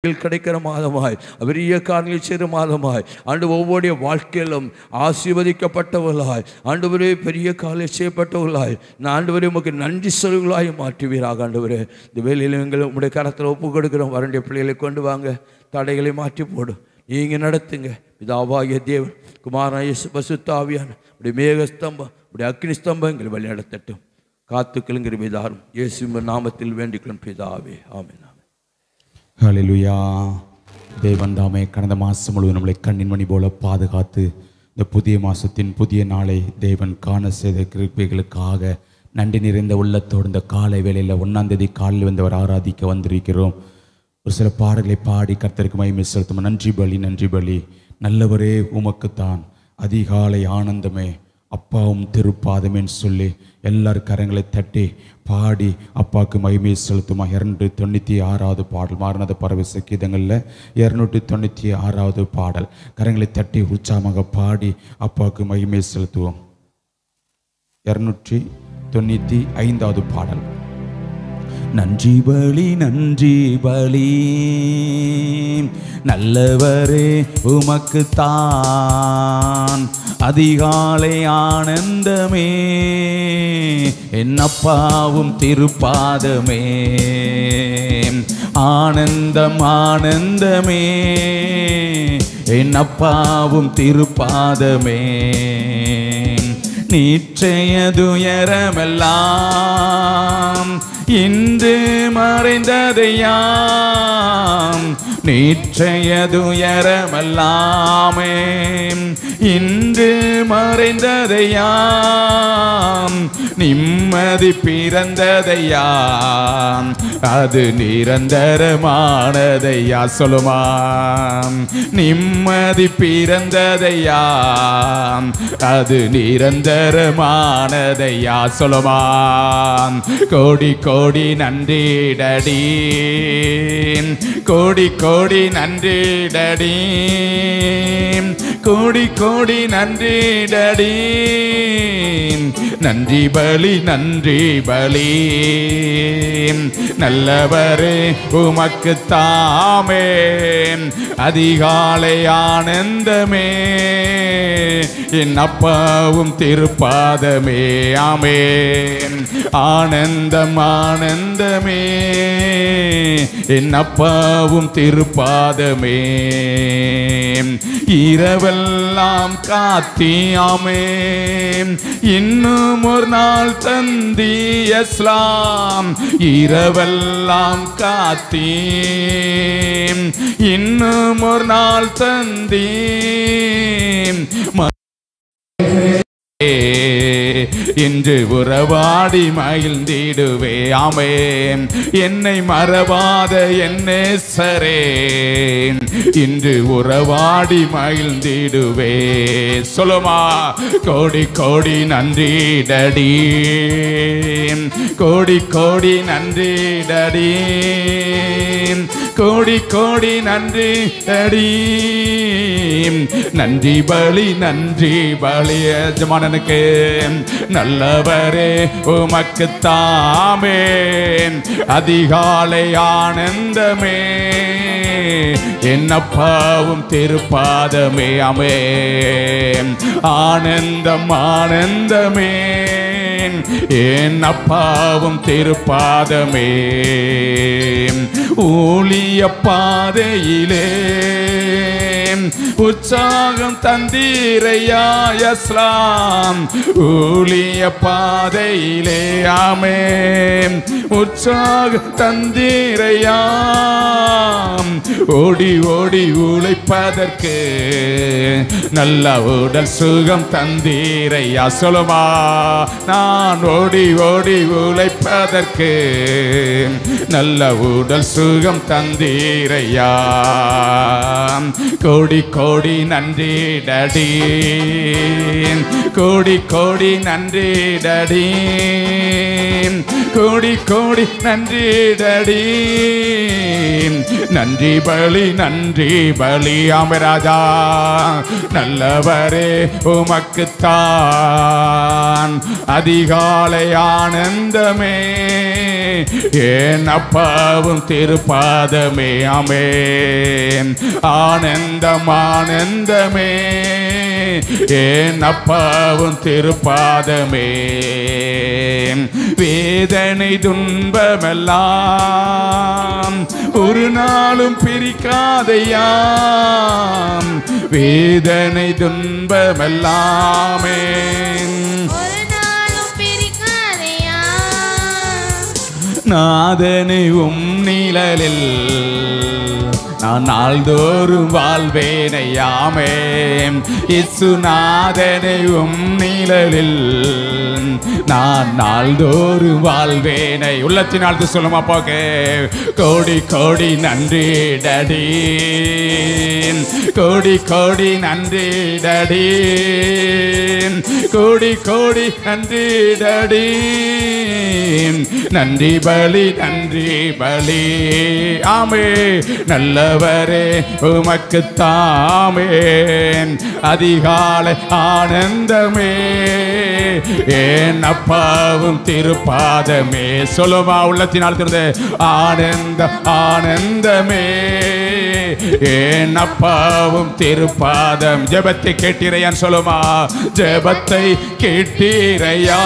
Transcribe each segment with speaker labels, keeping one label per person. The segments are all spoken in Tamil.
Speaker 1: கிடைக்கிற மாதமாய் பெரிய காரியங்கள் செய்கிற மாதமாய் ஆண்டு ஒவ்வொருடைய வாழ்க்கையிலும் ஆசீர்வதிக்கப்பட்டவர்களாய் ஆண்டவரே பெரிய காரியம் செய்யப்பட்டவர்களாய் நான் ஆண்டவரே உமக்கு நன்றி சொல்களாய் மாற்றுவீராக ஆண்டவரே இந்த வேலையில் எங்களை உங்களுடைய கரத்தில் ஒப்பு கொடுக்குறோம் வரண்டிய பிள்ளைகளை கொண்டு வாங்க தடைகளை மாற்றி போடும் நீங்கள் நடத்துங்க பிதாவாகிய தேவன் குமாரேசு பசுத்தாவியான உடைய மேகஸ்தம்பம் உடைய அக்னி ஸ்தம்பம் எங்களை வழி நடத்தட்டும் காத்துக்களுங்கிற விதாரும் இயேசு நாமத்தில் வேண்டிக்கொள்ளும் பிதாவே ஆமென் ஆமென்
Speaker 2: ஹalleluya தேவன் தாமே கடந்த மாதம் முழுவதும் நம்மளை கண்ணின் மணி போல பாதுகாத்து இந்த புதிய மாதத்தின் புதிய நாளை தேவன் காண செய்த கிருப்பைகளுக்காக நன்றி நிறைந்த உள்ளத்தோடு இந்த காலை வேளையில் ஒன்றாம் தேதி காலையில் வந்தவர் ஆராதிக்க வந்திருக்கிறோம் ஒரு சில பாடல்களை பாடி கர்த்தருக்கு மகிமை செலுத்தும் நன்றி பலி நன்றி பலி நல்லவரே உமக்குத்தான் அதிகாலை ஆனந்தமே அப்பாவும் திருப்பாதமேன்னு சொல்லி எல்லாரும் கரங்களை தட்டி பாடி அப்பாவுக்கு மகிமையை செலுத்துமா இரநூற்றி தொண்ணூற்றி ஆறாவது பாடல் மாறினது பரவச கீதங்களில் இரநூற்றி தொண்ணூற்றி ஆறாவது பாடல் கரங்களை தட்டி உற்சாகமாக பாடி அப்பாவுக்கு மகிமையை செலுத்துவோம் இரநூற்றி தொண்ணூற்றி ஐந்தாவது பாடல் நன்றி பலி நன்றி பலி நல்லவரே உமக்கு தான் அதிகாலை ஆனந்தமே என் அப்பாவும் திருப்பாதமே ஆனந்தம் ஆனந்தமே என் அப்பாவும் திருப்பாதமே நீற்றையதுயரமெல்லாம் இன்று மறைந்ததையாம் நீற்றையதுயரமெல்லாமே இன்று மறைந்ததையாம் நிம்மதி பிறந்ததையாம் அது நிரந்தரமானதையா சொல்லுமாம் நிம்மதி பிறந்ததையாம் அது நிரந்தரமானதையா சொல்லுமாம் கோடி கோடி நன்றிடடி கோடி கோடி நன்றிடடி கோடி கோடி நன்றிடடி நன்றி பலி நன்றி பலி நல்லவரே உமக்கு தாமே அதிகாலை ஆனந்தமே என் அப்பாவும் திருப்பாதமே ஆமேன் ஆனந்தம் ஆனந்தமே என் அப்பாவும் திருப்பாதமே இரவெல்லாம் காத்தியாமே இன்னும் ஒரு நாள் தந்தி எஸ்லாம் இரவெல்லாம் காத்தி இன்னும் ஒரு நாள் தந்தி இன்று உறவாடி மகிழ்ந்திடுவே ஆமேன் என்னை மறவாத என்னே சரே இன்று உறவாடி மகிழ்ந்திடுவே சொல்லுமா கோடி கோடி நன்றி டடி கோடி கோடி நன்றி டடி கோடி கோடி நன்றி டடி நன்றி பலி நன்றி பலி எஜமானனுக்கு நல்லவரே உமக்கு தாமே அதிகாலை ஆனந்தமே என்னப்பாவும் திருப்பாதமே அமே ஆனந்தம் ஆனந்தமே என் அப்பாவும் திருப்பாதமே ஊழிய பாதையிலே உற்சாகம் தந்தீரையா யஸ்லாம் ஊழிய பாதையிலே ஆமே உற்சாகம் தந்தீரையா ஓடி ஓடி உழைப்பதற்கு நல்ல உடல் சுகம் தந்தீரையா சொல்லுமா நான் ஓடி ஓடி உழைப்பதற்கு நல்ல உடல் சுகம் தந்தீரையா கோடி கோடி நன்றி டடி கோடி கோடி நன்றி டடி கோடி கோடி நன்றி டடி நன்றி பலி நன்றி பலி ஆமராஜா நல்லவரே உமக்குத்தான் அதிகாலை ஆனந்தமே ஏன் அப்பாவும் திருப்பாதமே ஆமேன் ஆனந்தம் ஆனந்தமே ஏன் அப்பாவும் திருப்பாதமே வேதனை துன்பமெல்லாம் ஒரு நாளும் பிரிக்காதையாம் வேதனை துன்பமெல்லாமே
Speaker 3: ஒரு நாளும் பிரிக்காதையா
Speaker 2: நாதனை உம் நிழலில் நான் நாள்தோறும் வாழ்வேனையாமே இசு நாதனை உம் நிழலில் நான் நாள்தோறும் வாழ்வேனை உள்ளத்தினால் சொல்லுமா போக கோடி கோடி நன்றி டடி கோடி கோடி நன்றி டடி கோடி கோடி நன்றி டடி நன்றி பலி நன்றி பலி ஆமே நல்லவரே உமக்கு தாமே அதிகாலை ஆனந்தமே ஏன் அப்பாவும் திருப்பாதமே சொல்லுமா உள்ளத்தினால் திறந்து ஆனந்த ஆனந்தமே ஏன் அப்பாவும் திருப்பாதம் ஜெபத்தை கேட்டீரையான் சொல்லுமா ஜெபத்தை கேட்டீரையா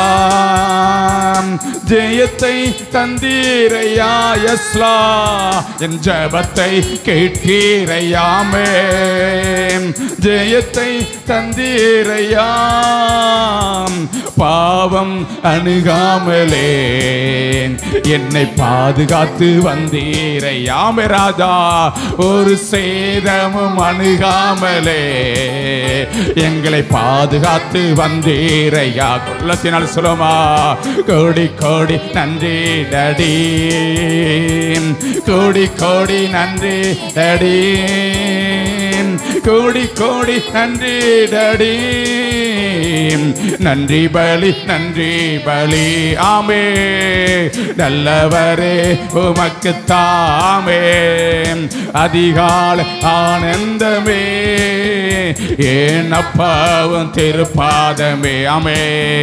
Speaker 2: ஜெயத்தை தந்தீரையா எஸ்லா என் ஜெபத்தை கேட்டீரையாமே ஜெயத்தை தந்தீரையா பாவம் அணுகாமலே என்னை பாதுகாத்து வந்தீரையாமே ராஜா ஒரு சேதமும் அணுகாமலே எங்களை பாதுகாத்து வந்தீரையா கொள்ளத்தினால் சொல்லுமா கோடி கோடி நன்றி டடி கோடி கோடி நன்றி டடி கோடி கோடி நன்றி டடி நன்றி பலி நன்றி பலி ஆமே நல்லவரே உமக்கு தாமே அதிகால ஆனந்தமே ஏன் அப்பாவும் திருப்பாதமே ஆமே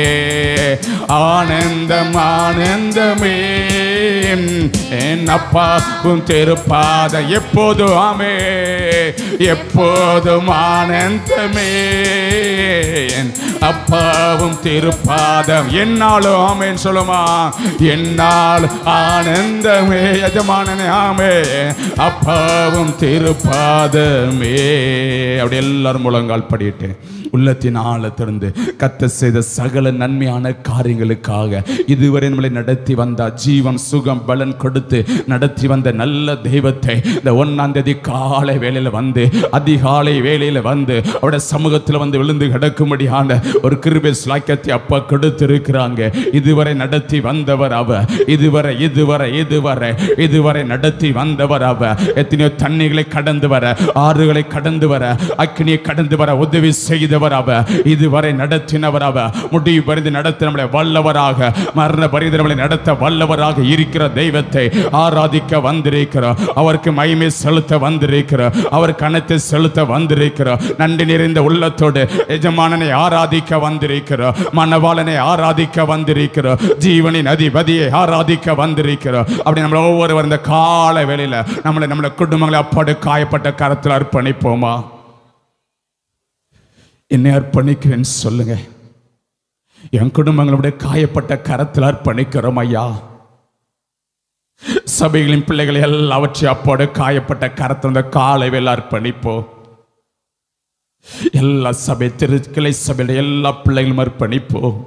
Speaker 2: ஆனந்தம் ஆனந்தமே என் அப்பாவும் திருப்பாத எப்போதும் ஆமே எப்போதும் ஆனந்தமே என் அப்பாவும் திருப்பாதம் என்னாலும் ஆமேன் சொல்லுமா என்னால் ஆனந்தமே எஜமானனே ஆமே அப்பாவும் திருப்பாதமே அப்படி எல்லாரும் முழங்கால் படிட்டு உள்ளத்தின் ஆழத்திலிருந்து கத்த செய்த சகல நன்மையான காரியங்களுக்காக இதுவரை நம்மளை நடத்தி வந்த ஜீவன் சுகம் பலன் கொடுத்து நடத்தி வந்த நல்ல தெய்வத்தை இந்த ஒன்னாம் தேதி காலை வேளையில வந்து அதிகாலை வேளையில வந்து அவருடைய சமூகத்தில் வந்து விழுந்து கிடக்கும்படியான ஒரு கிருபை ஸ்லாக்கியத்தை அப்பா கொடுத்திருக்கிறாங்க இதுவரை நடத்தி வந்தவர் அவ இதுவரை இதுவரை இதுவரை இதுவரை நடத்தி வந்தவர் அவ எத்தனையோ தண்ணிகளை கடந்து வர ஆறுகளை கடந்து வர அக்கினியை கடந்து வர உதவி செய்தவர் அவ இதுவரை நடத்தினவர் அவ முடிவு பறிந்து நடத்த நம்மளை வல்லவராக மரண பரிந்து நம்மளை நடத்த வல்லவராக இருக்கிற தெய்வத்தை ஆராதிக்க வந்திருக்கிறோம் அவருக்கு மகிமை செலுத்த வந்திருக்கிறோம் அவர் கணத்தை செலுத்த வந்திருக்கிறோம் நன்றி நிறைந்த உள்ளத்தோடு எஜமானனை ஆராதிக்க வந்திருக்கிறோம் மணவாளனை ஆராதிக்க வந்திருக்கிறோம் ஜீவனின் அதிபதியை ஆராதிக்க வந்திருக்கிறோம் அப்படி நம்மள ஒவ்வொருவர் இந்த கால வேளையில நம்மளை நம்மளை குடும்பங்களை அப்பாடு காயப்பட்ட கரத்தில் அர்ப்பணிப்போமா என்னை அர்ப்பணிக்கிறேன்னு சொல்லுங்க என் குடும்பங்களுடைய காயப்பட்ட கரத்தில் அர்ப்பணிக்கிறோம் ஐயா சபைகளின் பிள்ளைகளை எல்லாவற்றையும் அப்போடு காயப்பட்ட கரத்தில் அந்த காலை வேலை அர்ப்பணிப்போம் எல்லா சபை திருக்கிளை சபையில எல்லா பிள்ளைகளும் அர்ப்பணிப்போம்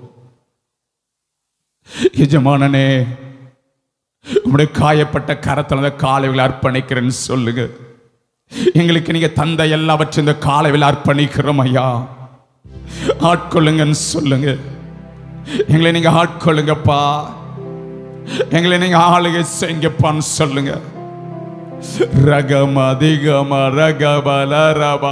Speaker 2: எஜமானனே உங்களுடைய காயப்பட்ட கரத்தில் அந்த காலைவில் அர்ப்பணிக்கிறேன்னு சொல்லுங்க எங்களுக்கு நீங்க தந்த எல்லாவற்றையும் இந்த காலைவில் அர்ப்பணிக்கிறோம் ஐயா ஆட்கொள்ளுங்கன்னு சொல்லுங்க எங்களை நீங்க ஆட்கொள்ளுங்கப்பா எங்களை நீங்க ஆளுகை செய்யுங்கப்பான்னு சொல்லுங்க ரகம அதிகம ரகபல ரபா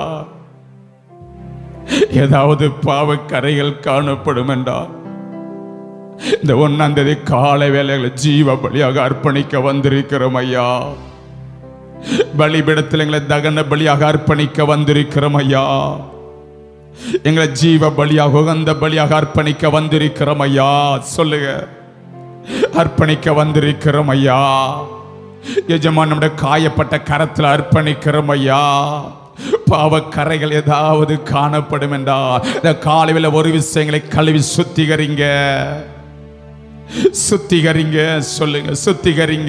Speaker 2: ஏதாவது பாவக்கரைகள் காணப்படும் என்றால் இந்த ஒன்னாம் தேதி காலை வேலைகளை ஜீவ பலியாக அர்ப்பணிக்க வந்திருக்கிறோம் ஐயா பலிபிடத்தில் எங்களை தகன பலியாக அர்ப்பணிக்க வந்திருக்கிறோம் ஐயா எங்களை ஜீவ பலியாக உகந்த பலியாக அர்ப்பணிக்க வந்திருக்கிறோம் ஐயா சொல்லுங்க அர்ப்பணிக்க வந்திருக்கிறோம் ஐயா எஜமான் நம்முடைய காயப்பட்ட கரத்தில் அர்ப்பணிக்கிறோம் ஐயா பாவ கரைகள் ஏதாவது காணப்படும் என்றா இந்த காலையில் ஒரு விஷயங்களை கழுவி சுத்திகரிங்க சுத்திகரிங்க சொல்லுங்க சுத்திகரிங்க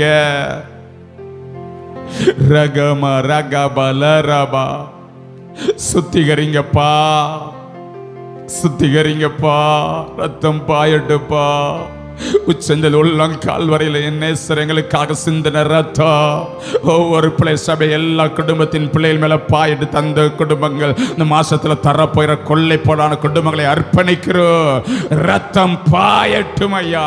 Speaker 2: ரகம ரகபல ரபா சுத்திகரிங்கப்பா சுத்திகரிங்கப்பா ரத்தம் பாயட்டுப்பா உச்சந்தல் உள்ளங்கால் வரையில் என் நேசர் எங்களுக்காக சிந்தன ரத்தம் ஒவ்வொரு பிள்ளை சபை எல்லா குடும்பத்தின் பிள்ளைகள் மேல பாயிட்டு தந்த குடும்பங்கள் இந்த மாசத்துல தரப்போகிற கொள்ளை போடான குடும்பங்களை அர்ப்பணிக்கிறோம் ரத்தம் பாயட்டும் ஐயா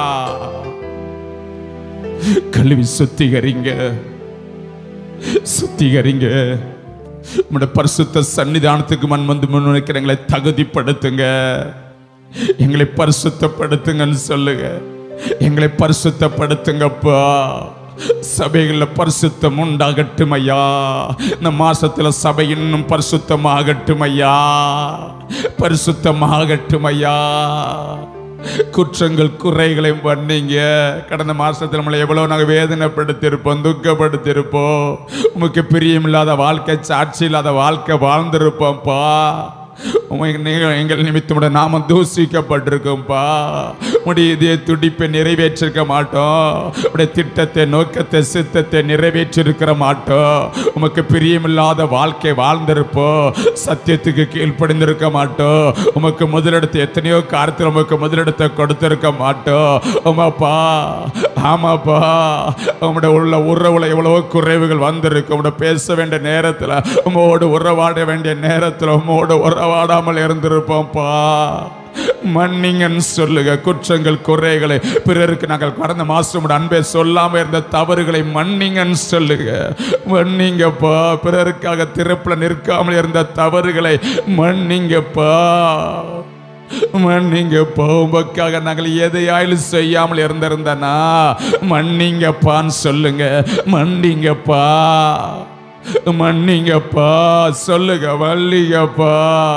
Speaker 2: கழுவி சுத்திகரிங்க சுத்திகரிங்க உம்முடைய பரிசுத்த சன்னிதானத்துக்கு மண் வந்து முன்வைக்கிற எங்களை தகுதிப்படுத்துங்க எங்களை பரிசுத்தப்படுத்துங்கன்னு சொல்லுங்க எங்களை பரிசுத்தப்படுத்துங்கப்பா சபைகளில் பரிசுத்தம் உண்டாகட்டும் ஐயா இந்த மாசத்துல சபை இன்னும் பரிசுத்தமாகட்டும் ஐயா பரிசுத்தமாகட்டும் ஐயா குற்றங்கள் குறைகளை பண்ணீங்க கடந்த மாசத்துல நம்மளை எவ்வளவு நாங்கள் வேதனைப்படுத்தியிருப்போம் துக்கப்படுத்தியிருப்போம் உமக்கு பிரியமில்லாத வாழ்க்கை சாட்சி இல்லாத வாழ்க்கை வாழ்ந்திருப்போம்ப்பா உமை நீங்கள் எங்கள் நிமித்தமுட நாம தூசிக்கப்பட்டிருக்கோம்ப்பா உடைய இதே துடிப்பை நிறைவேற்றிருக்க மாட்டோம் உடைய திட்டத்தை நோக்கத்தை சித்தத்தை நிறைவேற்றிருக்கிற மாட்டோம் உமக்கு பிரியமில்லாத வாழ்க்கை வாழ்ந்திருப்போம் சத்தியத்துக்கு கீழ்ப்படிந்திருக்க மாட்டோம் உமக்கு முதலிடத்தை எத்தனையோ காரியத்தில் உமக்கு முதலிடத்தை கொடுத்திருக்க மாட்டோம் உமாப்பா ஆமாப்பா உங்களுடைய உள்ள உறவுல எவ்வளவோ குறைவுகள் வந்திருக்கு உங்களோட பேச வேண்டிய நேரத்தில் உங்களோடு உறவாட வேண்டிய நேரத்தில் உங்களோட உறவாடாமல் இருந்திருப்போம்ப்பா மன்னிங்கன்னு சொல்லுங்க குற்றங்கள் குறைகளை பிறருக்கு நாங்கள் கடந்த மாசம் அன்பை சொல்லாம இருந்த தவறுகளை மன்னிங்கன்னு சொல்லுங்க மன்னிங்கப்பா பிறருக்காக திறப்புல நிற்காமல் இருந்த தவறுகளை மன்னிங்கப்பா மன்னிங்கப்பா உமக்காக நாங்கள் எதையாயிலும் செய்யாமல் இருந்திருந்தனா மன்னிங்கப்பான்னு சொல்லுங்க மன்னிங்கப்பா மன்னிங்கப்பா சொல்லுங்க மல்லிங்கப்பா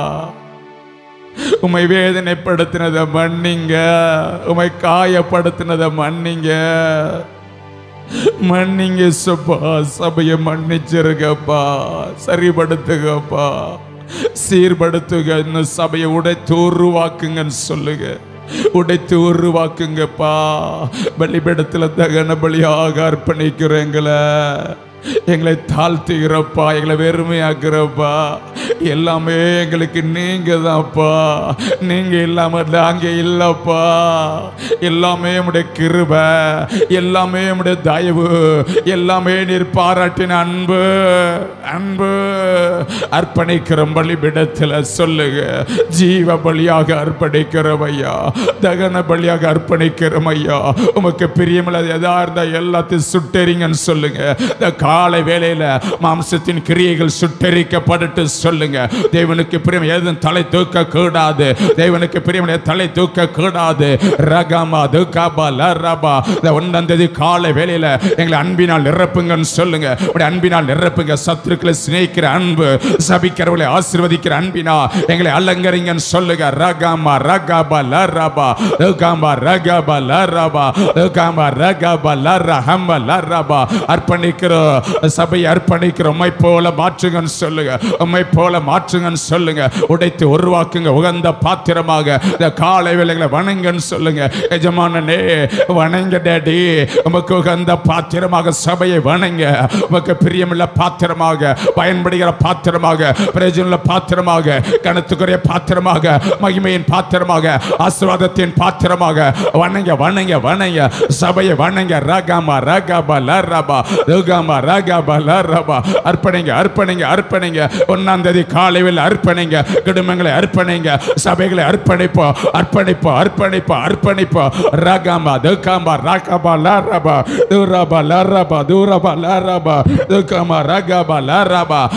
Speaker 2: உமை வேதனைப்படுத்தினதை மன்னிங்க உமை காயப்படுத்தினதை மன்னிங்க மன்னிங்க சப்பா சபையை மன்னிச்சிருங்கப்பா சரிபடுத்துங்கப்பா சீர்படுத்துங்க இன்னும் சபையை உடைத்து உருவாக்குங்கன்னு சொல்லுங்க உடைத்து உருவாக்குங்கப்பா பலிபீடத்துல தகன பலியாக அர்ப்பணிக்கிறோம் எங்களை எங்களை தாழ்த்துகிறப்பா எங்களை வெறுமையாக்குறப்பா எல்லாமே எங்களுக்கு நீங்க தான்ப்பா நீங்க இல்லாம நாங்க இல்லப்பா எல்லாமே உடைய கிருப எல்லாமே உடைய தயவு எல்லாமே நீர் பாராட்டின அன்பு அன்பு அர்ப்பணிக்கிற பலிபிடத்தில் சொல்லுங்க ஜீவ பலியாக அர்ப்பணிக்கிறோம் ஐயா தகன பலியாக அர்ப்பணிக்கிறோம் ஐயா உமக்கு பிரியமில்லாத எதா இருந்தா எல்லாத்தையும் சுட்டெறிங்கன்னு சொல்லுங்க இந்த காலை வேளையில மாம்சத்தின் கிரியைகள் சுட்டெரிக்கப்படட்டு சொல்லுங்க தேவனுக்கு பிரியம் எதுவும் தலை தூக்க கூடாது தேவனுக்கு பிரியம் தலை தூக்க கூடாது ரகமா துகாபா லரபா இந்த ஒன்றாம் தேதி காலை வேளையில எங்களை அன்பினால் நிரப்புங்கன்னு சொல்லுங்க உடைய அன்பினால் நிரப்புங்க சத்துருக்களை சிநேகிக்கிற அன்பு சபிக்கிறவர்களை ஆசீர்வதிக்கிற அன்பினா எங்களை அலங்கரிங்கன்னு சொல்லுங்க ரகமா ரகபா லரபா துகாமா ரகபா லரபா துகாமா ரகபா லரஹம்ம லரபா அர்ப்பணிக்கிறோம் சபையை அர்ப்பணிக்கிறோம் உம்மை போல மாற்றுங்கன்னு சொல்லுங்க உம்மை போல மாற்றுங்கன்னு சொல்லுங்க உடைத்து உருவாக்குங்க உகந்த பாத்திரமாக இந்த காலை வேலைகளை வணங்கன்னு சொல்லுங்க எஜமானனே வணங்க டேடி உமக்கு உகந்த பாத்திரமாக சபையை வணங்க உமக்கு பிரியமுள்ள பாத்திரமாக பயன்படுகிற பாத்திரமாக பிரயோஜனமுள்ள பாத்திரமாக கணத்துக்குரிய பாத்திரமாக மகிமையின் பாத்திரமாக ஆசீர்வாதத்தின் பாத்திரமாக வணங்க வணங்க வணங்க சபையை வணங்க ரகமா ரகபா லரபா ருகமா ரகபா லரபா அர்ப்பணிங்க அர்ப்பணிங்க அர்ப்பணிங்க ஒன்னாம் தேதி காலையில் அர்ப்பணிங்க குடும்பங்களை அர்ப்பணிங்க சபைகளை அர்ப்பணிப்போம் அர்ப்பணிப்போம் அர்ப்பணிப்போம் அர்ப்பணிப்போம் ரகமா துகமா ரகபா லரபா தூரபா லரபா தூரபா லரபா துகமா ரகபா லரபா துகமா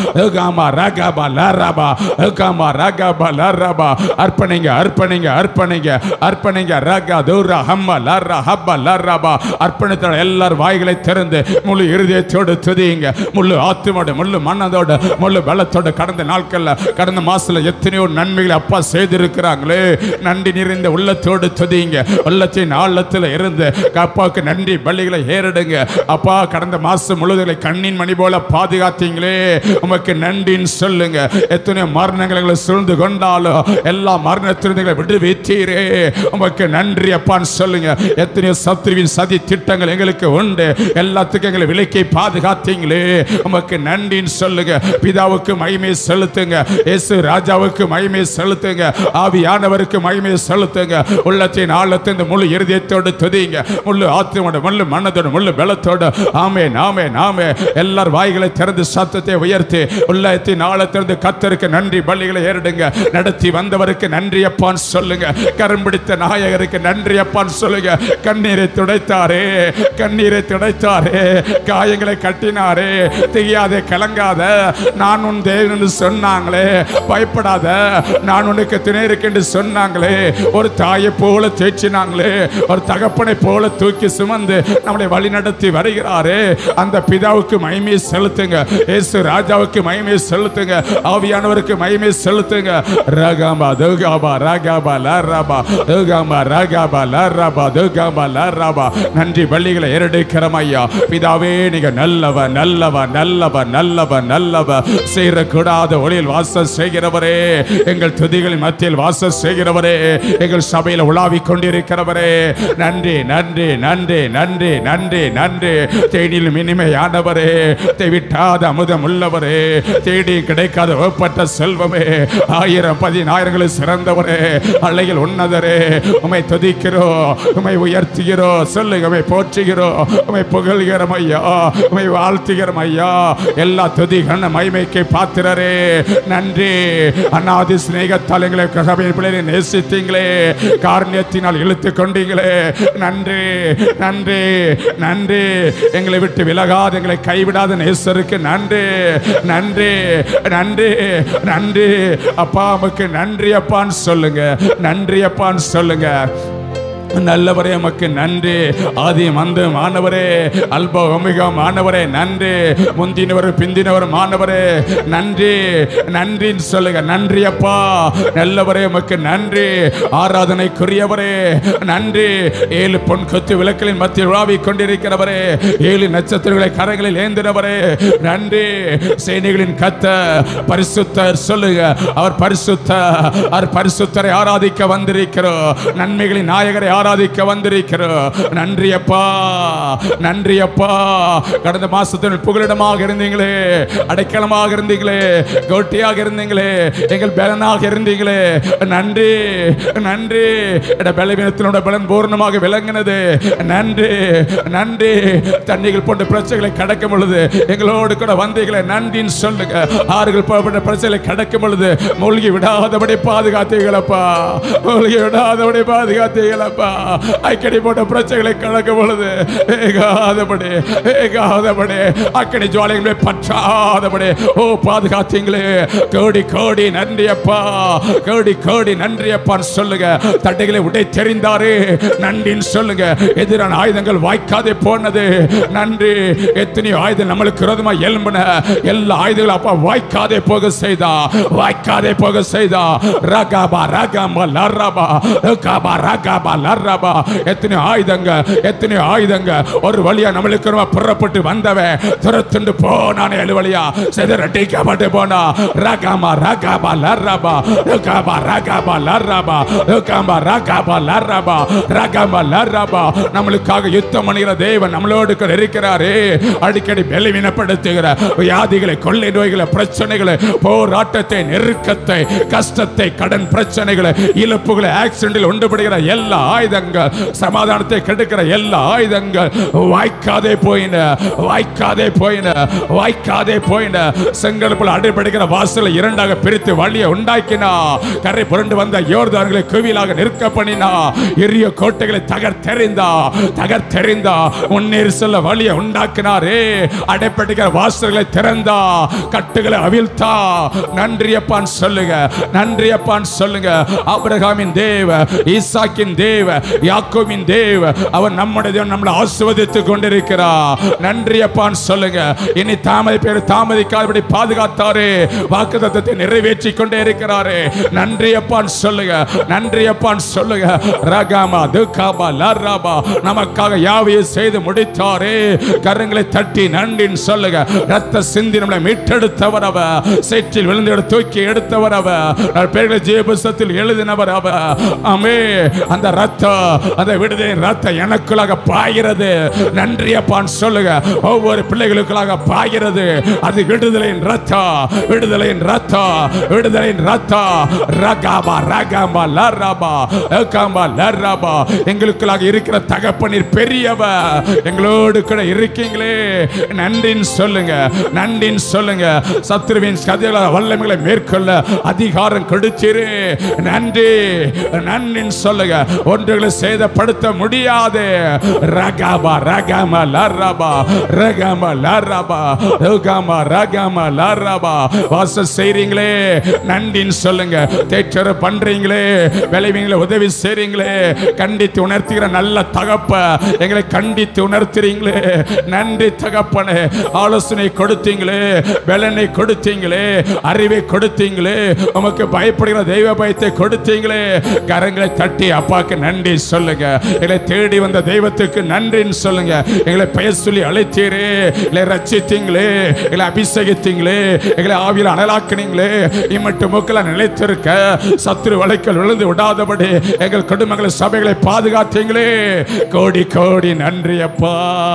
Speaker 2: காமா ரகபா லரபா காமா ரகபா லரபா அர்ப்பணிங்க அர்ப்பணிங்க அர்ப்பணிங்க அர்ப்பணிங்க ரக தூர ஹம்ம லர்ர ஹப்ப லர்ரபா அர்ப்பணித்தோட எல்லார் வாய்களை திறந்து முழு இருதயத்தோடு துதியுங்க முழு ஆத்துமோட முழு மன்னதோட முழு பலத்தோட கடந்த நாட்கள்ல கடந்த மாசத்துல எத்தனையோ நன்மைகளை அப்பா செய்திருக்கிறாங்களே நன்றி நிறைந்த உள்ளத்தோடு துதியுங்க உள்ளத்தின் ஆழத்துல இருந்து அப்பாவுக்கு நன்றி பள்ளிகளை ஏறிடுங்க அப்பா கடந்த மாசம் முழுவதும் கண்ணின் மணி போல பாதுகாத்தீங்களே உமக்கு நன்றின்னு சொல்லுங்க எத்தனையோ மரணங்களை எங்களை சூழ்ந்து கொண்டாலும் எல்லா மரணத்திலிருந்து விடுவித்தீரே உமக்கு நன்றி அப்பான்னு சொல்லுங்க எத்தனையோ சத்ருவின் சதி திட்டங்கள் எங்களுக்கு உண்டு எல்லாத்துக்கும் எங்களை விலைக்கை பாதுகாத்தீங்களே உமக்கு நன்றின்னு சொல்லுங்க பிதாவுக்கு மகிமை செலுத்துங்க இயேசு ராஜாவுக்கு மகிமை செலுத்துங்க ஆவியானவருக்கு மகிமை செலுத்துங்க உள்ளத்தின் ஆழத்தை இந்த முழு இருதயத்தோடு துதிங்க முழு ஆத்மோட முழு மனதோட முழு பலத்தோட ஆமே நாமே நாமே எல்லார் வாய்களை திறந்து சத்தத்தை உயர்த்தி உள்ளத்தின் ஆழத்திலிருந்து கத்தருக்கு நன்றி பள்ளிகளை ஏறிடுங்க நடத்தி வந்தவருக்கு நன்றி அப்பான்னு சொல்லுங்க கரம் பிடித்த நாயகருக்கு நன்றி அப்பான்னு சொல்லுங்க கண்ணீரை துடைத்தாரே கண்ணீரை துடைத்தாரே காயங்களை கட்டினாரே தெரியாதே கலங்காத நான் உன் தேவன் என்று சொன்னாங்களே பயப்படாத நான் உனக்கு துணை இருக்கேன் சொன்னாங்களே ஒரு தாயை போல தேய்ச்சினாங்களே ஒரு தகப்பனை போல தூக்கி சுமந்து நம்மளை வழி நடத்தி வருகிறாரே அந்த பிதாவுக்கு மகிமையை செலுத்துங்க இயேசு ராஜாவுக்கு மகிமையை செலுத்துங்க ஆவியானவருக்கு மகிமையை செலுத்துங்க ரகாபா துகாபா ரகாபா லராபா துகாபா ரகாபா லராபா துகாபா லராபா நன்றி பள்ளிகளை ஏறெடுக்கிறோம் ஐயா பிதாவே நீங்க நல்லவ நல்லவ நல்லவ நல்லவ நல்லவ சேரக்கூடாத ஒளியில் வாசம் செய்கிறவரே எங்கள் துதிகளின் மத்தியில் வாசம் செய்கிறவரே எங்கள் சபையில் உலாவிக் கொண்டிருக்கிறவரே நன்றி நன்றி நன்றி நன்றி நன்றி நன்றி தேடியிலும் இனிமையானவரே தேவிட்டாத அமுதம் உள்ளவரே தேடி கிடைக்காத ஒப்பற்ற செல்வமே ஆயிரம் பதினாயிரங்களில் சிறந்தவரே அலையில் உன்னதரே உமை துதிக்கிறோம் உமை உயர்த்துகிறோம் சொல்லுங்க உமை போற்றுகிறோம் உமை புகழ்கிறோம் ஐயா உமை வாழ்த்துகிறோம் ஐயா எல்லா துதிகன மகிமைக்கு பாத்திரரே நன்றி அநாதி சிநேகத்தால் எங்களை சபையின் பிள்ளைகளை நேசித்தீங்களே காரணியத்தினால் இழுத்து கொண்டீங்களே நன்றி நன்றி நன்றி எங்களை விட்டு விலகாத எங்களை கைவிடாத நேசருக்கு நன்றி நன்றி நன்றி நன்றி அப்பா உமக்கு நன்றி அப்பான்னு சொல்லுங்க நன்றி அப்பான்னு சொல்லுங்க நல்லவரே எமக்கு நன்றி ஆதி மந்து மாணவரே அல்ப ஒமிகா மாணவரே நன்றி முந்தினவர் பிந்தினவர் மாணவரே நன்றி நன்றின்னு சொல்லுங்க நன்றி அப்பா நல்லவரே எமக்கு நன்றி ஆராதனைக்குரியவரே நன்றி ஏழு பொன் கொத்து விளக்குகளின் மத்தியில் உலாவிக் கொண்டிருக்கிறவரே ஏழு நட்சத்திரங்களை கரங்களில் ஏந்தினவரே நன்றி சேனைகளின் கத்த பரிசுத்தர் சொல்லுங்க அவர் பரிசுத்த அவர் பரிசுத்தரை ஆராதிக்க வந்திருக்கிறோம் நன்மைகளின் நாயகரை ஆராதிக்க வந்திருக்கிறோம் நன்றி அப்பா நன்றி அப்பா கடந்த மாசத்தில் புகலிடமாக இருந்தீங்களே அடைக்கலமாக இருந்தீங்களே கோட்டியாக இருந்தீங்களே எங்கள் பலனாக இருந்தீங்களே நன்றி நன்றி எட பலவீனத்தினோட பலன் பூர்ணமாக விளங்கினது நன்றி நன்றி தண்ணிகள் போன்ற பிரச்சனைகளை கடக்கும் பொழுது எங்களோடு கூட வந்தீங்களே நன்றின்னு சொல்லுங்க ஆறுகள் போன்ற பிரச்சனைகளை கடக்கும் பொழுது மூழ்கி விடாதபடி பாதுகாத்தீங்களப்பா மூழ்கி விடாதபடி பாதுகாத்தீங்களப்பா அக்கடி போட்ட பிரச்சனைகளை கடக்கும் பொழுது வேகாதபடி வேகாதபடி அக்கடி ஜுவாலைகளை பற்றாதபடி ஓ பாதுகாத்தீங்களே கோடி கோடி நன்றி அப்பா கோடி கோடி நன்றி அப்பான்னு சொல்லுங்க தட்டைகளை உடை தெரிந்தாரு நன்றின்னு சொல்லுங்க எதிரான ஆயுதங்கள் வாய்க்காதே போனது நன்றி எத்தனையோ ஆயுதம் நம்மளுக்கு விரோதமா எழும்பின எல்லா ஆயுதங்களும் அப்பா வாய்க்காதே போக செய்தா வாய்க்காதே போக செய்தா ரகாபா ரகாபா லர்ரபா ரகாபா ரகாபா லர்ரபா எத்தனை ஆயுதங்க எத்தனை ஆயுதங்க ஒரு வழியா நம்மளுக்கு ரொம்ப புறப்பட்டு வந்தவன் துரத்துண்டு போனானே எழு வழியா சிதறட்டிக்கப்பட்டு போனா ரகாமா ரகாபா லர்ரபா ரகாபா ரகாபா லர்ரபா ரகாபா ரகாபா லர்ரபா ரகாபா லர்ரபா நம்மளுக்காக யுத்தம் பண்ணுகிற தேவன் நம்மளோடு கூட இருக்கிறாரே அடிக்கடி பலவீனப்படுத்துகிற வியாதிகளை கொள்ளை நோய்களை பிரச்சனைகளை போராட்டத்தை நெருக்கத்தை கஷ்டத்தை கடன் பிரச்சனைகளை இழப்புகளை ஆக்சிடென்டில் உண்டுபடுகிற எல்லா ஆயுத
Speaker 4: ஆயுதங்கள் சமாதானத்தை கெடுக்கிற எல்லா ஆயுதங்கள் வாய்க்காதே போயின வாய்க்காதே போயின வாய்க்காதே போயின செங்கல் போல அடைபடுகிற வாசலை இரண்டாக பிரித்து வழியை உண்டாக்கினா கரை புரண்டு வந்த யோர்தான்களை குவியலாக நிற்க பண்ணினா எரிய கோட்டைகளை தகர்த்தெறிந்தா தகர்த்தெறிந்தா முன்னேறி செல்ல வழியை உண்டாக்கினாரே அடைப்பட்டுகிற வாசல்களை திறந்தா கட்டுகளை அவிழ்த்தா நன்றியப்பான் சொல்லுங்க நன்றியப்பான் சொல்லுங்க ஆபிரகாமின் தேவ ஈசாக்கின் தேவ யாக்கோவின் தேவ அவர் நம்முடைய தேவன் நம்மளை ஆசிர்வதித்துக் கொண்டிருக்கிறார் நன்றியப்பான் சொல்லுங்க இனி தாமதி பேர் தாமதிக்காதபடி பாதுகாத்தாரே வாக்கு தத்தத்தை நிறைவேற்றி கொண்டே இருக்கிறாரே நன்றியப்பான் சொல்லுங்க நன்றியப்பான் சொல்லுங்க ரகாமா துக்காபா லர்ராபா நமக்காக யாவையை செய்து முடித்தாரே கரங்களை தட்டி நன்றின்னு சொல்லுங்க ரத்த சிந்தி நம்மளை மீட்டெடுத்தவர் அவ சேற்றில் விழுந்து எடுத்து தூக்கி எடுத்தவர் அவ நான் பேர்களை ஜீவபுஸ்தத்தில் எழுதினவர் அவ ஆமே அந்த ரத்தம் அந்த விடுதலை ரத்தம் எனக்குள்ளாக பாய்கிறது நன்றியப்பான் சொல்லுங்க ஒவ்வொரு பிள்ளைகளுக்குள்ளாக பாய்கிறது அது விடுதலையின் ரத்தம் விடுதலையின் ரத்தம் விடுதலையின் ரத்தம் ரகாபா ரகாபா லர்ராபா ஏகாம்பா லர்ராபா எங்களுக்குள்ளாக இருக்கிற தகப்பனீர் பெரியவ எங்களோடு கூட இருக்கீங்களே நன்றின்னு சொல்லுங்க நன்றின்னு சொல்லுங்க சத்ருவின் கதைகளை வல்லமைகளை மேற்கொள்ள அதிகாரம் கொடுத்திரு நன்றி நன்றின்னு சொல்லுங்க ஒன்றுகளை சேதப்படுத்த முடியாது ரகாபா ரகாமா லர்ராபா ரகாமா லர்ராபா ரகாமா ரகாமா லர்ராபா வாசல் செய்றீங்களே நன்றின்னு சொல்லுங்க தேற்றர பண்றீங்களே விளைவீங்களே உதவி செய்றீங்களே கண்டித்து உணர்த்துகிற நல்ல தகப்ப எங்களை கண்டித்து உணர்த்துறீங்களே நன்றி தகப்பனே ஆலோசனை கொடுத்தீங்களே பலனை கொடுத்தீங்களே அறிவை கொடுத்தீங்களே உமக்கு பயப்படுகிற தெய்வ பயத்தை கொடுத்தீங்களே கரங்களை தட்டி அப்பாக்கு நன்றி சொல்லுங்க எங்களை தேடி வந்த தெய்வத்துக்கு நன்றின்னு சொல்லுங்க எங்களை பெயர் சொல்லி அழைத்தீரே எங்களை ரச்சித்தீங்களே எங்களை அபிஷேகித்தீங்களே எங்களை ஆவியில் அனலாக்கினீங்களே இம்மட்டு மூக்கில் நிலைத்திருக்க சத்துரு வலைக்கல் விழுந்து விடாதபடி எங்கள் குடும்பங்களை சபைகளை பாதுகாத்தீங்களே கோடி கோடி நன்றி அப்பா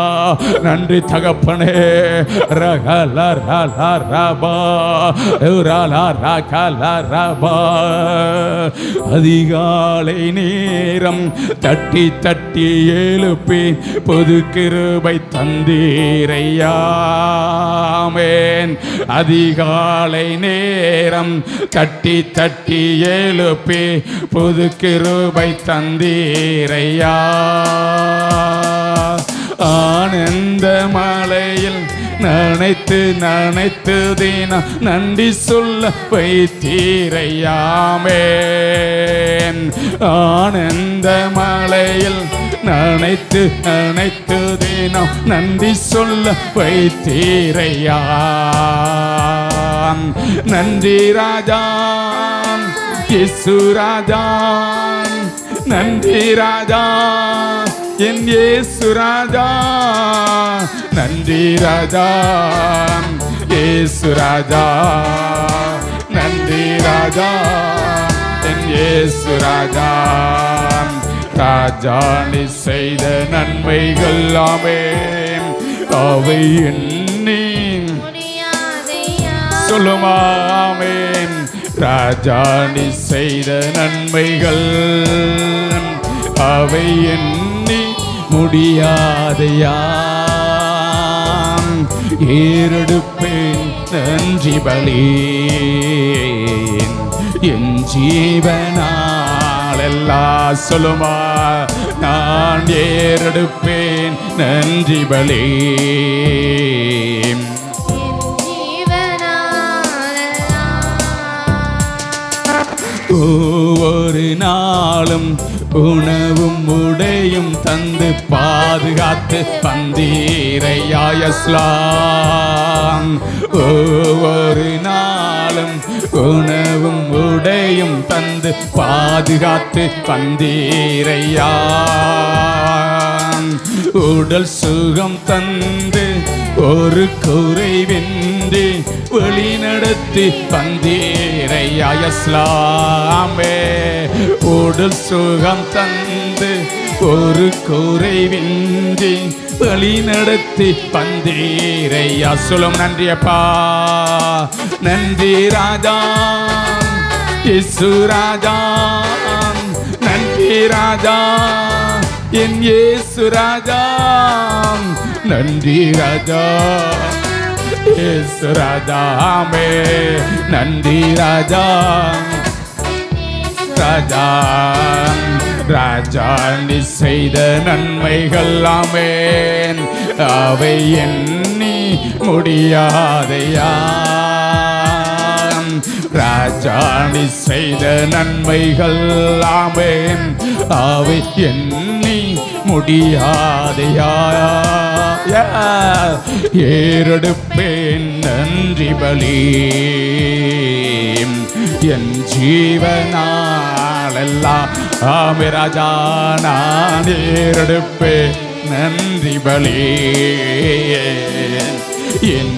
Speaker 4: நன்றி தகப்பனே ரகல ரல ரபா உரல ரகல ரபா அதிகாலை நேரம் தட்டி தட்டி எழுப்பி பொது கிருபை தந்தீரையாமேன் அதிகாலை நேரம் தட்டி தட்டி எழுப்பி புது கிருபை தந்தீரையா ஆனந்த மலையில் நனைத்து நனைத்து தினம் நன்றி சொல்ல வைத்தீரையாமேன் ஆனந்த மலையில் நனைத்து நனைத்து தினம் நன்றி சொல்ல வைத்தீரையா நன்றி ராஜா இயேசு ராஜா நன்றி ராஜா என் இயேசு ராஜா நன்றி ராஜா இயேசு ராஜா நன்றி ராஜா என் இயேசு ராஜா ராஜா நீ செய்த நன்மைகள் எல்லாமே அவை எண்ணி
Speaker 3: முடியாதையா
Speaker 4: சொல்லுமாமேன் ராஜா நீ செய்த நன்மைகள் அவை எண்ணி முடியாதையா ஏறெடுப்பேன் நன்றி பலி என் ஜீவனாலெல்லாம் சொல்லுமா நான் ஏறெடுப்பேன் நன்றி பலி
Speaker 3: என் ஜீவனாலெல்லாம்
Speaker 4: ஒவ்வொரு நாளும் உணவும் உடையும் தந்து பாதுகாத்து பந்தீரையாயஸ்லாம் ஒவ்வொரு நாளும் உணவும் உடையும் தந்து பாதுகாத்து பந்தீரையா உடல் சுகம் தந்து ஒரு குறைவின்றி வழிநடத்தி பந்தீரையாயஸ்லாமே உடல் சுகம் தந்து ஒரு குறைவின்றி வழிநடத்தி பந்தீரையா சொல்லும் நன்றி அப்பா நன்றி ராஜா இசு ராஜா நன்றி ராஜா என் இயேசு ராஜா நன்றி ராஜா இயேசு ராஜா ஆமே நன்றி ராஜா ராஜா ராஜா நீ செய்த நன்மைகள் ஆமேன் அவை எண்ணி முடியாதையா ராஜா நீ செய்த நன்மைகள் ஆமேன் அவை எண்ணி முடியாதையா ஏறெடுப்பேன் நன்றி பலி என் ஜீவனாலெல்லாம் ஆமே ராஜா நான் ஏறெடுப்பேன் நன்றி பலி என்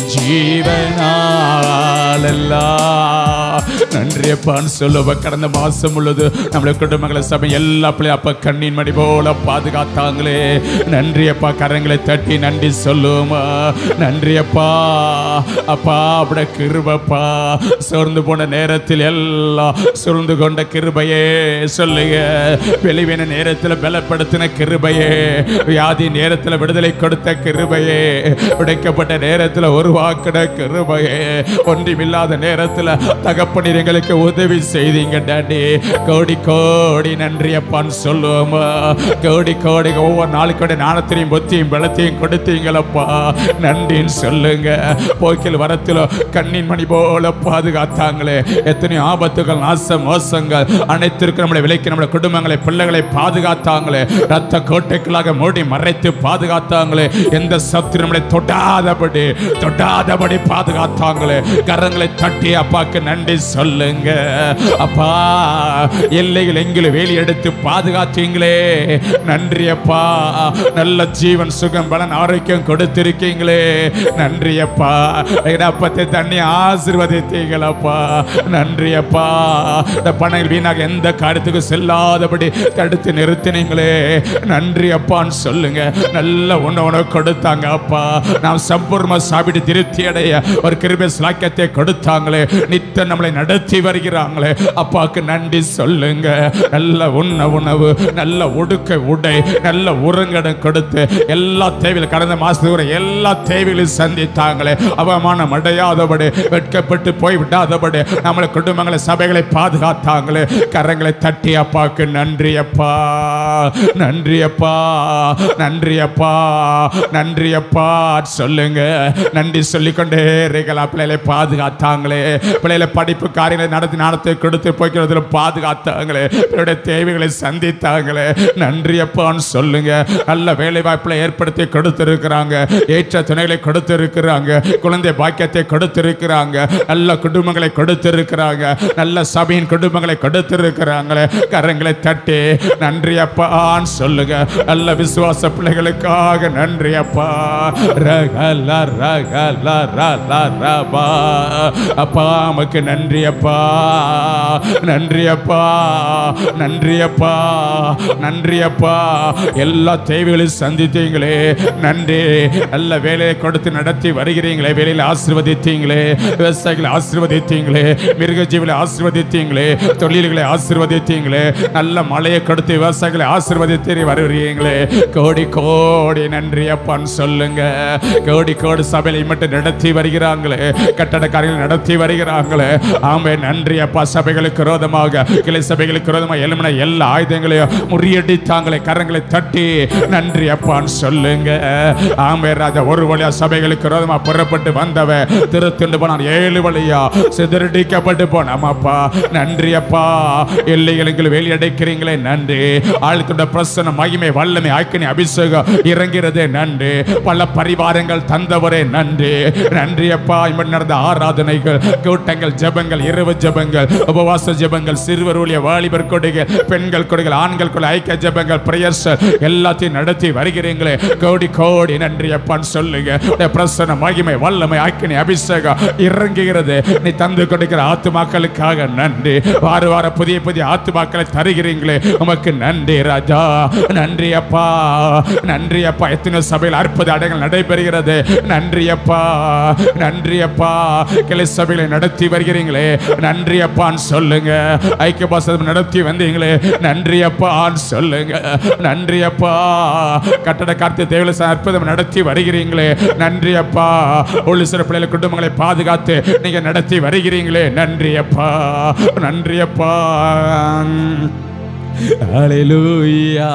Speaker 4: ஜீவனாலெல்லாம் நன்றியப்பான்னு சொல்லுவ கடந்த மாசம் உள்ளது நம்மளுடைய குடும்பங்களை சபை எல்லா பிள்ளையும் அப்பா கண்ணின் மணி போல பாதுகாத்தாங்களே நன்றியப்பா கரங்களை தட்டி நன்றி சொல்லுமா நன்றியப்பா அப்பா அப்படி கிருபப்பா சோர்ந்து போன நேரத்தில் எல்லாம் சூழ்ந்து கொண்ட கிருபையே சொல்லுங்க வெளிவின நேரத்தில் பலப்படுத்தின கிருபையே வியாதி நேரத்தில் விடுதலை கொடுத்த கிருபையே உடைக்கப்பட்ட நேரத்தில் உருவாக்கின கிருபையே ஒன்றுமில்லாத நேரத்தில் தகப்பனீர் எங்களுக்கு உதவி செய்தீங்க டாடி கோடி கோடி நன்றி அப்பான்னு சொல்லுவோமா கோடி கோடி ஒவ்வொரு நாளுக்கு ஞானத்தையும் புத்தியும் பலத்தையும் கொடுத்தீங்களப்பா நன்றின்னு சொல்லுங்க போக்கில் வரத்தில் கண்ணின் மணி போல பாதுகாத்தாங்களே எத்தனை ஆபத்துகள் நாச மோசங்கள் அனைத்திற்கு நம்மளை விலைக்கு நம்மளை குடும்பங்களை பிள்ளைகளை பாதுகாத்தாங்களே ரத்த கோட்டைகளாக மூடி மறைத்து பாதுகாத்தாங்களே எந்த சத்து நம்மளை தொடாதபடி தொடாதபடி பாதுகாத்தாங்களே கரங்களை தட்டி அப்பாக்கு நன்றி சொல்லுங்க அப்பா எல்லைகள் எங்கிலும் வேலி எடுத்து பாதுகாத்தீங்களே நன்றி அப்பா நல்ல ஜீவன் சுகம் பலன் ஆரோக்கியம் கொடுத்திருக்கீங்களே நன்றி அப்பா எங்க அப்பத்தை தண்ணி ஆசிர்வதித்தீங்களப்பா நன்றி அப்பா இந்த பணங்கள் வீணாக எந்த காரியத்துக்கும் செல்லாதபடி தடுத்து நிறுத்தினீங்களே நன்றி அப்பான்னு சொல்லுங்க நல்ல உணவு உணவு கொடுத்தாங்க அப்பா நாம் சம்பூர்ணமா சாப்பிட்டு திருப்தி அடைய ஒரு கிருபை சிலாக்கியத்தை கொடுத்தாங்களே நித்தம் நம்மளை நடத்தி வருகிறாங்களே அப்பாவுக்கு நன்றி சொல்லுங்க நல்ல உண்ண உணவு நல்ல உடுக்க உடை நல்ல உறங்கடம் கொடுத்து எல்லா தேவையிலும் கடந்த மாசத்துக்கு ஒரு எல்லா தேவைகளையும் சந்தித்தாங்களே அவமானம் அடையாதபடி வெட்கப்பட்டு போய் விடாதபடி நம்மளை குடும்பங்களை சபைகளை பாதுகாத்தாங்களே கரங்களை தட்டி அப்பாவுக்கு நன்றி அப்பா நன்றி அப்பா நன்றி அப்பா நன்றி அப்பா சொல்லுங்க நன்றி சொல்லிக்கொண்டே இருக்கலாம் பிள்ளைகளை பாதுகாத்தாங்களே பிள்ளைகளை படிப்பு காரியங்களை நடத்தி நடத்தி கொடுத்து போய்க்கிறதுல பாதுகாத்தாங்களே பிள்ளைடைய தேவைகளை சந்தித்தாங்களே நன்றி அப்பான்னு சொல்லுங்க நல்ல வேலை வாய்ப்புகளை ஏற்படுத்தி கொடுத்திருக்கிறாங்க ஏற்ற துணைகளை கொடுத்திருக்கிறாங்க குழந்தை பாக்கியத்தை கொடுத்திருக்கிறாங்க நல்ல குடும்பங்களை கொடுத்திருக்கிறாங்க நல்ல சபையின் குடும்பங்களை கொடுத்திருக்கிறாங்களே கரங்களை தட்டி நன்றி அப்பான்னு சொல்லுங்க நல்ல விசுவாச பிள்ளைகளுக்காக நன்றி அப்பா ரகல ரகல ரல ரபா அப்பா நமக்கு நன்றி அப்பா நன்றி அப்பா நன்றி அப்பா நன்றி அப்பா எல்லா தேவைகளையும் சந்தித்தீங்களே நன்றி நல்ல வேலையை கொடுத்து நடத்தி வருகிறீங்களே வேலையில் ஆசீர்வதித்தீங்களே விவசாயிகளை ஆசீர்வதித்தீங்களே மிருக ஜீவிகளை ஆசீர்வதித்தீங்களே தொழில்களை ஆசீர்வதித்தீங்களே நல்ல மழையை கொடுத்து விவசாயிகளை ஆசீர்வதித்து வருகிறீங்களே கோடி கோடி நன்றி அப்பான்னு சொல்லுங்க கோடி கோடி சபையை மட்டும் நடத்தி வருகிறாங்களே கட்டட காரியங்கள் நடத்தி வருகிறாங்களே ஆமே நன்றி அப்பா சபைகளுக்கு விரோதமாக கிளை சபைகளுக்கு விரோதமாக எழுமின எல்லா ஆயுதங்களையும் முறியடித்தாங்களே கரங்களை தட்டி நன்றி அப்பான்னு சொல்லுங்க ஆமே ராஜா ஒரு வழியா சபைகளுக்கு விரோதமா புறப்பட்டு வந்தவன் திருத்துண்டு போனான் ஏழு வழியா சிதறடிக்கப்பட்டு போனாம் அப்பா நன்றி அப்பா எல்லைகளுக்கு வேலி அடைக்கிறீங்களே நன்றி ஆழ்த்துட பிரசன மகிமை வல்லமை ஆக்கினி அபிஷேகம் இறங்கிறதே நன்றி பல பரிவாரங்கள் தந்தவரே நன்றி நன்றி அப்பா இம்மடி நடந்த ஆராதனைகள் கூட்டங்கள் ஜெபங்கள் இரவு ஜெபங்கள் உபவாச ஜெபங்கள் சிறுவர் ஊழிய வாலிபர் கொடைகள் பெண்கள் கொடைகள் ஆண்கள் கொடை ஐக்கிய ஜெபங்கள் பிரயர்ஸ் எல்லாத்தையும் நடத்தி வருகிறீங்களே கோடி கோடி நன்றி அப்பான்னு சொல்லுங்க உடைய பிரசன்ன மகிமை வல்லமை ஆக்கினி அபிஷேகம் இறங்குகிறது நீ தந்து கொடுக்கிற ஆத்துமாக்களுக்காக நன்றி வார வார புதிய புதிய ஆத்துமாக்களை தருகிறீங்களே உமக்கு நன்றி ராஜா நன்றி அப்பா நன்றி அப்பா எத்தனை சபையில் அற்புத அடைகள் நடைபெறுகிறது நன்றி அப்பா நன்றி அப்பா கிளை சபைகளை நடத்தி வருகிறீங்களே நன்றி அப்பான்னு சொல்லுங்க ஐக்கிய பாசம் நடத்தி வந்தீங்களே நன்றி அப்பான்னு சொல்லுங்க நன்றி அப்பா கட்டட கார்த்திய தேவல அற்புதம் நடத்தி வருகிறீங்களே நன்றி அப்பா ஒரு சில பிள்ளைகளை குடும்பங்களை பாதுகாத்து நீங்க நடத்தி வருகிறீங்களே நன்றி அப்பா நன்றி அப்பா ஹalleluya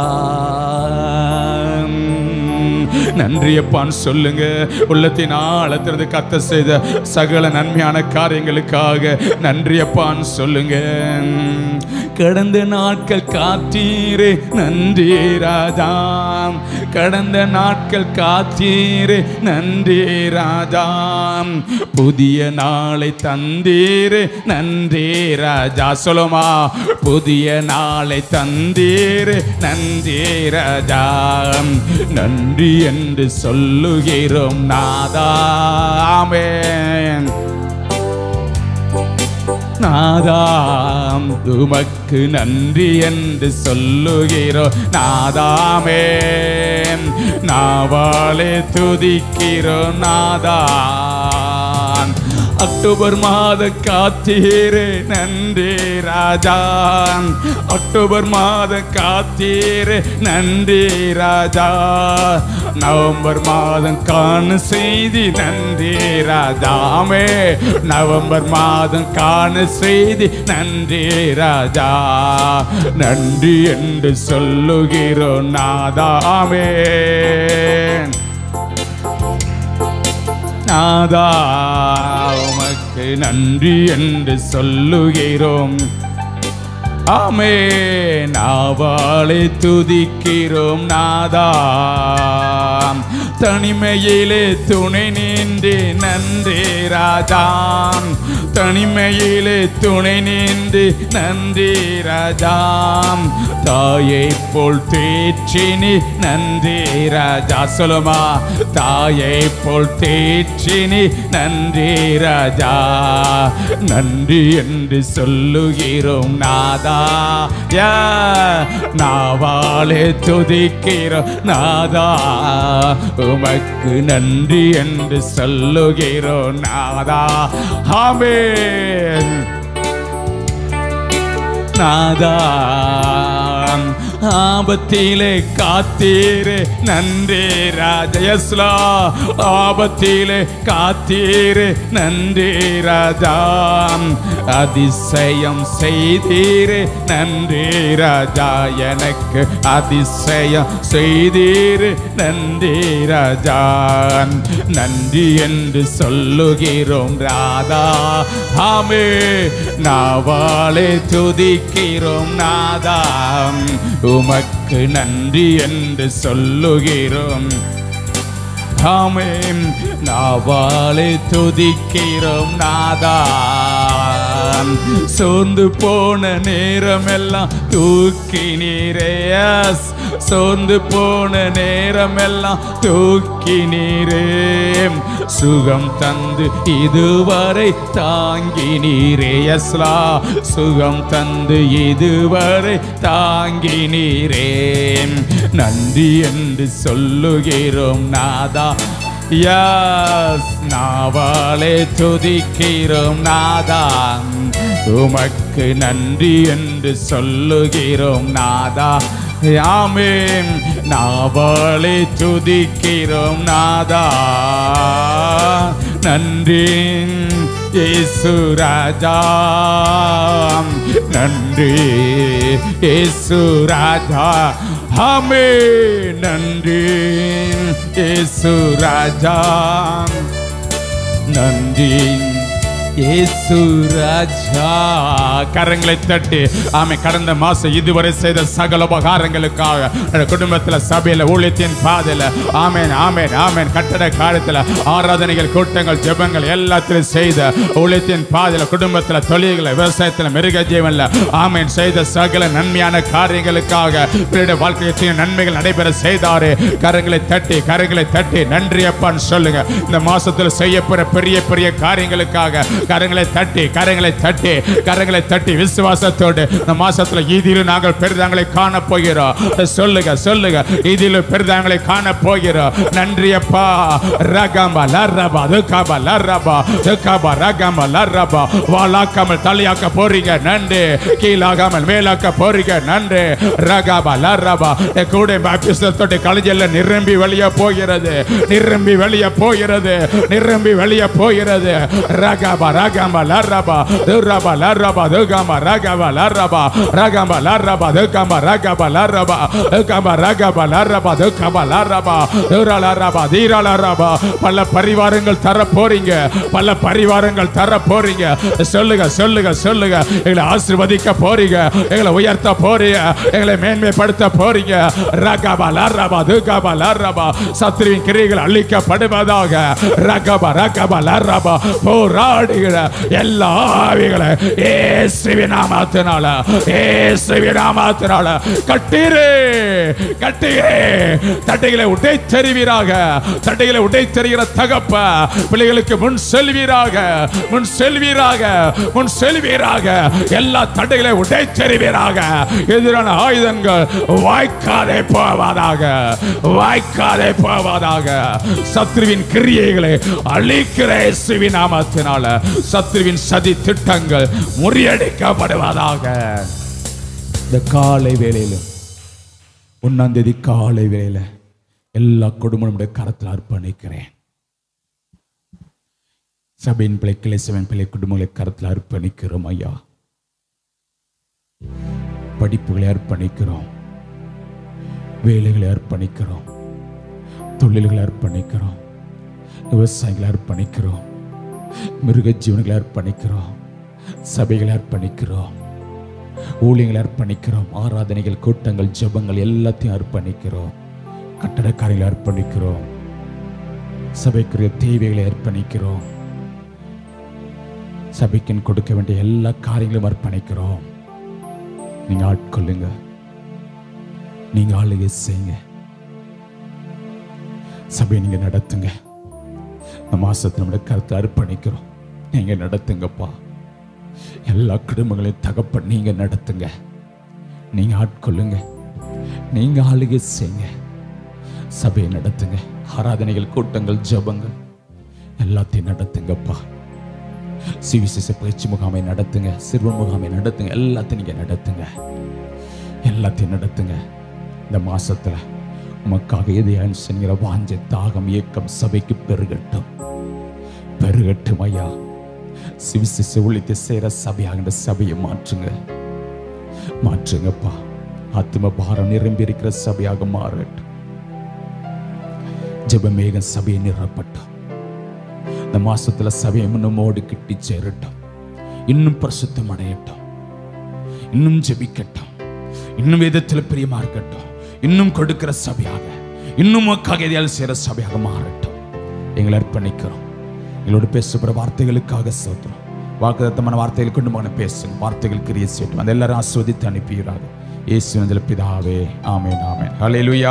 Speaker 4: நன்றி அப்பான்னு சொல்லுங்க உள்ளத்தின் ஆழத்திலிருந்து கத்த செய்த சகல நன்மையான காரியங்களுக்காக நன்றி அப்பான்னு சொல்லுங்க கடந்த நாட்கள் காத்தீரே நன்றி ராஜாம் கடந்த நாட்கள் காத்தீரே நன்றி ராஜாம் புதிய நாளை தந்தீரே நன்றி ராஜா சொல்லுமா புதிய நாளை தந்தீரே நன்றி ராஜா நன்றி என்று சொல்லுகிறோம் நாதாமேன் நாதாம் உமக்கு நன்றி என்று சொல்லுகிறோம் நாதாமே நாவாலே துதிக்கிறோம் நாதான் அக்டோபர் மாத காத்தீரே நன்றி ராஜா அக்டோபர் மாத காத்தீரே நன்றி ராஜா நவம்பர் மாதம் காண செய்தி நன்றி ராஜாமே நவம்பர் மாதம் காண செய்தி நன்றி ராஜா நன்றி என்று சொல்லுகிறோம் நாதாமே நாதா உமக்கு நன்றி என்று சொல்லுகிறோம் ஆமே நாவாளை துதிக்கிறோம் நாதா தனிமையிலே துணை நின்று நன்றி ராஜாம் தனிமையிலே துணை நின்று நன்றி ராஜாம் தாயை போல் தேற்றினி நன்றி ராஜா சொல்லுமா தாயை போல் தேற்றினி நன்றி ராஜா நன்றி என்று சொல்லுகிறோம் நாதா யா நாவாலே துதிக்கிறோம் நாதா உமக்கு நன்றி என்று சொல்லுகிறோம் நாதா ஆமென் நாதாம் ஆபத்திலே காத்தீரே நன்றி ராஜயஸ்லா ஆபத்திலே காத்தீரே நன்றி ராஜாம் அதிசயம் செய்தீரே நன்றி ராஜா எனக்கு அதிசயம் செய்தீரே நன்றி ராஜா நன்றி என்று சொல்லுகிறோம் ராதா ஆமே நாவாலே துதிக்கிறோம் நாதா உமக்கு நன்றி என்று சொல்லுகிறோம் ஆமென் நாவாலே துதிக்கிறோம் நாதா சோர்ந்து போன நேரமெல்லாம் தூக்கி நீரே yes. சோர்ந்து போன நேரமெல்லாம் தூக்கி நீரே சுகம் தந்து இதுவரை தாங்கி நீரே யஸ்லா சுகம் தந்து இதுவரை தாங்கி நீரே நன்றி என்று சொல்லுகிறோம் நாதா யாஸ் நாவாலே துதிக்கிறோம் நாதா உமக்கு நன்றி என்று சொல்லுகிறோம் நாதா யாமேன் நாவாலே துதிக்கிறோம் நாதா நன்றி இயேசு ராஜா நன்றி இயேசு ராஜா ஹமே நன்றி இயேசு ராஜா நன்றி இயேசு ராஜா கரங்களை தட்டி ஆமை கடந்த மாசம் இதுவரை செய்த சகல உபகாரங்களுக்காக என்னோட குடும்பத்துல சபையில ஊழியத்தின் பாதையில ஆமேன் ஆமேன் ஆமேன் கட்டட காலத்துல ஆராதனைகள் கூட்டங்கள் ஜெபங்கள் எல்லாத்திலும் செய்த ஊழியத்தின் பாதையில குடும்பத்துல தொழில்களை விவசாயத்துல மிருக ஜீவன்ல ஆமேன் செய்த சகல நன்மையான காரியங்களுக்காக பிறருடைய வாழ்க்கையின் நன்மைகள் நடைபெற செய்தாரு கரங்களை தட்டி கரங்களை தட்டி நன்றி அப்பான்னு சொல்லுங்க இந்த மாசத்துல செய்ய போற பெரிய பெரிய காரியங்களுக்காக கரங்களை தட்டி கரங்களை தட்டி கரங்களை தட்டி விசுவாசத்தோடு இந்த மாசத்துல ஈதியிலும் நாங்கள் பெரிதாங்களை காண போகிறோம் சொல்லுங்க சொல்லுங்க ஈதியிலும் பெரிதாங்களை காண போகிறோம் நன்றி அப்பா ரகமா லரபா துக்காபா லரபா துக்காபா ரகமா லரபா வாலாக்காமல் தலையாக்க போறீங்க நன்றி கீழாகாமல் மேலாக்க போறீங்க நன்றி ரகாபா லரபா என் கூட பாப்டிஸ்டத்தோட கலைஞர்ல நிரம்பி வெளியே போகிறது நிரம்பி வெளியே போகிறது நிரம்பி வெளியே போகிறது ரகாபா ரகாபா லரபா துரபா லரபா துகாமா ரகாபா லரபா ரகாபா லரபா துகாமா ரகாபா லரபா துகாமா ரகாபா லரபா துகாமா லரபா துரா லரபா தீரா லரபா பல பரிவாரங்கள் தர போறீங்க பல பரிவாரங்கள் தர போறீங்க சொல்லுங்க சொல்லுங்க சொல்லுங்க எங்களை ஆசீர்வதிக்க போறீங்க எங்களை உயர்த்த போறீங்க எங்களை மேன்மைப்படுத்த போறீங்க ரகபா லரபா துகபா லரபா சத்ருவின் கிரியைகள் அழிக்கப்படுவதாக ரகபா ரகபா லரபா போராடுகிற எல்லா ஆவிகளை இயேசுவின் நாமத்தினால இயேசுவின் நாமத்தினால கட்டீரே கட்டீரே தட்டைகளை உடை தெரிவீராக தட்டைகளை உடை தெரிகிற தகப்ப பிள்ளைகளுக்கு முன் செல்வீராக முன் செல்வீராக முன் செல்வீராக எல்லா தடைகளை உடை தெரிவீராக எதிரான ஆயுதங்கள் வாய்க்காதே போவதாக வாய்க்காதே போவதாக சத்ருவின் கிரியைகளை அழிக்கிற இயேசுவின் நாமத்தினால சத்ருவின் சதி திட்டங்கள் முறியடிக்கப்படுவதாக இந்த காலை வேளையிலும் ஒன்னாம் தேதி காலை வேளையில எல்லா குடும்பமுடைய கரத்தில் அர்ப்பணிக்கிறேன் சபையின் பிள்ளை கிளேசவன் பிள்ளை குடும்பங்களை கரத்தில் அர்ப்பணிக்கிறோம் ஐயா படிப்புகளை அர்ப்பணிக்கிறோம் வேலைகளை அர்ப்பணிக்கிறோம் தொழில்களை அர்ப்பணிக்கிறோம் விவசாயிகளை அர்ப்பணிக்கிறோம் மிருக ஜீவன்களை அர்ப்பணிக்கிறோம் சபைகளை அர்ப்பணிக்கிறோம் ஊழியங்களை அர்ப்பணிக்கிறோம் ஆராதனைகள் கூட்டங்கள் ஜெபங்கள் எல்லாத்தையும் அர்ப்பணிக்கிறோம் கட்டடக்காரிகளை அர்ப்பணிக்கிறோம் சபைக்குரிய தேவைகளை அர்ப்பணிக்கிறோம் சபைக்கு கொடுக்க வேண்டிய எல்லா காரியங்களும் அர்ப்பணிக்கிறோம் நீங்க ஆட்கொள்ளுங்க நீங்க ஆளுகை செய்யுங்க சபையை நீங்க நடத்துங்க இந்த மாசத்துல நம்முடைய கருத்தை அர்ப்பணிக்கிறோம் நீங்க நடத்துங்கப்பா எல்லா குடும்பங்களையும் தகப்ப நீங்க நடத்துங்க நீங்க ஆட்கொள்ளுங்க நீங்க ஆளுகை செய்யுங்க சபையை நடத்துங்க ஆராதனைகள் கூட்டங்கள் ஜெபங்கள் எல்லாத்தையும் நடத்துங்கப்பா சிவிசிச பயிற்சி முகாமை நடத்துங்க சிறுவ முகாமை நடத்துங்க எல்லாத்தையும் நீங்க நடத்துங்க எல்லாத்தையும் நடத்துங்க இந்த மாசத்துல உமக்காக எதையான் செய்கிற வாஞ்ச தாகம் இயக்கம் சபைக்கு பெருகட்டும் பெருகட்டும் ஐயா சிவிசிச ஒழித்து செய்கிற சபையாக இந்த சபையை மாற்றுங்க மாற்றுங்கப்பா ஆத்ம பாரம் நிரம்பி இருக்கிற சபையாக மாறட்டும் ஜெபமேகம் சபையை நிரப்பட்டும் இந்த மாசத்துல சபையை நம்மோடு கிட்டி சேரட்டும் இன்னும் பரிசுத்தம் அடையட்டும் இன்னும் ஜெபிக்கட்டும் இன்னும் விதத்தில் பிரியமா இருக்கட்டும் இன்னும் கொடுக்கிற சபையாக இன்னும் உமக்காக எதையால் செய்கிற சபையாக மாறட்டும் எங்களை அர்ப்பணிக்கிறோம் எங்களோடு பேசுகிற வார்த்தைகளுக்காக சோத்திரம் வாக்குதத்தமான வார்த்தைகள் கொண்டு போன பேசுங்க வார்த்தைகள் கிரிய செய்யட்டும் அதை எல்லாரும் ஆஸ்வதித்து அனுப்புகிறாங்க இயேசு பிதாவே ஆமென் ஆமென் ஹalleluya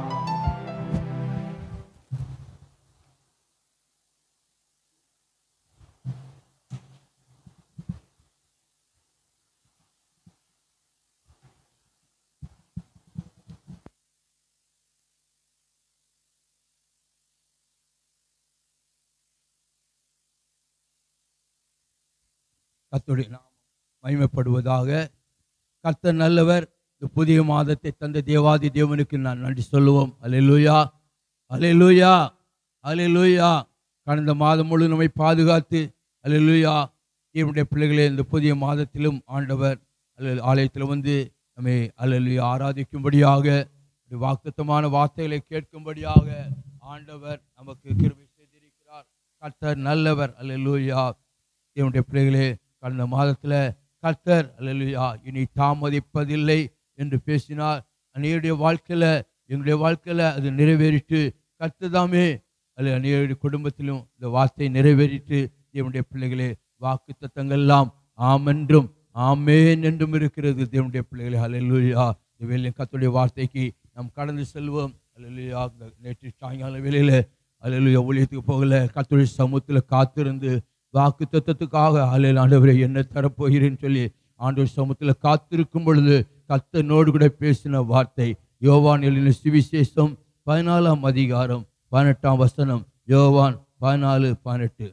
Speaker 1: கர்த்தருடைய நாமம் மகிமைப்படுவதாக கர்த்தர் நல்லவர் இந்த புதிய மாதத்தை தந்த தேவாதி தேவனுக்கு நான் நன்றி சொல்லுவோம் அலையலூயா அலையலூயா அலையலூயா கடந்த மாதம் முழு நம்மை பாதுகாத்து அலையலூயா என்னுடைய பிள்ளைகளே இந்த புதிய மாதத்திலும் ஆண்டவர் அல்ல ஆலயத்தில் வந்து நம்மை அலையலூயா ஆராதிக்கும்படியாக வாக்குத்தமான வார்த்தைகளை கேட்கும்படியாக ஆண்டவர் நமக்கு கிருபை செய்திருக்கிறார் கர்த்தர் நல்லவர் அல்லேலூயா என்னுடைய பிள்ளைகளே கடந்த மாதத்தில் கர்த்தர் அல்லேலூயா இனி தாமதிப்பதில்லை என்று பேசினார் அநேருடைய வாழ்க்கையில் எங்களுடைய வாழ்க்கையில் அது நிறைவேறிட்டு கர்த்ததாமே அல்ல அநேருடைய குடும்பத்திலும் இந்த வார்த்தை நிறைவேறிட்டு தேவனுடைய பிள்ளைகளே வாக்கு தத்தங்கள்லாம் ஆமென்றும் ஆமேன் என்றும் இருக்கிறது தேவனுடைய பிள்ளைகளே அல்லேலூயா இந்த வேலையும் கர்த்தருடைய வார்த்தைக்கு நாம் கடந்து செல்வோம் அல்லேலூயா இந்த நேற்று சாயங்கால வேலையில் அல்லேலூயா ஊழியத்துக்கு போகல கர்த்தருடைய சமூகத்தில் காத்திருந்து வாக்கு தத்துவத்துக்காக ஆலையில் ஆண்டவரை என்ன தரப்போகிறேன்னு சொல்லி ஆண்டவர் சமூகத்தில் காத்திருக்கும் பொழுது கத்தனோடு கூட பேசின வார்த்தை யோவான் எழுதின சுவிசேஷம் பதினாலாம் அதிகாரம் பதினெட்டாம் வசனம் யோவான் பதினாலு பதினெட்டு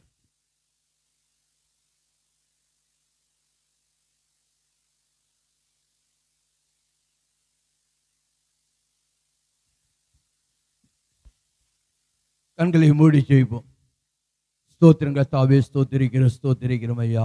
Speaker 1: கண்களை மூடி செய்வோம் ஸ்தோத்திரங்கள் தாவே ஸ்தோத்திரிக்கிற ஸ்தோத்திரிக்கிறோம் ஐயா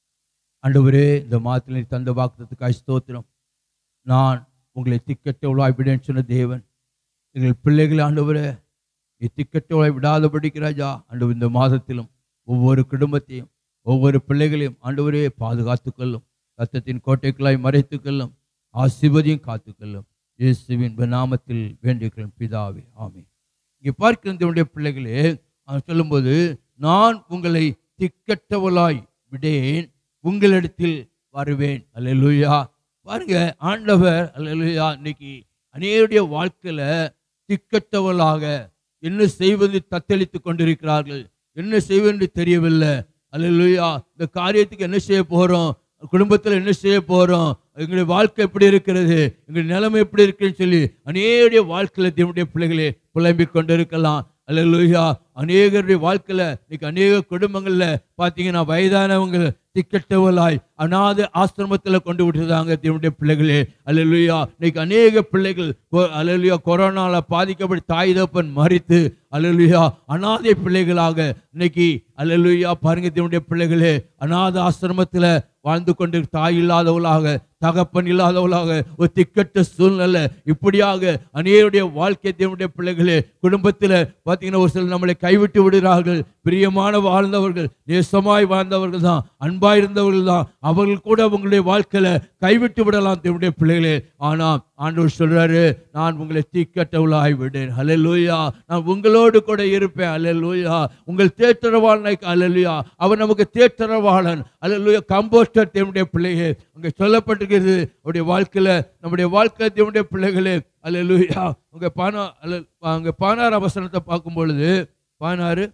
Speaker 1: ஆண்டவரே இந்த மாதத்தில் தந்த வாக்குறதுக்காய் ஸ்தோத்திரம் நான் உங்களை திக்கட்டவளாய் விடேன்னு சொன்ன தேவன் எங்கள் பிள்ளைகள் ஆண்டவரே நீ திக்கட்டவளாய் விடாதபடிக்கு ராஜா ஆண்டவர் இந்த மாதத்திலும் ஒவ்வொரு குடும்பத்தையும் ஒவ்வொரு பிள்ளைகளையும் ஆண்டவரே பாதுகாத்துக்கொள்ளும் ரத்தத்தின் கோட்டைகளாய் மறைத்துக்கொள்ளும் ஆசிர்வதியும் காத்துக்கொள்ளும் இயேசுவின் நாமத்தில் வேண்டிக்கிறேன் பிதாவே ஆமென் இங்கே பார்க்கிற தேவனுடைய பிள்ளைகளே அவன் சொல்லும்போது நான் உங்களை திக்கட்டவளாய் விடேன் உங்களிடத்தில் வருவேன் அல்லேலூயா பாருங்க ஆண்டவர் அல்லேலூயா இன்னைக்கு அநேருடைய வாழ்க்கையில திக்கட்டவளாக என்ன செய்வது தத்தளித்து கொண்டிருக்கிறார்கள் என்ன செய்வது தெரியவில்லை அல்லேலூயா இந்த காரியத்துக்கு என்ன செய்ய போறோம் குடும்பத்தில் என்ன செய்ய போறோம் எங்களுடைய வாழ்க்கை எப்படி இருக்கிறது எங்களுடைய நிலைமை எப்படி இருக்குன்னு சொல்லி அநேக வாழ்க்கையில தேவனுடைய பிள்ளைகளே புலம்பிக் கொண்டிருக்கலாம் அல்லேலூயா அநேகருடைய வாழ்க்கையில இன்னைக்கு அநேக குடும்பங்கள்ல பாத்தீங்கன்னா வயதானவங்க திக்கட்டவளாய் அநாத ஆசிரமத்துல கொண்டு விட்டுருந்தாங்க தேவனுடைய பிள்ளைகளே அல்லேலூயா இன்னைக்கு அநேக பிள்ளைகள் கொ- அல்லேலூயா கொரோனால பாதிக்கப்பட்டு தாய் தப்பன் மறித்து அல்லேலூயா அநாதை பிள்ளைகளாக இன்னைக்கு அல்லேலூயா பாருங்க தேவனுடைய பிள்ளைகளே அநாத ஆசிரமத்துல வாழ்ந்து கொண்டு தாய் இல்லாதவளாக தகப்பன் இல்லாதவளாக ஒரு திக்கட்ட சூழ்நிலை இப்படியாக அநேருடைய வாழ்க்கை தேவனுடைய பிள்ளைகளே குடும்பத்தில் பார்த்தீங்கன்னா ஒரு சிலர் நம்மளை கைவிட்டு விடுகிறார்கள் பிரியமான வாழ்ந்தவர்கள் நேசமாய் வாழ்ந்தவர்கள் தான் அன்பாய் இருந்தவர்கள் தான் அவர்கள் கூட உங்களுடைய வாழ்க்கையில கைவிட்டு விடலாம் தேவனுடைய பிள்ளைகளே ஆனால் ஆண்டவர் சொல்றாரு நான் உங்களை தீக்கட்டவளாய் விடேன் ஹalleluya நான் உங்களோடு கூட இருப்பேன் ஹalleluya உங்கள் தேற்றரவாளனை ஹalleluya அவர் நமக்கு தேற்றரவாளன் ஹalleluya கம்போஸ்டர் தேவனுடைய பிள்ளையே அங்கே சொல்லப்பட்டிருக்கிறது அவருடைய வாழ்க்கையில நம்முடைய வாழ்க்கை தேவனுடைய பிள்ளைகளே ஹalleluya உங்க பானா அல்ல அங்க பானார் அவசரத்தை பார்க்கும் பொழுது பானாறு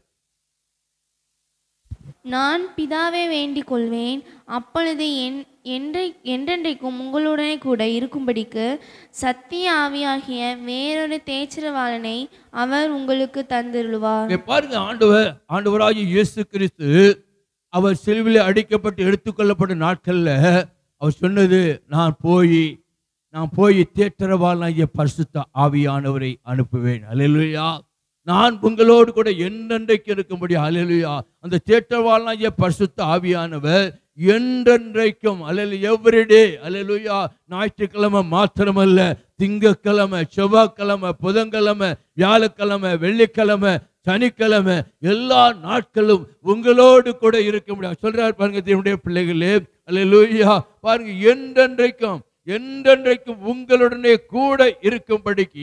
Speaker 3: நான் பிதாவை வேண்டிக் கொள்வேன் அப்பொழுது என் என்றை என்றென்றைக்கும் உங்களுடனே கூட இருக்கும்படிக்கு சத்திய ஆவியாகிய வேறொரு தேச்சரவாளனை அவர் உங்களுக்கு தந்திருவார்
Speaker 1: இங்க பாருங்க ஆண்டவர் ஆண்டவராகிய இயேசு கிறிஸ்து அவர் சிலுவிலே அடிக்கப்பட்டு எடுத்துக்கொள்ளப்பட்ட நாட்கள்ல அவர் சொன்னது நான் போய் நான் போய் தேற்றரவாளனாகிய பரிசுத்த ஆவியானவரை அனுப்புவேன் அல்லேலூயா நான் உங்களோடு கூட என்னென்றைக்கு இருக்கும்படி அல்லேலூயா அந்த தேற்றரவாளனாகிய பரிசுத்த ஆவியானவர் என்றென்றைக்கும் அல்லது எவ்ரிடே அல்லேலூயா ஞாயிற்றுக்கிழமை மாத்திரமல்ல திங்கக்கிழமை செவ்வாய்க்கிழமை புதன்கிழமை வியாழக்கிழமை வெள்ளிக்கிழமை சனிக்கிழமை எல்லா நாட்களும் உங்களோடு கூட இருக்க முடியும் சொல்றார் பாருங்க தேவனுடைய பிள்ளைகளே அல்லேலூயா பாருங்க என்றென்றைக்கும் என்றென்றைக்கும் உங்களுடனே கூட இருக்கும்படிக்கு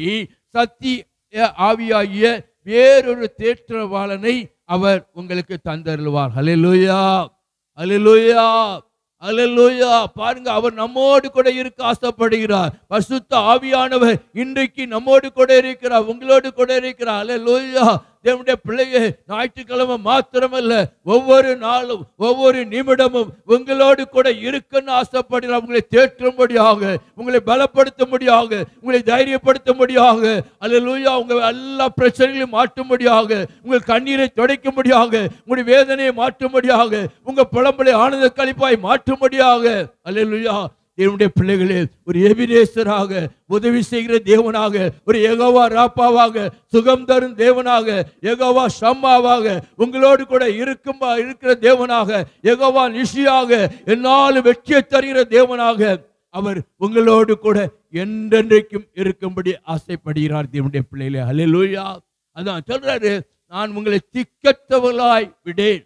Speaker 1: சத்திய ஆவியாகிய வேறொரு தேற்றவாளனை அவர் உங்களுக்கு தந்தருள்வார் ஹalleluya ஹalleluya ஹalleluya பாருங்க அவர் நம்மோடு கூட இருக்க ஆசைப்படுகிறார் பரிசுத்த ஆவியானவர் இன்றைக்கு நம்மோடு கூட இருக்கிறார் உங்களோடு கூட இருக்கிறார் ஹalleluya தேவனுடைய பிள்ளையே ஞாயிற்றுக்கிழமை மாத்திரமல்ல ஒவ்வொரு நாளும் ஒவ்வொரு நிமிடமும் உங்களோடு கூட இருக்குன்னு ஆசைப்படுகிறார் உங்களை தேற்றும்படியாக உங்களை பலப்படுத்தும்படியாக உங்களை தைரியப்படுத்தும்படியாக அல்லேலூயா உங்க எல்லா பிரச்சனைகளையும் மாற்றும்படியாக உங்கள் கண்ணீரை துடைக்கும்படியாக உங்களுடைய வேதனையை மாற்றும்படியாக உங்க புலம்பலை ஆனந்த கழிப்பாய் மாற்றும்படியாக அல்லேலூயா தேவனுடைய பிள்ளைகளே ஒரு எபினேசராக உதவி செய்கிற தேவனாக ஒரு ஏகோவா ராப்பாவாக சுகம் தரும் தேவனாக ஏகோவா ஷம்மாவாக உங்களோடு கூட இருக்கும் இருக்கிற தேவனாக ஏகோவா நிஷியாக என்னாலும் வெற்றியை தருகிற தேவனாக அவர் உங்களோடு கூட என்றென்றைக்கும் இருக்கும்படி ஆசைப்படுகிறார் தேவனுடைய பிள்ளைகளே ஹalleluya அதான் சொல்றாரு நான் உங்களை திக்கற்றவர்களாய் விடேன்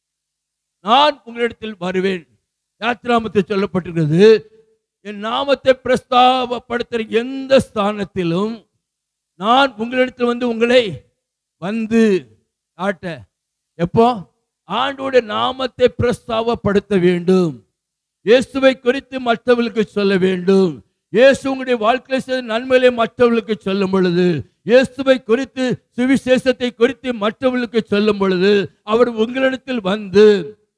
Speaker 1: நான் உங்களிடத்தில் வருவேன் யாத்திராமத்தில் சொல்லப்பட்டிருக்கிறது என் நாமத்தை பிரஸ்தாபப்படுத்துகிற எந்த ஸ்தானத்திலும் நான் உங்களிடத்தில் வந்து உங்களை வந்து காட்ட எப்போ ஆண்டோட நாமத்தை பிரஸ்தாபப்படுத்த வேண்டும் இயேசுவை குறித்து மற்றவர்களுக்கு சொல்ல வேண்டும் இயேசு உங்களுடைய வாழ்க்கையில் செய்த நன்மைகளை மற்றவர்களுக்கு சொல்லும் பொழுது இயேசுவை குறித்து சுவிசேஷத்தை குறித்து மற்றவர்களுக்கு சொல்லும் பொழுது அவர் உங்களிடத்தில் வந்து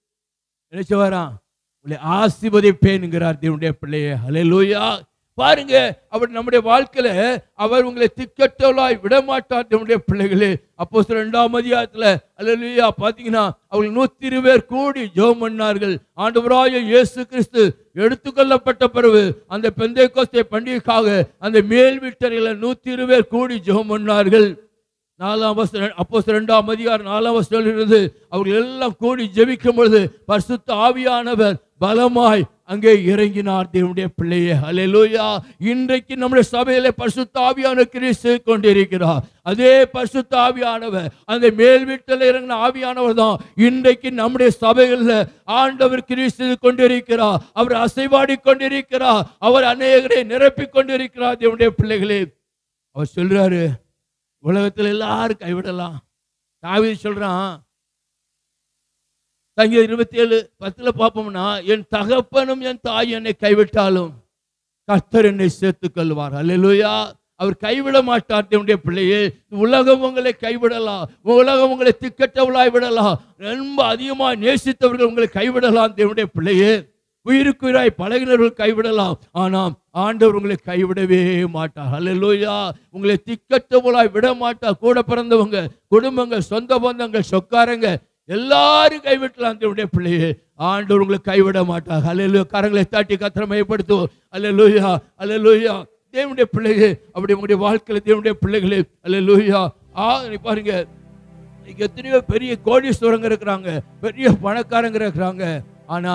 Speaker 1: என்ன செய்வாராம் உங்களை ஆசிர்வதிப்பேன்கிறார் தேவனுடைய பிள்ளையே ஹalleluya பாருங்க அவர் நம்முடைய வாழ்க்கையில அவர் உங்களை திக்கட்டவளாய் விடமாட்டார் தேவனுடைய பிள்ளைகளே அப்போ ரெண்டாம் அதிகாரத்துல அல்லா பாத்தீங்கன்னா அவங்க நூத்தி இருபது பேர் கூடி ஜெபம் பண்ணார்கள் ஆண்டவராய இயேசு கிறிஸ்து எடுத்துக்கொள்ளப்பட்ட பிறகு அந்த பெந்தை கோஸ்தை பண்டிகைக்காக அந்த மேல் வீட்டறையில நூத்தி இருபது பேர் கூடி ஜெபம் பண்ணார்கள் நாலாம் வசனம் அப்போ ரெண்டாம் அதிகாரம் நாலாம் வசனம் இருந்து அவர்கள் எல்லாம் கூடி ஜெபிக்கும் பொழுது பரிசுத்த ஆவியானவர் பலமாய் அங்கே இறங்கினார் தேவனுடைய பிள்ளையே ஹalleluya இன்றைக்கு நம்முடைய சபையில பரிசுத்த ஆவியான கிறிஸ்து கொண்டிருக்கிறார் அதே பரிசுத்த ஆவியானவர் அந்த மேல் வீட்டில் இறங்கின ஆவியானவர் தான் இன்றைக்கு நம்முடைய சபைகளில் ஆண்டவர் கிறிஸ்து கொண்டிருக்கிறார் அவர் அசைவாடி கொண்டிருக்கிறார் அவர் அநேகரை நிரப்பிக் கொண்டிருக்கிறார் தேவனுடைய பிள்ளைகளே அவர் சொல்றாரு உலகத்தில் எல்லாரும் கைவிடலாம் தாவீது சொல்றான் சங்கீதம் இருபத்தி ஏழு பத்துல பார்ப்போம்னா என் தகப்பனும் என் தாய் என்னை கைவிட்டாலும் கர்த்தர் என்னை சேர்த்துக் கொள்வார் அல்லேலூயா அவர் கைவிட மாட்டார் தேவனுடைய பிள்ளையே உலகம் உங்களை கைவிடலாம் உலகம் உங்களை திக்கட்டவளாய் விடலாம் ரொம்ப அதிகமாக நேசித்தவர்கள் உங்களை கைவிடலாம் தேவனுடைய பிள்ளையே உயிருக்குயிராய் பழகினர்கள் கைவிடலாம் ஆனால் ஆண்டவர் உங்களை கைவிடவே மாட்டார் அல்லேலூயா உங்களை திக்கட்டவளாய் விட மாட்டார் கூட பிறந்தவங்க குடும்பங்கள் சொந்த பந்தங்கள் சொக்காரங்க எல்லாரும் கைவிட்டலாம் தேவனுடைய பிள்ளையே ஆண்டவர் உங்களை கைவிட மாட்டார் அல்லேலூயா கரங்களை தாட்டி கத்திரமயப்படுத்துவோம் அல்லேலூயா அல்லேலூயா தேவனுடைய பிள்ளைகளே அப்படி உங்களுடைய வாழ்க்கையில தேவனுடைய பிள்ளைகளே அல்லேலூயா ஆ நீ பாருங்க இங்க எத்தனையோ பெரிய கோடீஸ்வரங்க இருக்கிறாங்க பெரிய பணக்காரங்க இருக்கிறாங்க ஆனா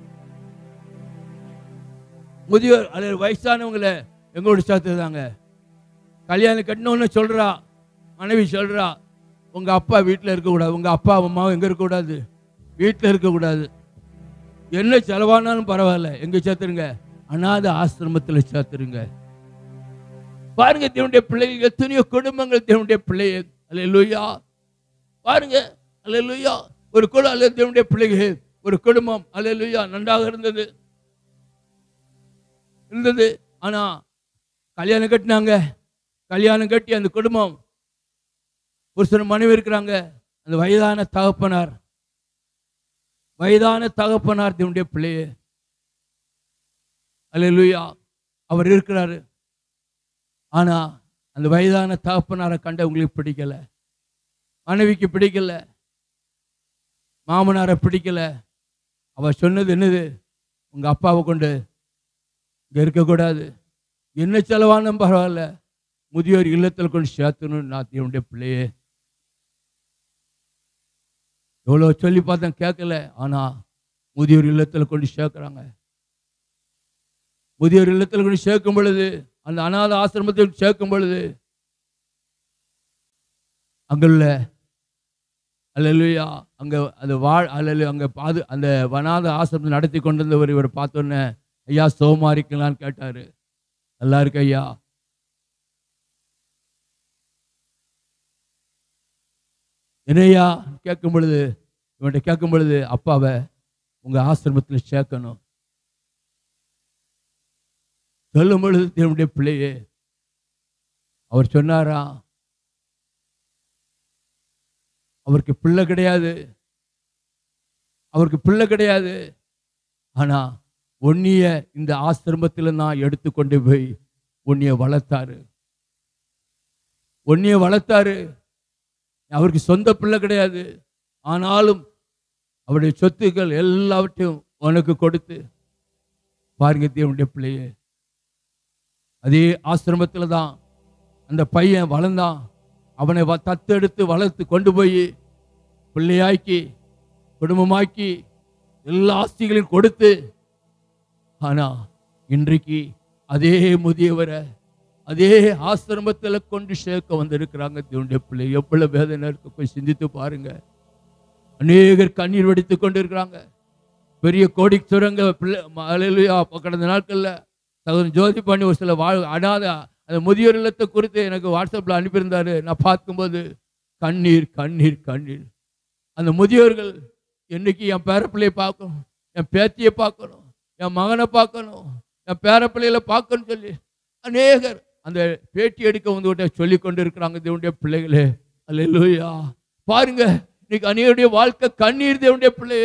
Speaker 1: முதியோர் அல்லது வயசானவங்களை எங்களோட சேர்த்துதாங்க கல்யாணம் கட்டணும்னு சொல்றா மனைவி சொல்றா உங்க அப்பா வீட்டில் இருக்கக்கூடாது உங்க அப்பா அம்மாவும் எங்க இருக்கக்கூடாது வீட்டில் இருக்கக்கூடாது என்ன செலவானாலும் பரவாயில்ல எங்க சேர்த்துருங்க அநாத ஆசிரமத்தில் சேர்த்துருங்க பாருங்க தேவனுடைய பிள்ளைகள் எத்தனையோ குடும்பங்கள் தேவனுடைய பிள்ளைகள் அல்லேலூயா பாருங்க அல்லேலூயா ஒரு குலம் அல்ல தேவனுடைய பிள்ளைகள் ஒரு குடும்பம் அல்லேலூயா நன்றாக இருந்தது இருந்தது ஆனா கல்யாணம் கட்டினாங்க கல்யாணம் கட்டி அந்த குடும்பம் ஒரு சில மனைவி இருக்கிறாங்க அந்த வயதான தகப்பனார் வயதான தகப்பனார் தேவனுடைய பிள்ளையே அல்லேலூயா அவர் இருக்கிறாரு ஆனா அந்த வயதான தகப்பனாரை கண்ட உங்களுக்கு பிடிக்கல மனைவிக்கு பிடிக்கல மாமனாரை பிடிக்கல அவர் சொன்னது என்னது உங்க அப்பாவை கொண்டு இங்க இருக்கக்கூடாது என்ன செலவானும் பரவாயில்ல முதியோர் இல்லத்தில் கொண்டு சேர்த்தணும் நான் என்னுடைய பிள்ளையே எவ்வளோ சொல்லி பார்த்தேன் கேட்கல ஆனா முதியோர் இல்லத்தில் கொண்டு சேர்க்குறாங்க முதியோர் இல்லத்தில் கொண்டு சேர்க்கும் பொழுது அந்த அநாத ஆசிரமத்தில் சேர்க்கும் பொழுது அங்குள்ள அல்லா அங்க அந்த வாழ் அல்ல அங்க பாது அந்த வனாத ஆசிரமத்தை நடத்தி கொண்டிருந்தவர் இவர் பார்த்தோன்னே ஐயா சோமா இருக்கலான்னு கேட்டாரு நல்லா இருக்கு ஐயா என்னையா கேட்கும் பொழுது இவன்கிட்ட கேட்கும் பொழுது அப்பாவை உங்க ஆசிரமத்தில் சேர்க்கணும் சொல்லும் பொழுது என்னுடைய பிள்ளையே அவர் சொன்னாரா அவருக்கு பிள்ளை கிடையாது அவருக்கு பிள்ளை கிடையாது ஆனா உன்னிய இந்த ஆசிரமத்தில் நான் எடுத்துக்கொண்டு போய் உன்னிய வளர்த்தாரு உன்னிய வளர்த்தாரு அவருக்கு சொந்த பிள்ளை கிடையாது ஆனாலும் அவருடைய சொத்துக்கள் எல்லாவற்றையும் உனக்கு கொடுத்து பாருங்க தேவனுடைய பிள்ளையே அதே ஆசிரமத்தில் தான் அந்த பையன் வளர்ந்தான் அவனை வ- தத்தெடுத்து வளர்த்து கொண்டு போய் பிள்ளையாக்கி குடும்பமாக்கி எல்லா ஆஸ்திகளையும் கொடுத்து ஆனா இன்றைக்கு அதே முதியவரை அதே ஆசிரமத்தில் கொண்டு சேர்க்க வந்திருக்கிறாங்க தேவனுடைய பிள்ளை எவ்வளவு வேதனை இருக்கு போய் சிந்தித்து பாருங்க அநேகர் கண்ணீர் வடித்து கொண்டு இருக்கிறாங்க பெரிய கோடீஸ்வரங்க பிள்ளை அலையிலையா கடந்த நாட்கள்ல சகோதரன் ஜோதி பண்ணி ஒரு சில வாழ் அனாத அந்த முதியோர் இல்லத்தை குறித்து எனக்கு வாட்ஸ்அப்பில் அனுப்பியிருந்தாரு நான் பார்க்கும்போது கண்ணீர் கண்ணீர் கண்ணீர் அந்த முதியோர்கள் என்னைக்கு என் பேரப்பிள்ளையை பார்க்கணும் என் பேத்தியை பார்க்கணும் என் மகனை பார்க்கணும் என் பேரப்பிள்ளைகளை பார்க்கணும்னு சொல்லி அநேகர் அந்த பேட்டி எடுக்க வந்து சொல்லி கொண்டு இருக்கிறாங்க தேவனுடைய பிள்ளைகளே அல்லேலூயா பாருங்க இன்னைக்கு அநேகருடைய வாழ்க்கை கண்ணீர் தேவனுடைய பிள்ளையே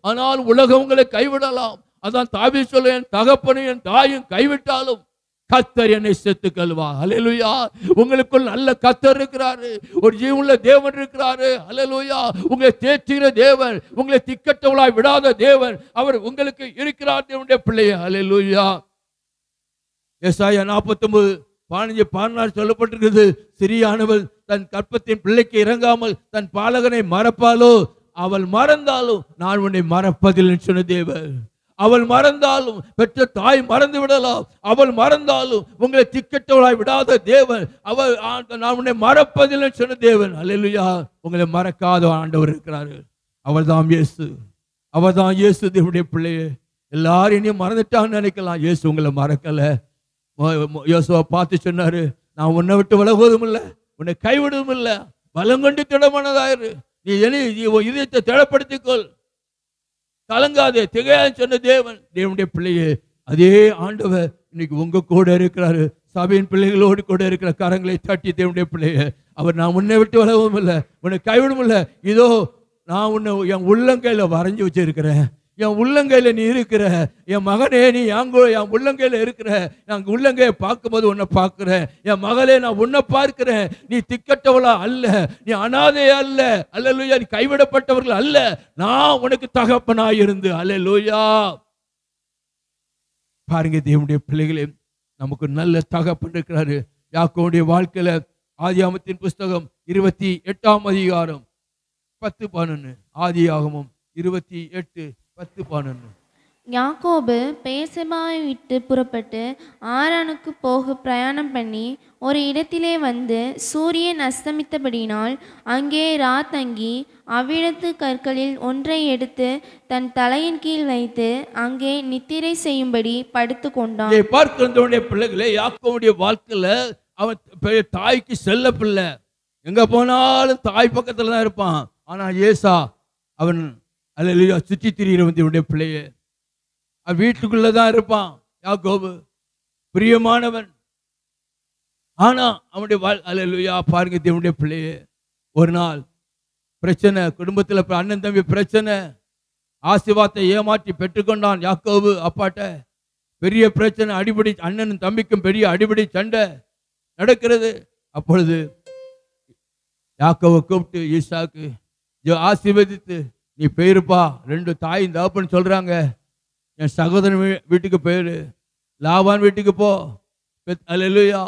Speaker 1: ஆனால் உலகம் உங்களை கைவிடலாம் அதான் தாவி சொல்ல என் தகப்பனும் என் தாயும் கைவிட்டாலும் கத்தர் என்னை செத்து கல்வா அலையலுயா உங்களுக்குள் நல்ல கத்தர் இருக்கிறாரு ஒரு ஜீவனுள்ள தேவன் இருக்கிறாரு அலையலுயா உங்களை தேற்றுகிற தேவன் உங்களை திக்கட்டவளாய் விடாத தேவன் அவர் உங்களுக்கு இருக்கிறார் தேவனுடைய பிள்ளைய அலையலுயா ஏசாயா நாற்பத்தொன்பது பதினஞ்சு பதினாறு சொல்லப்பட்டிருக்கிறது சிறியானவள் தன் கற்பத்தின் பிள்ளைக்கு இறங்காமல் தன் பாலகனை மறப்பாலோ அவள் மறந்தாலும் நான் உன்னை மறப்பதில்லை சொன்ன தேவன் அவள் மறந்தாலும் பெற்ற தாய் மறந்து விடலாம் அவள் மறந்தாலும் உங்களை திக்கட்டவளாய் விடாத தேவன் அவள் ஆ- நான் உன்னை மறப்பதில்லை சொன்ன தேவன் அல்லேலூயா உங்களை மறக்காத ஆண்டவர் இருக்கிறாரு அவள் தான் இயேசு அவள் தான் இயேசு தேவனுடைய பிள்ளையே எல்லாரும் இனியும் மறந்துட்டான்னு நினைக்கலாம் இயேசு உங்களை மறக்கல மோ- மோ- யோசுவா பார்த்து சொன்னாரு நான் உன்னை விட்டு விலகுவதும் இல்லை உன்னை கைவிடுவதும் இல்லை பலம் கொண்டு திடமானதாயிரு நீ என இதயத்தை திடப்படுத்திக்கொள் கலங்காதே திகையான்னு சொன்ன தேவன் தேவனுடைய பிள்ளையே அதே ஆண்டவர் இன்னைக்கு உங்க கூட இருக்கிறாரு சபையின் பிள்ளைகளோடு கூட இருக்கிற கரங்களை தட்டி தேவனுடைய பிள்ளையே அவர் நான் உன்னை விட்டு விலகவும் இல்லை உன்னை கைவிடும் இல்லை இதோ நான் உன்னை என் உள்ளங்கையில வரைஞ்சி வச்சிருக்கிறேன் என் உள்ளங்கையில நீ இருக்கிற என் மகனே நீ எங்கோ என் உள்ளங்கையில இருக்கிற என் உள்ளங்கையை பார்க்கும்போது உன்னை பார்க்கிறேன் என் மகளே நான் உன்னை பார்க்கிறேன் நீ திக்கட்டவளா அல்ல நீ அனாதை அல்ல அல்லேலூயா நீ கைவிடப்பட்டவர்கள் அல்ல நான் உனக்கு தகப்பனாய் இருந்து அல்லேலூயா பாருங்க தேவனுடைய பிள்ளைகளே நமக்கு நல்ல தகப்பன் இருக்கிறாரு யாக்கோவுடைய வாழ்க்கையில ஆதியாமத்தின் புஸ்தகம் இருபத்தி எட்டாம் அதிகாரம் பத்து பன்னெண்டு ஆதியாகமம் இருபத்தி எட்டு பத்து பன்னெண்டு
Speaker 3: யாக்கோபு பேசபாவை விட்டு புறப்பட்டு ஆரானுக்கு போக பிரயாணம் பண்ணி ஒரு இடத்திலே வந்து சூரியன் அஸ்தமித்தபடியினால் அங்கே ராத்தங்கி அவ்விடத்து கற்களில் ஒன்றை எடுத்து தன் தலையின் கீழ் வைத்து அங்கே நித்திரை செய்யும்படி படுத்து கொண்டான்
Speaker 1: இதை பார்க்கிறவனுடைய பிள்ளைகளே யாக்கோவுடைய வாழ்க்கையில அவன் பெரிய தாய்க்கு செல்ல பிள்ளை எங்க போனாலும் தாய் பக்கத்துல தான் இருப்பான் ஆனா ஏசா அவன் அல்ல சுற்றி திரியிறவன் இவனுடைய பிள்ளையே அவன் வீட்டுக்குள்ள தான் இருப்பான் யாக்கோபு பிரியமானவன் ஆனா அவனுடைய வாழ் அல்லா பாருங்க தேவனுடைய பிள்ளையே ஒரு நாள் பிரச்சனை குடும்பத்துல இப்ப அண்ணன் தம்பி பிரச்சனை ஆசிர்வாதத்தை ஏமாற்றி பெற்றுக்கொண்டான் யாக்கோபு அப்பாட்ட பெரிய பிரச்சனை அடிபடி அண்ணனும் தம்பிக்கும் பெரிய அடிபடி சண்டை நடக்கிறது அப்பொழுது யாக்கோவை கூப்பிட்டு ஈசாக்கு ஜோ ஆசீர்வதித்து நீ போயிருப்பா ரெண்டு தாயும் தகப்பன்னு சொல்றாங்க என் சகோதரன் வீ- வீட்டுக்கு போயிரு லாபான் வீட்டுக்கு போ அல்லா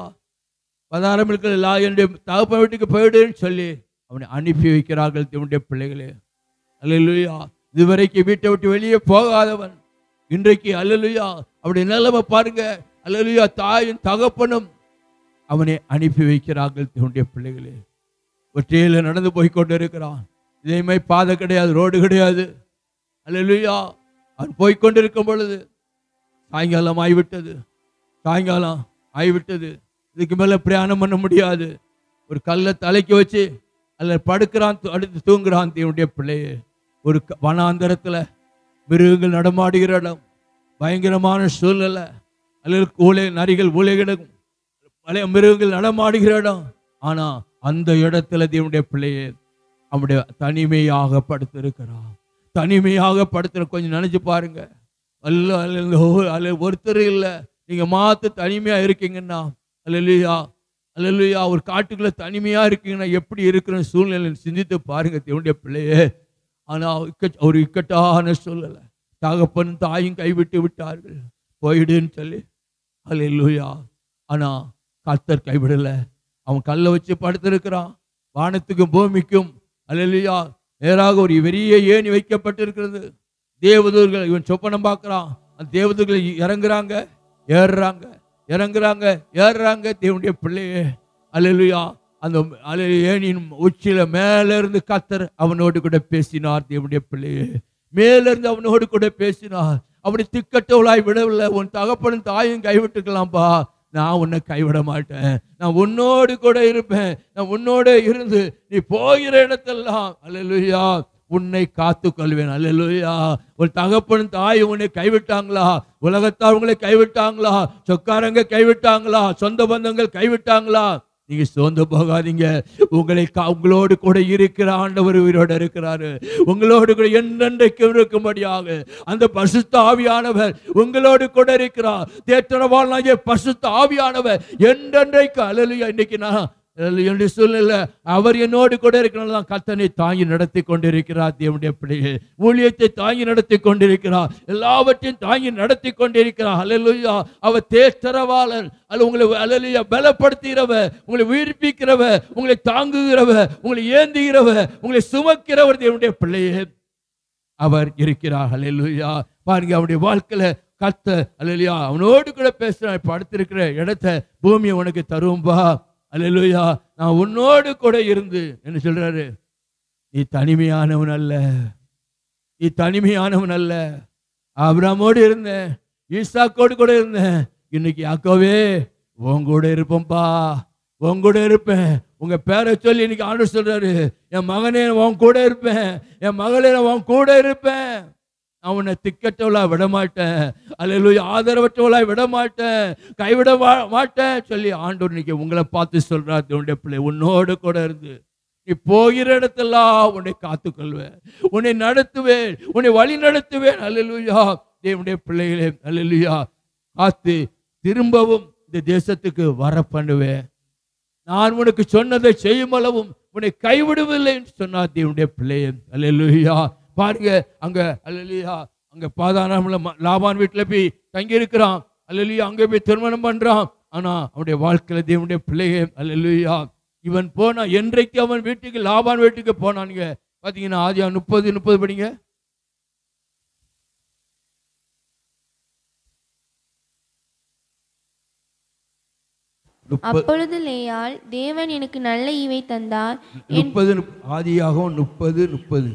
Speaker 1: பதாரம் இருக்கிற லா என்னுடைய தகப்பன் வீட்டுக்கு போயிடுன்னு சொல்லி அவனை அனுப்பி வைக்கிறார்கள் தேவனுடைய பிள்ளைகளே அல்லேலூயா இதுவரைக்கும் வீட்டை விட்டு வெளியே போகாதவன் இன்றைக்கு அல்லேலூயா அவருடைய நிலைமை பாருங்க அல்லேலூயா தாயும் தகப்பனும் அவனை அனுப்பி வைக்கிறார்கள் தேவனுடைய பிள்ளைகளே ஒற்றையில நடந்து போய் கொண்டு இருக்கிறான் இதேமே பாதை கிடையாது ரோடு கிடையாது அல்லேலூயா அவன் போய் கொண்டிருக்கும் பொழுது சாயங்காலம் ஆகிவிட்டது சாயங்காலம் ஆகிவிட்டது இதுக்கு மேல பிரயாணம் பண்ண முடியாது ஒரு கல்லை தலைக்கு வச்சு அல்ல படுக்கிறான் தூ- அடுத்து தூங்குறான் தேவனுடைய பிள்ளையே ஒரு க- வனாந்தரத்துல மிருகங்கள் நடமாடுகிற இடம் பயங்கரமான சூழ்நிலை அல்லது ஊழை நரிகள் ஊழைகிடும் பழைய மிருகங்கள் நடமாடுகிற இடம் ஆனா அந்த இடத்துல தேவனுடைய பிள்ளையே அவனுடைய தனிமையாக படுத்திருக்கிறான் தனிமையாக படுத்துற கொஞ்சம் நினைச்சு பாருங்க அல்ல அல்ல அல்ல ஒருத்தர் இல்லை நீங்க மாத்து தனிமையா இருக்கீங்கன்னா அல்லா அல்லா ஒரு காட்டுக்குள்ள தனிமையா இருக்கீங்கன்னா எப்படி இருக்கிற சூழ்நிலை சிந்தித்து பாருங்க தேவனுடைய பிள்ளையே ஆனா இக்க- ஒரு இக்கட்டான சூழ்நிலை தகப்பனும் தாயும் கைவிட்டு விட்டார்கள் போயிடுன்னு சொல்லி அல்லேலூயா ஆனா கர்த்தர் கைவிடல அவன் கல்லை வச்சு படுத்திருக்கிறான் வானத்துக்கும் பூமிக்கும் அல்லேலூயா நேராக ஒரு பெரிய ஏணி வைக்கப்பட்டிருக்கிறது தேவதூர்கள் இவன் சொப்பனம் பார்க்கறான் அந்த தேவதூர்கள் இறங்குறாங்க ஏறுறாங்க இறங்குறாங்க ஏறுறாங்க தேவனுடைய பிள்ளையே அல்லேலூயா அந்த அல்ல ஏணியின் உச்சியில மேல இருந்து கத்தர் அவனோடு கூட பேசினார் தேவனுடைய பிள்ளையே மேல இருந்து அவனோடு கூட பேசினார் அப்படி திக்கட்டவளாய் விடவில்லை உன் தகப்பனும் தாயும் கைவிட்டுக்கலாம்ப்பா நான் உன்னை கைவிட மாட்டேன் நான் உன்னோடு கூட இருப்பேன் நான் உன்னோட இருந்து நீ போகிற இடத்தெல்லாம் அல்லேலூயா உன்னை காத்து கொள்வேன் அல்லேலூயா ஒரு தகப்பனும் தாயும் உன்னை கைவிட்டாங்களா உலகத்தார் உங்களை கைவிட்டாங்களா சொக்காரங்க கைவிட்டாங்களா சொந்த பந்தங்கள் கைவிட்டாங்களா நீங்க சோர்ந்து போகாதீங்க உங்களை கா- உங்களோடு கூட இருக்கிற ஆண்டவர் உயிரோடு இருக்கிறாரு உங்களோடு கூட என்றென்றைக்கும் இருக்கும்படியாக அந்த பசுத்த ஆவியானவர் உங்களோடு கூட இருக்கிறார் தேற்றவாள் பசுத்த ஆவியானவர் என்றென்றைக்கு அலலியா இன்னைக்கு நான் என்று சொல்லல அவர் என்னோடு கூட இருக்கிறனால தான் கத்தனை தாங்கி நடத்தி கொண்டிருக்கிறார் தேவனுடைய பிள்ளைகள் ஊழியத்தை தாங்கி நடத்தி கொண்டிருக்கிறார் எல்லாவற்றையும் தாங்கி நடத்தி கொண்டிருக்கிறார் அல்லேலூயா அவர் தேற்றரவாளர் அல்ல உங்களை அல்லேலூயா பலப்படுத்துகிறவர் உங்களை உயிர்ப்பிக்கிறவர் உங்களை தாங்குகிறவர் உங்களை ஏந்துகிறவர் உங்களை சுமக்கிறவர் தேவனுடைய பிள்ளையே அவர் இருக்கிறார் அல்லேலூயா பாருங்க அவனுடைய வாழ்க்கையில கத்த அல்லேலூயா அவனோடு கூட பேசுறான் இப்ப அடுத்திருக்கிற இடத்த பூமியை உனக்கு தரும்பா அல்லேலூயா நான் உன்னோடு கூட இருந்து என்ன சொல்றாரு நீ தனிமையானவன் அல்ல நீ தனிமையானவன் அல்ல ஆபிரமோடு இருந்தேன் ஈசாக்கோடு கூட இருந்தேன் இன்னைக்கு யாக்கோவே உன் கூட இருப்பேன்பா உன் கூட இருப்பேன் உங்க பேரை சொல்லி இன்னைக்கு ஆண்டு சொல்றாரு என் மகனே உன் கூட இருப்பேன் என் மகளே நான் உன் கூட இருப்பேன் அவனை திக்கற்றவளா விட மாட்டேன் அல்ல ஆதரவற்றவளா விட மாட்டேன் கைவிட வா- மாட்டேன் சொல்லி ஆண்டவர் இன்னைக்கு உங்களை பார்த்து சொல்றார் உன்னுடைய பிள்ளை உன்னோடு கூட இருந்து நீ போகிற இடத்தெல்லாம் உன்னை காத்துக்கொள்வேன் உன்னை நடத்துவேன் உன்னை வழி நடத்துவேன் அல்லேலூயா தேவனுடைய பிள்ளைகளே அல்லேலூயா காத்து திரும்பவும் இந்த தேசத்துக்கு வர பண்ணுவேன் நான் உனக்கு சொன்னதை செய்யும் அளவும் உன்னை கைவிடுவதில்லை என்று சொன்னார் தேவனுடைய பிள்ளையே அல்லேலூயா பாருங்க அங்க அல்லேலூயா அங்க பாதாளம்ல ம- லாபான் வீட்டுல போய் தங்கி இருக்கிறான் அல்லேலூயா அங்க போய் திருமணம் பண்றான் ஆனா அவனுடைய வாழ்க்கையில தேவனுடைய பிள்ளையே அல்லேலூயா இவன் போனா என்றைக்கு அவன் வீட்டுக்கு லாபான் வீட்டுக்கு போனானுங்க பாத்தீங்கன்னா ஆதியா முப்பது முப்பது படிங்க முப்பது
Speaker 3: அப்பொழுது லேயாள் தேவன் எனக்கு நல்ல ஈவை தந்தார் என்
Speaker 1: முப்பது ஆதியாகவும் முப்பது முப்பது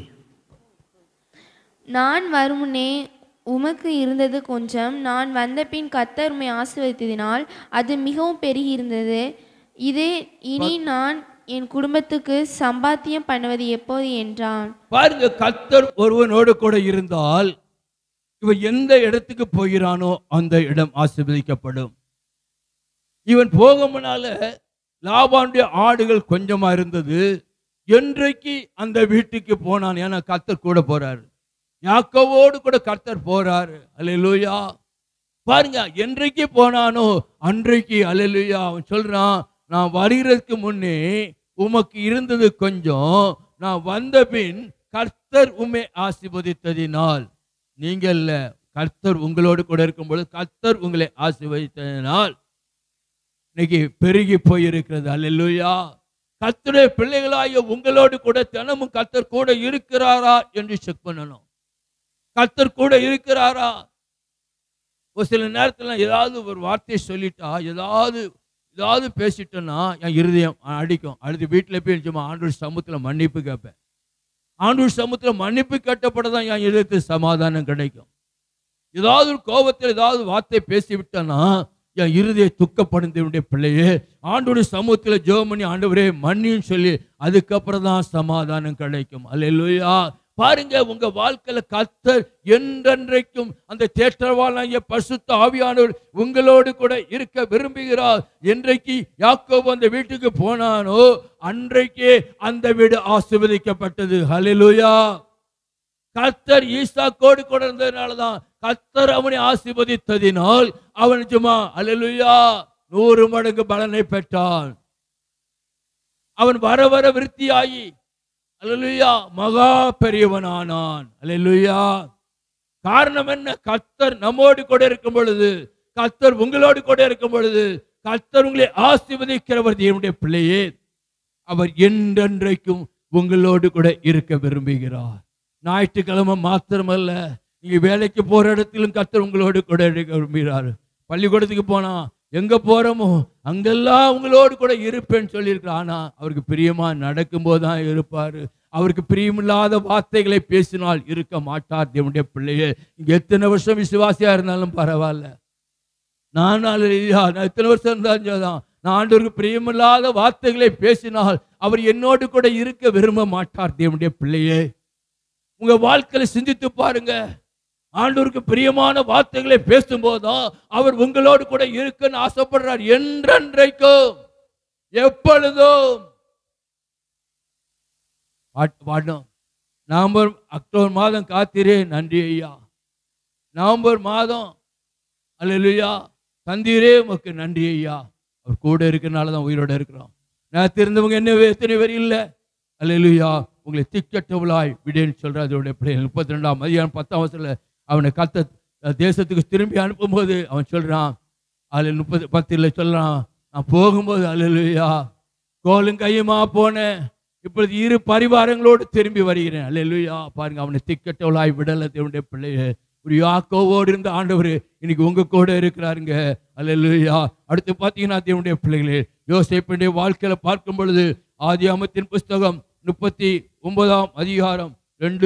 Speaker 3: நான் வருமுன்னே உமக்கு இருந்தது கொஞ்சம் நான் வந்த பின் கர்த்தர் உம்மை ஆசீர்வதித்ததினால் அது மிகவும் பெருகி இருந்தது இது இனி நான் என் குடும்பத்துக்கு சம்பாத்தியம் பண்ணுவது எப்போது என்றான்
Speaker 1: பாருங்க கர்த்தர் ஒருவனோடு கூட இருந்தால் இவன் எந்த இடத்துக்கு போகிறானோ அந்த இடம் ஆசீர்வதிக்கப்படும் இவன் போக முன்னால லாபானுடைய ஆடுகள் கொஞ்சமா இருந்தது என்றைக்கு அந்த வீட்டுக்கு போனான் ஏன்னா கர்த்தர் கூட போறாரு யாக்கோவோடு கூட கர்த்தர் போறாரு அல்லேலூயா பாருங்க என்றைக்கு போனானோ அன்றைக்கு அல்லேலூயா அவன் சொல்றான் நான் வருகிறதுக்கு முன்னே உமக்கு இருந்தது கொஞ்சம் நான் வந்த பின் கர்த்தர் உம்மை ஆசீர்வதித்ததினால் நீங்க இல்ல கர்த்தர் உங்களோடு கூட இருக்கும்பொழுது கர்த்தர் உங்களை ஆசீர்வதித்ததினால் இன்னைக்கு பெருகி போயிருக்கிறது அல்லேலூயா கர்த்தருடைய பிள்ளைகளாகிய உங்களோடு கூட தினமும் கர்த்தர் கூட இருக்கிறாரா என்று செக் பண்ணணும் கர்த்தர் கூட இருக்கிறாரா ஒரு சில நேரத்துல நான் ஏதாவது ஒரு வார்த்தையை சொல்லிட்டா ஏதாவது ஏதாவது பேசிட்டேன்னா என் இருதயம் அடிக்கும் அடுத்து வீட்டில் போய் சும்மா ஆண்டூர் சமூகத்தில் மன்னிப்பு கேட்பேன் ஆண்டூர் சமூகத்தில் மன்னிப்பு கேட்டப்பட தான் என் இதயத்துக்கு சமாதானம் கிடைக்கும் ஏதாவது ஒரு கோபத்தில் ஏதாவது வார்த்தை பேசி விட்டேன்னா என் இருதய துக்கப்படுந்தவனுடைய பிள்ளையே ஆண்டோட சமூகத்தில் ஜெபம் பண்ணி ஆண்டவரே மன்னின்னு சொல்லி அதுக்கப்புறம் தான் சமாதானம் கிடைக்கும் அல்லேலூயா பாருங்க உங்க வாழ்க்கையில கர்த்தர் என்றென்றைக்கும் அந்த தேற்றவாளாகிய பசுத்த ஆவியானவர் உங்களோடு கூட இருக்க விரும்புகிறார் என்றைக்கு யாக்கோபு அந்த வீட்டுக்கு போனானோ அன்றைக்கே அந்த வீடு ஆசீர்வதிக்கப்பட்டது ஹalleluya கர்த்தர் ஈசாக்கோடு கூட இருந்ததுனால தான் கர்த்தர் அவனை ஆசீர்வதித்ததினால் அவன் சும்மா அல்லேலூயா நூறு மடங்கு பலனை பெற்றான் அவன் வர வர விருத்தியாகி அல்லேலூயா மகா பெரியவனானான் அல்லேலூயா காரணம் என்ன கர்த்தர் நம்மோடு கூட இருக்கும் பொழுது கர்த்தர் உங்களோடு கூட இருக்கும் பொழுது கர்த்தர் உங்களை ஆசீர்வதிக்கிறவர் தேவனுடைய பிள்ளையே அவர் என்றென்றைக்கும் உங்களோடு கூட இருக்க விரும்புகிறார் ஞாயிற்றுக்கிழமை மாத்திரமல்ல நீங்க வேலைக்கு போற இடத்திலும் கர்த்தர் உங்களோடு கூட இருக்க விரும்புகிறார் பள்ளிக்கூடத்துக்கு போனா எங்க போறோமோ அங்கெல்லாம் உங்களோடு கூட இருப்பேன்னு சொல்லியிருக்கிறார் ஆனா அவருக்கு பிரியமா நடக்கும்போது தான் இருப்பாரு அவருக்கு பிரியமில்லாத வார்த்தைகளை பேசினால் இருக்க மாட்டார் தேவனுடைய பிள்ளையே இங்க எத்தனை வருஷம் விசுவாசியா இருந்தாலும் பரவாயில்ல நான் அல்லேலூயா, நான் எத்தனை வருஷம் இருந்தாலும் தான் நான் ஆண்டவருக்கு பிரியமில்லாத வார்த்தைகளை பேசினால் அவர் என்னோடு கூட இருக்க விரும்ப மாட்டார் தேவனுடைய பிள்ளையே உங்க வாழ்க்கையில சிந்தித்து பாருங்க ஆண்டவருக்கு பிரியமான வார்த்தைகளை பேசும்போதுதான் அவர் உங்களோடு கூட இருக்குன்னு ஆசைப்படுறார் என்றென்றைக்கும் எப்பொழுதும் பாட்டு பாடணும் நவம்பர் அக்டோபர் மாதம் காத்திரே நன்றி ஐயா நவம்பர் மாதம் அல்லேலூயா தந்தீரே உமக்கு நன்றி ஐயா அவர் கூட இருக்கிறனால தான் உயிரோட இருக்கிறோம் நான் தெரிந்தவங்க என்ன எத்தனை பேர் இல்லை அல்லேலூயா உங்களை திக்கட்டவளாய் விடேன்னு சொல்ற அதோடைய பிள்ளைகள் முப்பத்தி ரெண்டாம் மதியானம் பத்தாம் வருஷத்துல அவனை கத்த தேசத்துக்கு திரும்பி அனுப்பும்போது அவன் சொல்றான் அதில் முப்பது பத்தில் சொல்றான் நான் போகும்போது அல்லேலூயா கோலும் கையுமா போனேன் இப்பொழுது இரு பரிவாரங்களோடு திரும்பி வருகிறேன் அல்லேலூயா பாருங்க அவனை திக்கட்டவளாய் விடலை தேவனுடைய பிள்ளைய ஒரு யாக்கோவோடு இருந்த ஆண்டவர் இன்னைக்கு உங்க கூட இருக்கிறாருங்க அல்லேலூயா அடுத்து பார்த்தீங்கன்னா தேவனுடைய பிள்ளைகளே யோசேப்பனுடைய வாழ்க்கையில பார்க்கும் பொழுது ஆதியாமத்தின் புஸ்தகம் முப்பத்தி ஒன்பதாம் அதிகாரம் ரெண்டு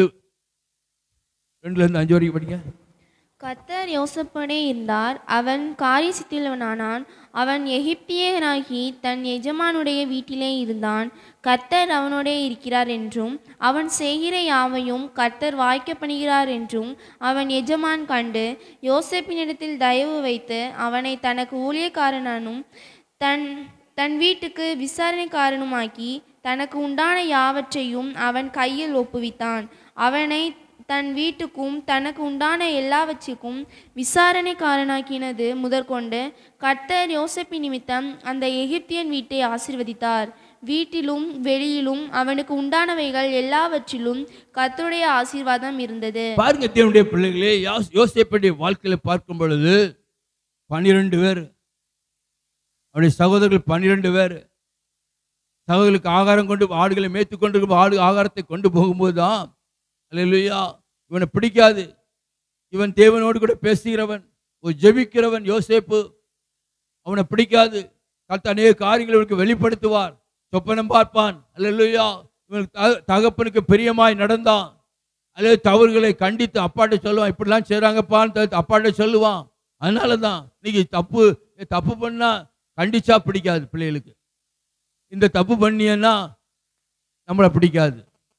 Speaker 1: ரெண்டுல இருந்து அஞ்சு வரைக்கும் படிங்க
Speaker 3: கத்தர் யோசப்பனே இருந்தார் அவன் காரியசித்திலவனானான் அவன் எகிப்தியனாகி தன் எஜமானுடைய வீட்டிலே இருந்தான் கர்த்தர் அவனோடே இருக்கிறார் என்றும் அவன் செய்கிற யாவையும் கர்த்தர் வாய்க்க பண்ணுகிறார் என்றும் அவன் எஜமான் கண்டு யோசேப்பினிடத்தில் தயவு வைத்து அவனை தனக்கு ஊழியக்காரனும் தன் தன் வீட்டுக்கு விசாரணைக்காரனுமாக்கி தனக்கு உண்டான யாவற்றையும் அவன் கையில் ஒப்புவித்தான் அவனை தன் வீட்டுக்கும் தனக்கு உண்டான எல்லாவற்றுக்கும் விசாரணைக்காரனாக்கினது முதற்கொண்டு கர்த்தர் யோசேப்பு நிமித்தம் அந்த எகிப்தியன் வீட்டை ஆசீர்வதித்தார் வீட்டிலும் வெளியிலும் அவனுக்கு உண்டானவைகள் எல்லாவற்றிலும் கர்த்தருடைய ஆசீர்வாதம் இருந்தது
Speaker 1: பாருங்க தேவனுடைய பிள்ளைகளே யோஸ்- யோசேப்புடைய வாழ்க்கையில பார்க்கும் பொழுது பன்னிரெண்டு பேர் அவருடைய சகோதரர்கள் பன்னிரெண்டு பேர் சகோதரர்களுக்கு ஆகாரம் கொண்டு ஆடுகளை மேய்த்து கொண்டு இருக்கும் ஆடு ஆகாரத்தை கொண்டு போகும்போது தான் அல்லேலூயா இவனை பிடிக்காது இவன் தேவனோடு கூட பேசுகிறவன் ஒரு ஜெபிக்கிறவன் யோசேப்பு அவனை பிடிக்காது கர்த்தர் அநேக காரியங்களை இவனுக்கு வெளிப்படுத்துவார் சொப்பனம் பார்ப்பான் அல்லேலூயா இவனுக்கு த- தகப்பனுக்கு பிரியமாய் நடந்தான் அல்லது தவறுகளை கண்டித்து அப்பாட்ட சொல்லுவான் இப்படிலாம் செய்கிறாங்கப்பான்னு த- அப்பாட்ட சொல்லுவான் அதனால தான் இன்னைக்கு தப்பு தப்பு பண்ணா கண்டிச்சா பிடிக்காது பிள்ளைகளுக்கு இந்த தப்பு பண்ணியன்னா நம்மளை பிடிக்காது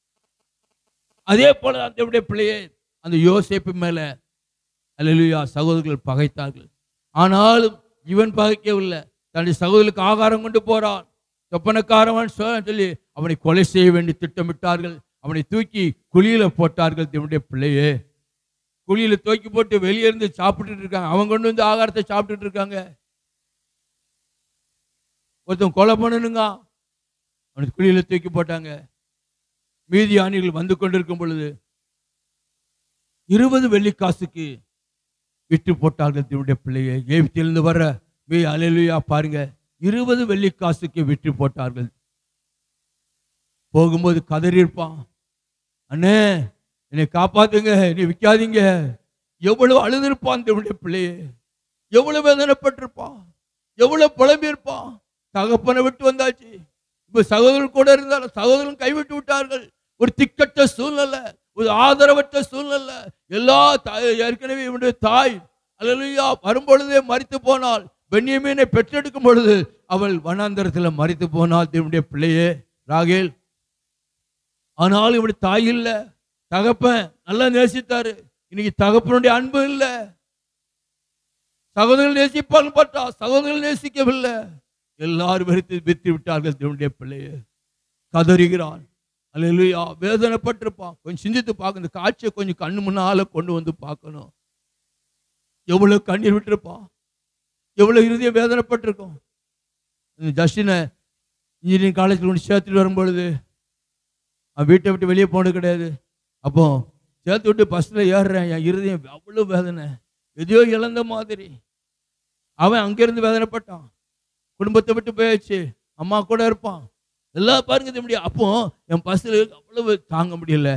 Speaker 1: அதே போல தான் தேவனுடைய பிள்ளையே அந்த யோசேப்பு மேல அல்லேலூயா சகோதரர்கள் பகைத்தார்கள் ஆனாலும் இவன் பகைக்கவில்லை தன்னுடைய சகோதரருக்கு ஆகாரம் கொண்டு போறான் சொப்பனக்காரவன் சொ- சொல்லி அவனை கொலை செய்ய வேண்டி திட்டமிட்டார்கள் அவனை தூக்கி குழியில போட்டார்கள் தேவனுடைய பிள்ளையே குழியில தூக்கி போட்டு வெளியே இருந்து சாப்பிட்டுட்டு இருக்காங்க அவன் கொண்டு வந்து ஆகாரத்தை சாப்பிட்டுட்டு இருக்காங்க ஒருத்தன் கொலை பண்ணணுங்க அவனை குழியில தூக்கி போட்டாங்க மீதி ஆணிகள் வந்து கொண்டிருக்கும் பொழுது இருபது வெள்ளிக்காசுக்கு விட்டு போட்டார்கள் தேவனுடைய பிள்ளையை ஏவித்திலிருந்து வர்ற மீ அலையிலுயா பாருங்க இருபது வெள்ளிக்காசுக்கு விட்டு போட்டார்கள் போகும்போது கதறி இருப்பான் அண்ணே என்னை காப்பாத்துங்க என்னை விற்காதீங்க எவ்வளவு அழுதிருப்பான் தேவனுடைய பிள்ளையே எவ்வளவு வேதனைப்பட்டிருப்பான் எவ்வளவு புலம்பியிருப்பான் தகப்பனை விட்டு வந்தாச்சு இப்ப சகோதரன் கூட இருந்தாலும் சகோதரன் கைவிட்டு விட்டார்கள் ஒரு திக்கட்ட சூழ்நிலை ஒரு ஆதரவற்ற சூழ்நிலை எல்லா தாய் ஏற்கனவே இவனுடைய தாய் அல்லா வரும்பொழுதே மறித்து போனாள் பெண்ணியமீனை பெற்றெடுக்கும் பொழுது அவள் வனாந்தரத்தில் மறித்து போனாள் தேவனுடைய பிள்ளையே ராகேல் ஆனாலும் இவனுடைய தாய் இல்ல தகப்பன் நல்லா நேசித்தாரு இன்னைக்கு தகப்பனுடைய அன்பு இல்ல சகோதரர்கள் நேசிப்பாங்க பார்த்தா சகோதரர்கள் நேசிக்கவில்லை எல்லாரும் வெறுத்து வித்து விட்டார்கள் தேவனுடைய பிள்ளையை கதறுகிறான் அல்லேலூயா வேதனைப்பட்டிருப்பான் கொஞ்சம் சிந்தித்து பார்க்க இந்த காட்சியை கொஞ்சம் கண்ணு முன்னால கொண்டு வந்து பார்க்கணும் எவ்வளவு கண்ணீர் விட்டிருப்பான் எவ்வளவு இறுதிய வேதனைப்பட்டிருக்கும் இந்த ஜஸ்டினை இன்ஜினியரிங் காலேஜில் கொண்டு சேர்த்துட்டு வரும்பொழுது அவன் வீட்டை விட்டு வெளியே போனது கிடையாது அப்போ சேர்த்து விட்டு பஸ்ஸில் ஏறுறேன் என் இருதயம் அவ்வளோ வேதனை எதையோ இழந்த மாதிரி அவன் அங்கிருந்து வேதனைப்பட்டான் குடும்பத்தை விட்டு போயாச்சு அம்மா கூட இருப்பான் எல்லாம் பாருங்க இது முடியும் அப்போ என் பஸ்ஸில் அவ்வளவு தாங்க முடியல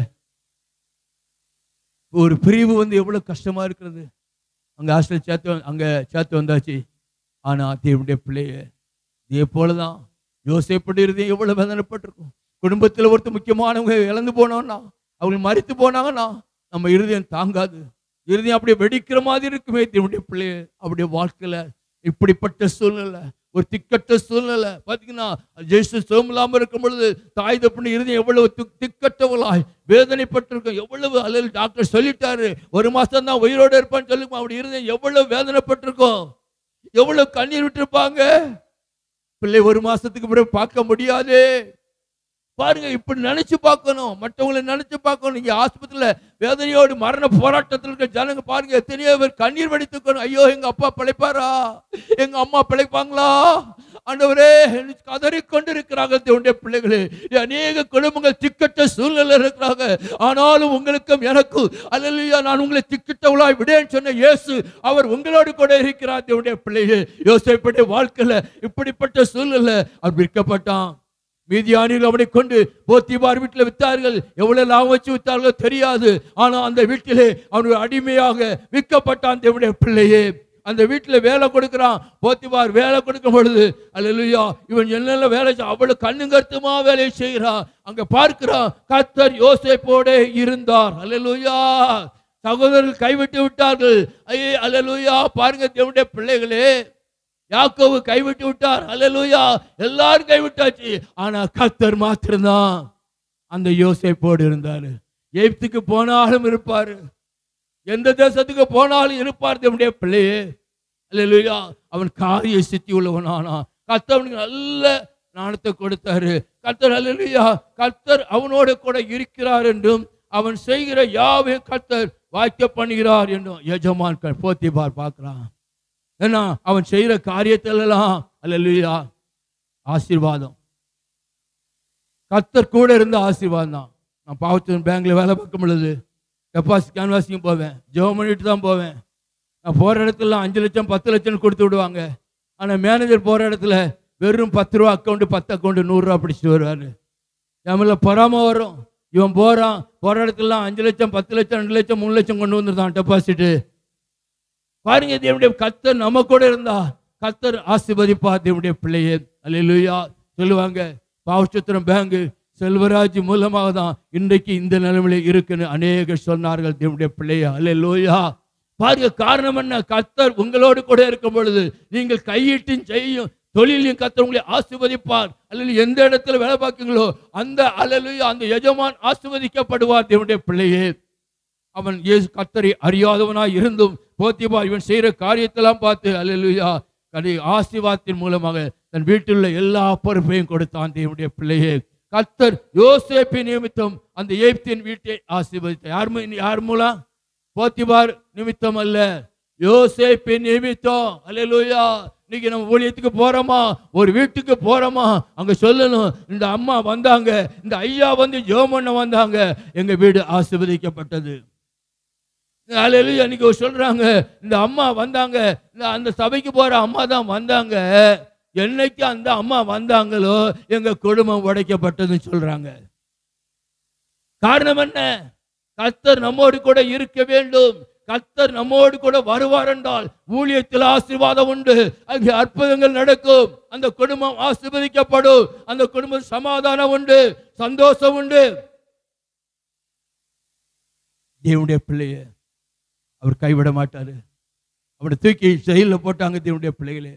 Speaker 1: ஒரு பிரிவு வந்து எவ்வளவு கஷ்டமா இருக்கிறது அங்க ஹாஸ்டல் சேர்த்து வந்து- அங்க சேர்த்து வந்தாச்சு ஆனா தேவனுடைய பிள்ளைய இதே போலதான் யோசிப்பட்டு இருந்தே எவ்வளவு வேதனைப்பட்டிருக்கும் குடும்பத்தில் ஒருத்தர் முக்கியமானவங்க இழந்து போனோம்னா அவங்க மறித்து போனாங்கன்னா நம்ம இருதயம் தாங்காது இருதயம் அப்படியே வெடிக்கிற மாதிரி இருக்குமே தேவனுடைய பிள்ளைய அப்படியே வாழ்க்கையில இப்படிப்பட்ட சூழ்நிலை ஒரு திக்கட்ட சூழ்நிலை பார்த்தீங்கன்னா ஜெயிச்சு சோமில்லாம இருக்கும் பொழுது தாய் தப்புன்னு இருதயம் எவ்வளவு திக்- திக்கட்டவளாய் வேதனைப்பட்டிருக்கும் எவ்வளவு அல்லது டாக்டர் சொல்லிட்டாரு ஒரு மாசம் தான் உயிரோட இருப்பான்னு சொல்லுமா அப்படி இருதயம் எவ்வளவு வேதனைப்பட்டிருக்கும் எவ்வளவு கண்ணீர் விட்டிருப்பாங்க பிள்ளை ஒரு மாசத்துக்கு பிறகு பார்க்க முடியாதே பாருங்க இப்படி நினைச்சு பார்க்கணும் மற்றவங்களை நினைச்சு பார்க்கணும் நீங்க ஆஸ்பத்திரியில வேதனையோடு மரண போராட்டத்தில் இருக்க ஜனங்க பாருங்க எத்தனையோ பேர் கண்ணீர் வடித்துக்கணும் ஐயோ எங்க அப்பா பிழைப்பாரா எங்க அம்மா பிழைப்பாங்களா ஆண்டவரே கதறி கொண்டு இருக்கிறாங்க தேவனுடைய பிள்ளைகளே அநேக குடும்பங்கள் திக்கட்ட சூழ்நிலை இருக்கிறாங்க ஆனாலும் உங்களுக்கும் எனக்கும் அல்லையா நான் உங்களை திக்கிட்டவளாய் விடேன்னு சொன்ன இயேசு அவர் உங்களோடு கூட இருக்கிறார் தேவனுடைய பிள்ளையே யோசிப்பட்ட வாழ்க்கையில இப்படிப்பட்ட சூழ்நிலை அவர் விற்கப்பட்டான் மீதியானிகள் அவனை கொண்டு போத்திபார் வீட்டில் வித்தார்கள் எவ்வளவு லாபம் வச்சு வித்தார்களோ தெரியாது ஆனா அந்த வீட்டிலே அவன் ஒரு அடிமையாக விற்கப்பட்டான் தேவனுடைய பிள்ளையே அந்த வீட்டில் வேலை கொடுக்கிறான் போத்திபார் வேலை கொடுக்கும் பொழுது அல்லேலூயா இவன் என்னென்ன வேலை செய்~ அவ்வளவு கண்ணும் கருத்துமா வேலையை செய்கிறான் அங்க பார்க்கிறான் கர்த்தர் யோசேப்போட இருந்தார் அல்லேலூயா சகோதரர்கள் கைவிட்டு விட்டார்கள் ஐயே அல்லேலூயா பாருங்க தேவனுடைய பிள்ளைகளே யாக்கோவு கைவிட்டு விட்டார் அல்லேலூயா எல்லாரும் கைவிட்டாச்சு ஆனா கர்த்தர் மாத்திரம்தான் அந்த யோசேப்போடு இருந்தாரு எகிப்துக்கு போனாலும் இருப்பாரு எந்த தேசத்துக்கு போனாலும் இருப்பார் தேவனுடைய பிள்ளையே அல்லேலூயா அவன் காரிய சித்தி உள்ளவனானா கர்த்தர் அவனுக்கு நல்ல ஞானத்தை கொடுத்தாரு கர்த்தர் அல்லேலூயா கர்த்தர் அவனோட கூட இருக்கிறார் என்றும் அவன் செய்கிற யாவையும் கர்த்தர் வாய்க்க பண்ணுகிறார் என்றும் எஜமான்கள் போத்திபார் பார்க்கிறான் ஏன்னா அவன் செய்யற காரியத்திலெல்லாம் அல்லேலூயா ஆசீர்வாதம் கர்த்தர் கூட இருந்த ஆசீர்வாதம் தான் நான் பாவத்தின் பேங்க்ல வேலை பார்க்கும் பொழுது டெபாசிட் கேன்வாசிக்கும் போவேன் ஜெபம் பண்ணிட்டு தான் போவேன் நான் போகிற இடத்துல அஞ்சு லட்சம் பத்து லட்சம் கொடுத்து விடுவாங்க ஆனால் மேனேஜர் போகிற இடத்துல வெறும் பத்து ரூபா அக்கௌண்ட் பத்து அக்கௌண்ட் நூறுரூவா பிடிச்சிட்டு வருவார் நம்மள பொறாம வரும் இவன் போகிறான் போகிற இடத்துலலாம் அஞ்சு லட்சம் பத்து லட்சம் ரெண்டு லட்சம் மூணு லட்சம் கொண்டு வந்துருந்தான் டெபாசிட்டு பாருங்க தேவனுடைய கத்தர் நம்ம கூட இருந்தா கத்தர் ஆசீர்வதிப்பா தேவனுடைய பிள்ளையே அல்லேலூயா சொல்லுவாங்க பாவச்சுத்திரம் பேங்க் செல்வராஜ் மூலமாக தான் இன்றைக்கு இந்த நிலைமையில இருக்குன்னு அநேகர் சொன்னார்கள் தேவனுடைய பிள்ளையா அல்லேலூயா பாருங்க காரணம் என்ன கத்தர் உங்களோடு கூட இருக்கும் பொழுது நீங்கள் கையிட்டும் செய்யும் தொழிலையும் கத்தர் உங்களை ஆசீர்வதிப்பார் அல்லது எந்த இடத்துல வேலை பார்க்கீங்களோ அந்த அல்லேலூயா அந்த எஜமான் ஆசீர்வதிக்கப்படுவார் தேவனுடைய பிள்ளையே அவன் இயேசு கத்தரை அறியாதவனாய் இருந்தும் போத்திபா இவன் செய்யற காரியத்தெல்லாம் பார்த்து அல்லேலூயா கடை ஆசீர்வாதத்தின் மூலமாக தன் வீட்டில் உள்ள எல்லா பொறுப்பையும் கொடுத்தான் தேவனுடைய பிள்ளையே கத்தர் யோசேப்பின் நிமித்தம் அந்த ஏப்தின் வீட்டை ஆசீர்வதித்தார் யார் மூ- யார் மூலம் போத்திபார் நிமித்தம் அல்ல யோசேப்பின் நிமித்தம் அல்லேலூயா இன்னைக்கு நம்ம ஊழியத்துக்கு போறோமா ஒரு வீட்டுக்கு போறோமா அங்க சொல்லணும் இந்த அம்மா வந்தாங்க இந்த ஐயா வந்து ஜெபம் பண்ண வந்தாங்க எங்க வீடு ஆசீர்வதிக்கப்பட்டது அல்லேலூயா இன்னைக்கு சொல்றாங்க இந்த அம்மா வந்தாங்க இந்த அந்த சபைக்கு போற அம்மா தான் வந்தாங்க என்னைக்கு அந்த அம்மா வந்தாங்களோ எங்க குடும்பம் உடைக்கப்பட்டதுன்னு சொல்றாங்க காரணம் என்ன கர்த்தர் நம்மோடு கூட இருக்க வேண்டும் கர்த்தர் நம்மோடு கூட வருவார் என்றால் ஊழியத்தில் ஆசீர்வாதம் உண்டு அங்கே அற்புதங்கள் நடக்கும் அந்த குடும்பம் ஆசீர்வதிக்கப்படும் அந்த குடும்பம் சமாதானம் உண்டு சந்தோஷம் உண்டு தேவனுடைய பிள்ளைய அவர் கைவிட மாட்டாரு அவனை தூக்கி செயலில் போட்டாங்க தேவனுடைய பிள்ளைகளே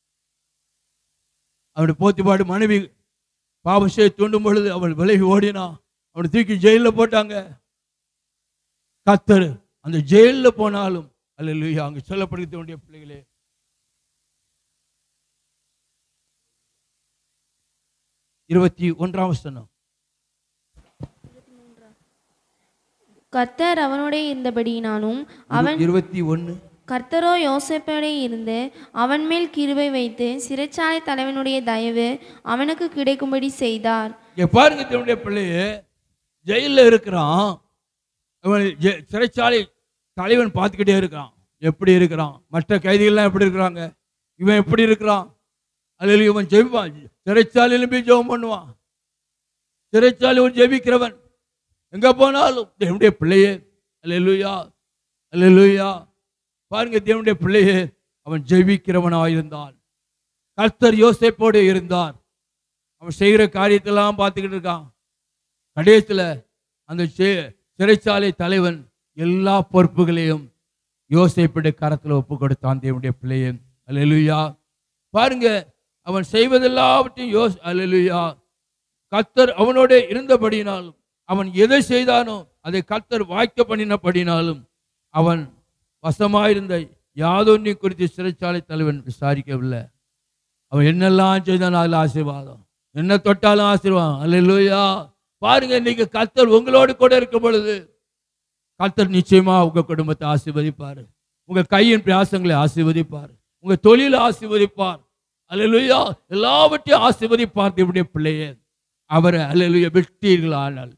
Speaker 1: அவனுடைய போத்திப்பாடு மனைவி பாவம் செய்ய தூண்டும் பொழுது அவள் விலகி ஓடினா அவனை தூக்கி ஜெயிலில் போட்டாங்க கத்தர் அந்த ஜெயிலில் போனாலும் அல்ல அங்கு சொல்லப்படுகிறது தேவனுடைய பிள்ளைகளே இருபத்தி ஒன்றாம் வசனம்
Speaker 3: கர்த்தர் அவனோடே இருந்தபடியினாலும் அவன்
Speaker 1: இருபத்தி ஒன்று
Speaker 3: கர்த்தரோ யோசேப்போடே இருந்து அவன் மேல் கிருபை வைத்து சிறைச்சாலை தலைவனுடைய தயவு அவனுக்கு கிடைக்கும்படி செய்தார்
Speaker 1: இங்க பாருங்க தேவனுடைய பிள்ளையே ஜெயிலில் இருக்கிறான் இவன் ஜெ- சிறைச்சாலை தலைவன் பார்த்துக்கிட்டே இருக்கான் எப்படி இருக்கிறான் மற்ற கைதிகள்லாம் எப்படி இருக்கிறாங்க இவன் எப்படி இருக்கிறான் அதில் இவன் ஜெபிப்பான் சிறைச்சாலையிலும் போய் ஜெபம் பண்ணுவான் சிறைச்சாலை ஒரு ஜெபிக்கிறவன் எங்க போனாலும் தேவனுடைய பிள்ளையே அல்லேலூயா அல்லேலூயா பாருங்க தேவனுடைய பிள்ளையே அவன் ஜெபிக்கிறவனாயிருந்தான் கர்த்தர் யோசேப்போடு இருந்தார் அவன் செய்கிற காரியத்தெல்லாம் பார்த்துக்கிட்டு இருக்கான் கடைசியில் அந்த சி- சிறைச்சாலை தலைவன் எல்லா பொறுப்புகளையும் யோசேப்புடைய கரத்தில் ஒப்பு கொடுத்தான் தேவனுடைய பிள்ளையே அல்லேலூயா பாருங்க அவன் செய்வதெல்லாவற்றையும் யோஸ் அல்லேலூயா கர்த்தர் அவனோட இருந்தபடினாலும் அவன் எதை செய்தானோ அதை கர்த்தர் வாய்க்க பண்ணினபடினாலும் அவன் வசமாயிருந்த யாதொன்னை குறித்து சிறைச்சாலை தலைவன் விசாரிக்கவில்லை அவன் என்னெல்லாம் செய்தாலும் அதில் ஆசீர்வாதம் என்ன தொட்டாலும் ஆசீர்வாதம் அல்லேலூயா பாருங்க இன்னைக்கு கர்த்தர் உங்களோடு கூட இருக்கும் பொழுது கர்த்தர் நிச்சயமா உங்க குடும்பத்தை ஆசீர்வதிப்பார் உங்க கையின் பிரயாசங்களை ஆசீர்வதிப்பார் உங்க தொழிலை ஆசீர்வதிப்பார் அல்லேலூயா எல்லாவற்றையும் ஆசீர்வதிப்பார் தேவனுடைய பிள்ளையே அவரை அல்லேலூயா விட்டீர்கள் ஆனால்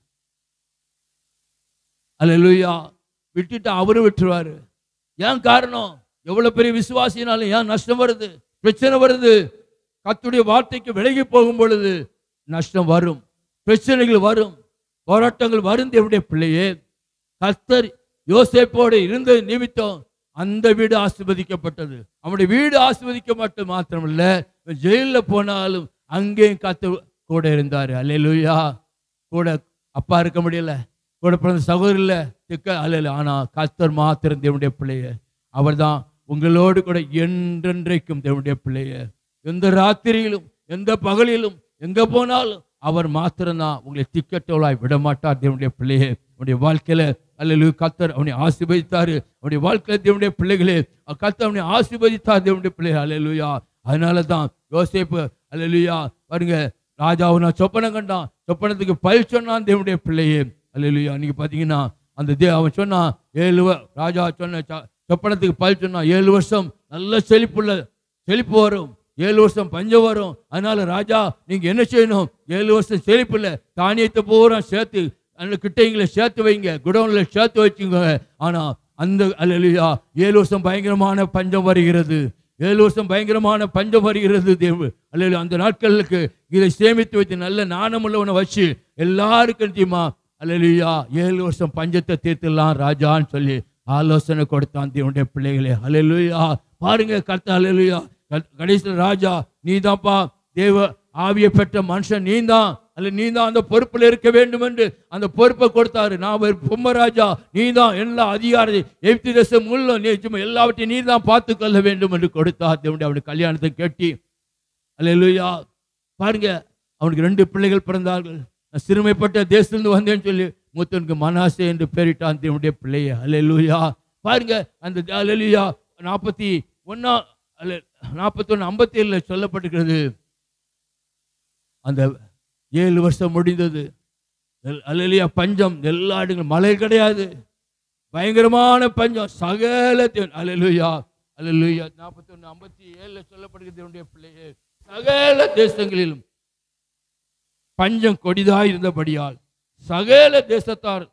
Speaker 1: அல்லேலூயா விட்டுட்டு அவரும் விட்டுருவாரு ஏன் காரணம் எவ்வளவு பெரிய விசுவாசினாலும் ஏன் நஷ்டம் வருது பிரச்சனை வருது கத்துடைய வார்த்தைக்கு விலகி போகும் பொழுது நஷ்டம் வரும் பிரச்சனைகள் வரும் போராட்டங்கள் வரும் தேவனுடைய பிள்ளையே கர்த்தர் யோசேப்போடு இருந்த நிமித்தம் அந்த வீடு ஆசீர்வதிக்கப்பட்டது அவனுடைய வீடு ஆசீர்வதிக்கப்பட்டது மாத்திரமல்ல ஜெயிலில் போனாலும் அங்கேயும் கர்த்தர் கூட இருந்தார் அல்லேலூயா கூட அப்பா இருக்க முடியல கூட பிறந்த சகோதரில் திக்க அல்ல ஆனா கர்த்தர் மாத்திரம் தேவனுடைய பிள்ளைய அவர்தான் உங்களோடு கூட என்றென்றைக்கும் தேவனுடைய பிள்ளைய எந்த ராத்திரியிலும் எந்த பகலிலும் எங்க போனாலும் அவர் மாத்திரம்தான் உங்களை திக்கட்டோலாய் விட மாட்டார் தேவனுடைய பிள்ளையே உடைய வாழ்க்கையில அல்லது கத்தர் அவனை ஆசீர்வதித்தாரு அவனுடைய வாழ்க்கையில தேவனுடைய பிள்ளைகளே கத்தர் அவனை ஆசீர்வதித்தார் தேவனுடைய பிள்ளைகள் அல்லேலூயா அதனால தான் யோசேப்பு அல்லேலூயா பாருங்க ராஜாவை நான் சொப்பனம் கண்டான் சொப்பனத்துக்கு பயில் சொன்னான் தேவனுடைய பிள்ளையே அல்லேலூயா நீங்க பாத்தீங்கன்னா அந்த தே அவன் சொன்னான் ஏழு வ- ராஜா சொன்ன ச- சொப்பனத்துக்கு பயில் சொன்னான் ஏழு வருஷம் நல்ல செழிப்புள்ள செழிப்பு வரும் ஏழு வருஷம் பஞ்சம் வரும் அதனால ராஜா நீங்க என்ன செய்யணும் ஏழு வருஷம் செழிப்பு இல்லை தானியத்தை பூரா சேர்த்து அந்த கிட்டைங்களை சேர்த்து வைங்க குடோன்ல சேர்த்து வச்சுங்க ஆனா அந்த அல்லா ஏழு வருஷம் பயங்கரமான பஞ்சம் வருகிறது ஏழு வருஷம் பயங்கரமான பஞ்சம் வருகிறது தேவ அல்ல அந்த நாட்களுக்கு இதை சேமித்து வைத்து நல்ல நாணமுள்ளவனை வச்சு எல்லாருக்கும் தெரியுமா அல்லா ஏழு வருஷம் பஞ்சத்தை தீர்த்துடலாம் ராஜான்னு சொல்லி ஆலோசனை கொடுத்தான் தேவனுடைய பிள்ளைகளே அல்லேலூயா பாருங்க கர்த்தா அல்லேலூயா கடைசியில் ராஜா நீதான்ப்பா தேவ ஆவியை பெற்ற மனுஷன் நீதான் அல்ல நீதான் அந்த பொறுப்பில் இருக்க வேண்டும் என்று அந்த பொறுப்பை கொடுத்தாரு நான் ஒரு பொம்மராஜா நீதான் எல்லா அதிகாரத்தை எப்தி தேசம் உள்ள நிச்சயமா எல்லாவற்றையும் நீதான் பார்த்து கொள்ள வேண்டும் என்று கொடுத்தார் தேவனுடைய அவனுடைய கல்யாணத்தை கட்டி அல்லேலூயா பாருங்க அவனுக்கு ரெண்டு பிள்ளைகள் பிறந்தார்கள் நான் சிறுமைப்பட்ட தேசத்திலிருந்து வந்தேன்னு சொல்லி மூத்தனுக்கு மனாசே என்று பெயரிட்டான் தேவனுடைய பிள்ளைய அல்லேலூயா பாருங்க அந்த அல்லேலூயா நாற்பத்தி ஒன்னா அல்ல நாற்பத்தொன்னு ஐம்பத்தி ஏழுல சொல்லப்பட்டிருக்கிறது அந்த ஏழு வருஷம் முடிந்தது அல்லையா பஞ்சம் எல்லா இடங்களும் மழை கிடையாது பயங்கரமான பஞ்சம் சகல அலலுயா அலலுயா நாற்பத்தொன்னு ஐம்பத்தி ஏழுல சொல்லப்படுகிறது தேவனுடைய பிள்ளையே சகல தேசங்களிலும் பஞ்சம் கொடிதாய் இருந்தபடியால் சகல தேசத்தார்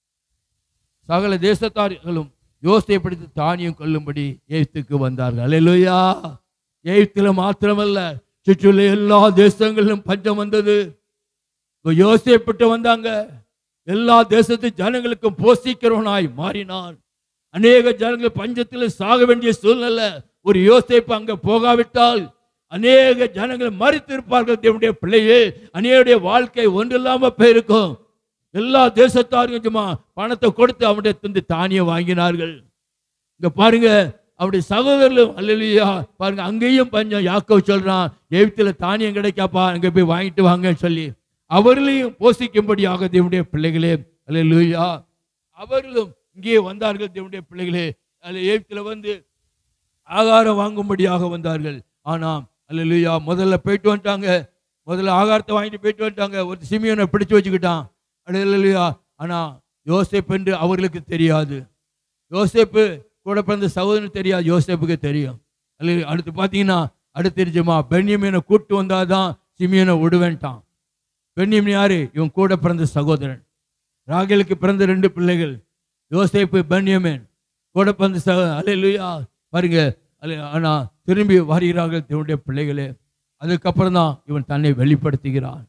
Speaker 1: சகல தேசத்தார்களும் யோசைப்படுத்தி தானியம் கொள்ளும்படி எய்த்துக்கு வந்தார்கள் அல்லேலூயா எய்த்துல மாத்திரமல்ல சுற்றியுள்ள எல்லா தேசங்களிலும் பஞ்சம் வந்தது இப்ப யோசேப்பிட்டு வந்தாங்க எல்லா தேசத்து ஜனங்களுக்கும் போஷிக்கிறவனாய் மாறினான் அநேக ஜனங்கள் பஞ்சத்தில் சாக வேண்டிய சூழ்நிலை ஒரு யோசேப்பு அங்க போகாவிட்டால் அநேக ஜனங்கள் மறித்து இருப்பார்கள் தேவனுடைய பிள்ளையே அநேகருடைய வாழ்க்கை ஒன்றில்லாம போயிருக்கும் எல்லா தேசத்தாரும் சும்மா பணத்தை கொடுத்து அவனுடைய தந்து தானியம் வாங்கினார்கள் இங்க பாருங்க அவருடைய சகோதரர்களும் அல்லையா பாருங்க அங்கேயும் பஞ்சம் யாக்கோ சொல்றான் எய்த்துல தானியம் கிடைக்காப்பா அங்க போய் வாங்கிட்டு வாங்கன்னு சொல்லி அவர்களையும் போஷிக்கும்படியாக தேவனுடைய பிள்ளைகளே அல்லேலூயா அவர்களும் இங்கே வந்தார்கள் தேவனுடைய பிள்ளைகளே அல்ல எய்த்துல வந்து ஆகாரம் வாங்கும்படியாக வந்தார்கள் ஆனா அல்லேலூயா முதல்ல போயிட்டு வந்துட்டாங்க முதல்ல ஆகாரத்தை வாங்கிட்டு போயிட்டு வந்துட்டாங்க ஒரு சிமியனை பிடிச்சு வச்சுக்கிட்டான் அல்லேலூயா ஆனா யோசேப் என்று அவர்களுக்கு தெரியாது யோசேப்பு கூட பிறந்த சகோதரன் தெரியாது யோசேப்புக்கு தெரியும் அல்ல அடுத்து பார்த்தீங்கன்னா அடுத்து தெரிஞ்சுமா பென்யமீனை கூட்டு வந்தாதான் சிமியனை விடுவேன்ட்டான் பென்யமின் யாரு இவன் கூட பிறந்த சகோதரன் ராகேலுக்கு பிறந்த ரெண்டு பிள்ளைகள் யோசேப்பு பென்யமீன் கூட பிறந்த சக அல்லேலூயா பாருங்க அல்ல ஆனா திரும்பி வருகிறார்கள் தேவனுடைய பிள்ளைகளே அதுக்கப்புறம் தான் இவன் தன்னை வெளிப்படுத்துகிறான்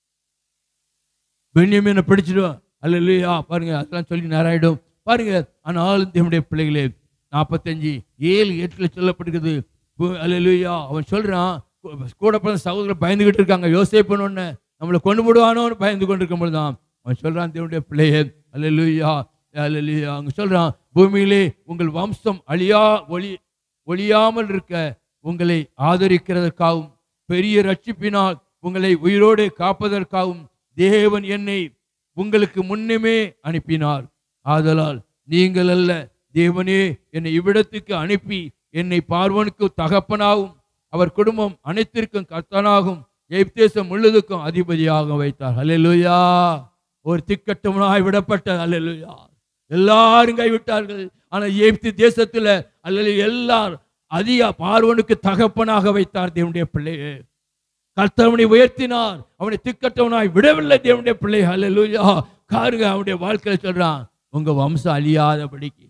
Speaker 1: பென்யமீனை பிடிச்சிடுவான் அல்லேலூயா பாருங்க அதெல்லாம் சொல்லி நேராயிடும் பாருங்க ஆனாலும் தேவனுடைய பிள்ளைகளே நாற்பத்தஞ்சு ஏழு எட்டுல சொல்லப்படுகிறது அல்லேலூயா அவன் சொல்றான் கூ- கூட பிறந்த சகோதரர் பயந்துகிட்டு இருக்காங்க யோசேப்புன்னு ஒண்ணு நம்மளை கொண்டு விடுவானோன்னு பயந்து கொண்டு இருக்கும் பொழுதுதான் அவன் சொல்றான் தேவனுடைய பிள்ளையே அல்லேலூயா அல்லேலூயா அங்க சொல்றான் பூமியிலே உங்கள் வம்சம் அழியா ஒளி ஒழியாமல் இருக்க உங்களை ஆதரிக்கிறதற்காகவும் பெரிய ரட்சிப்பினால் உங்களை உயிரோடு காப்பதற்காகவும் தேவன் என்னை உங்களுக்கு முன்னமே அனுப்பினார் ஆதலால் நீங்கள் அல்ல தேவனே என்னை இவ்விடத்துக்கு அனுப்பி என்னை பார்வனுக்கு தகப்பனாகவும் அவர் குடும்பம் அனைத்திற்கும் கர்த்தனாகும் எப்தேசம் முழுதுக்கும் அதிபதியாக வைத்தார் அல்லேலூயா ஒரு திக்கட்டவனாய் விடப்பட்ட அல்லேலூயா எல்லாரும் கைவிட்டார்கள் ஆனா எகிப்து தேசத்துல அல்லது எல்லார் அதிக பார்வனுக்கு தகப்பனாக வைத்தார் தேவனுடைய பிள்ளையே கர்த்தவனை உயர்த்தினார் அவனை திக்கட்டவனாய் விடவில்லை தேவனுடைய பிள்ளை அல்லேலூயா காருங்க அவனுடைய வாழ்க்கையில சொல்றான் உங்க வம்சம் அழியாதபடிக்கு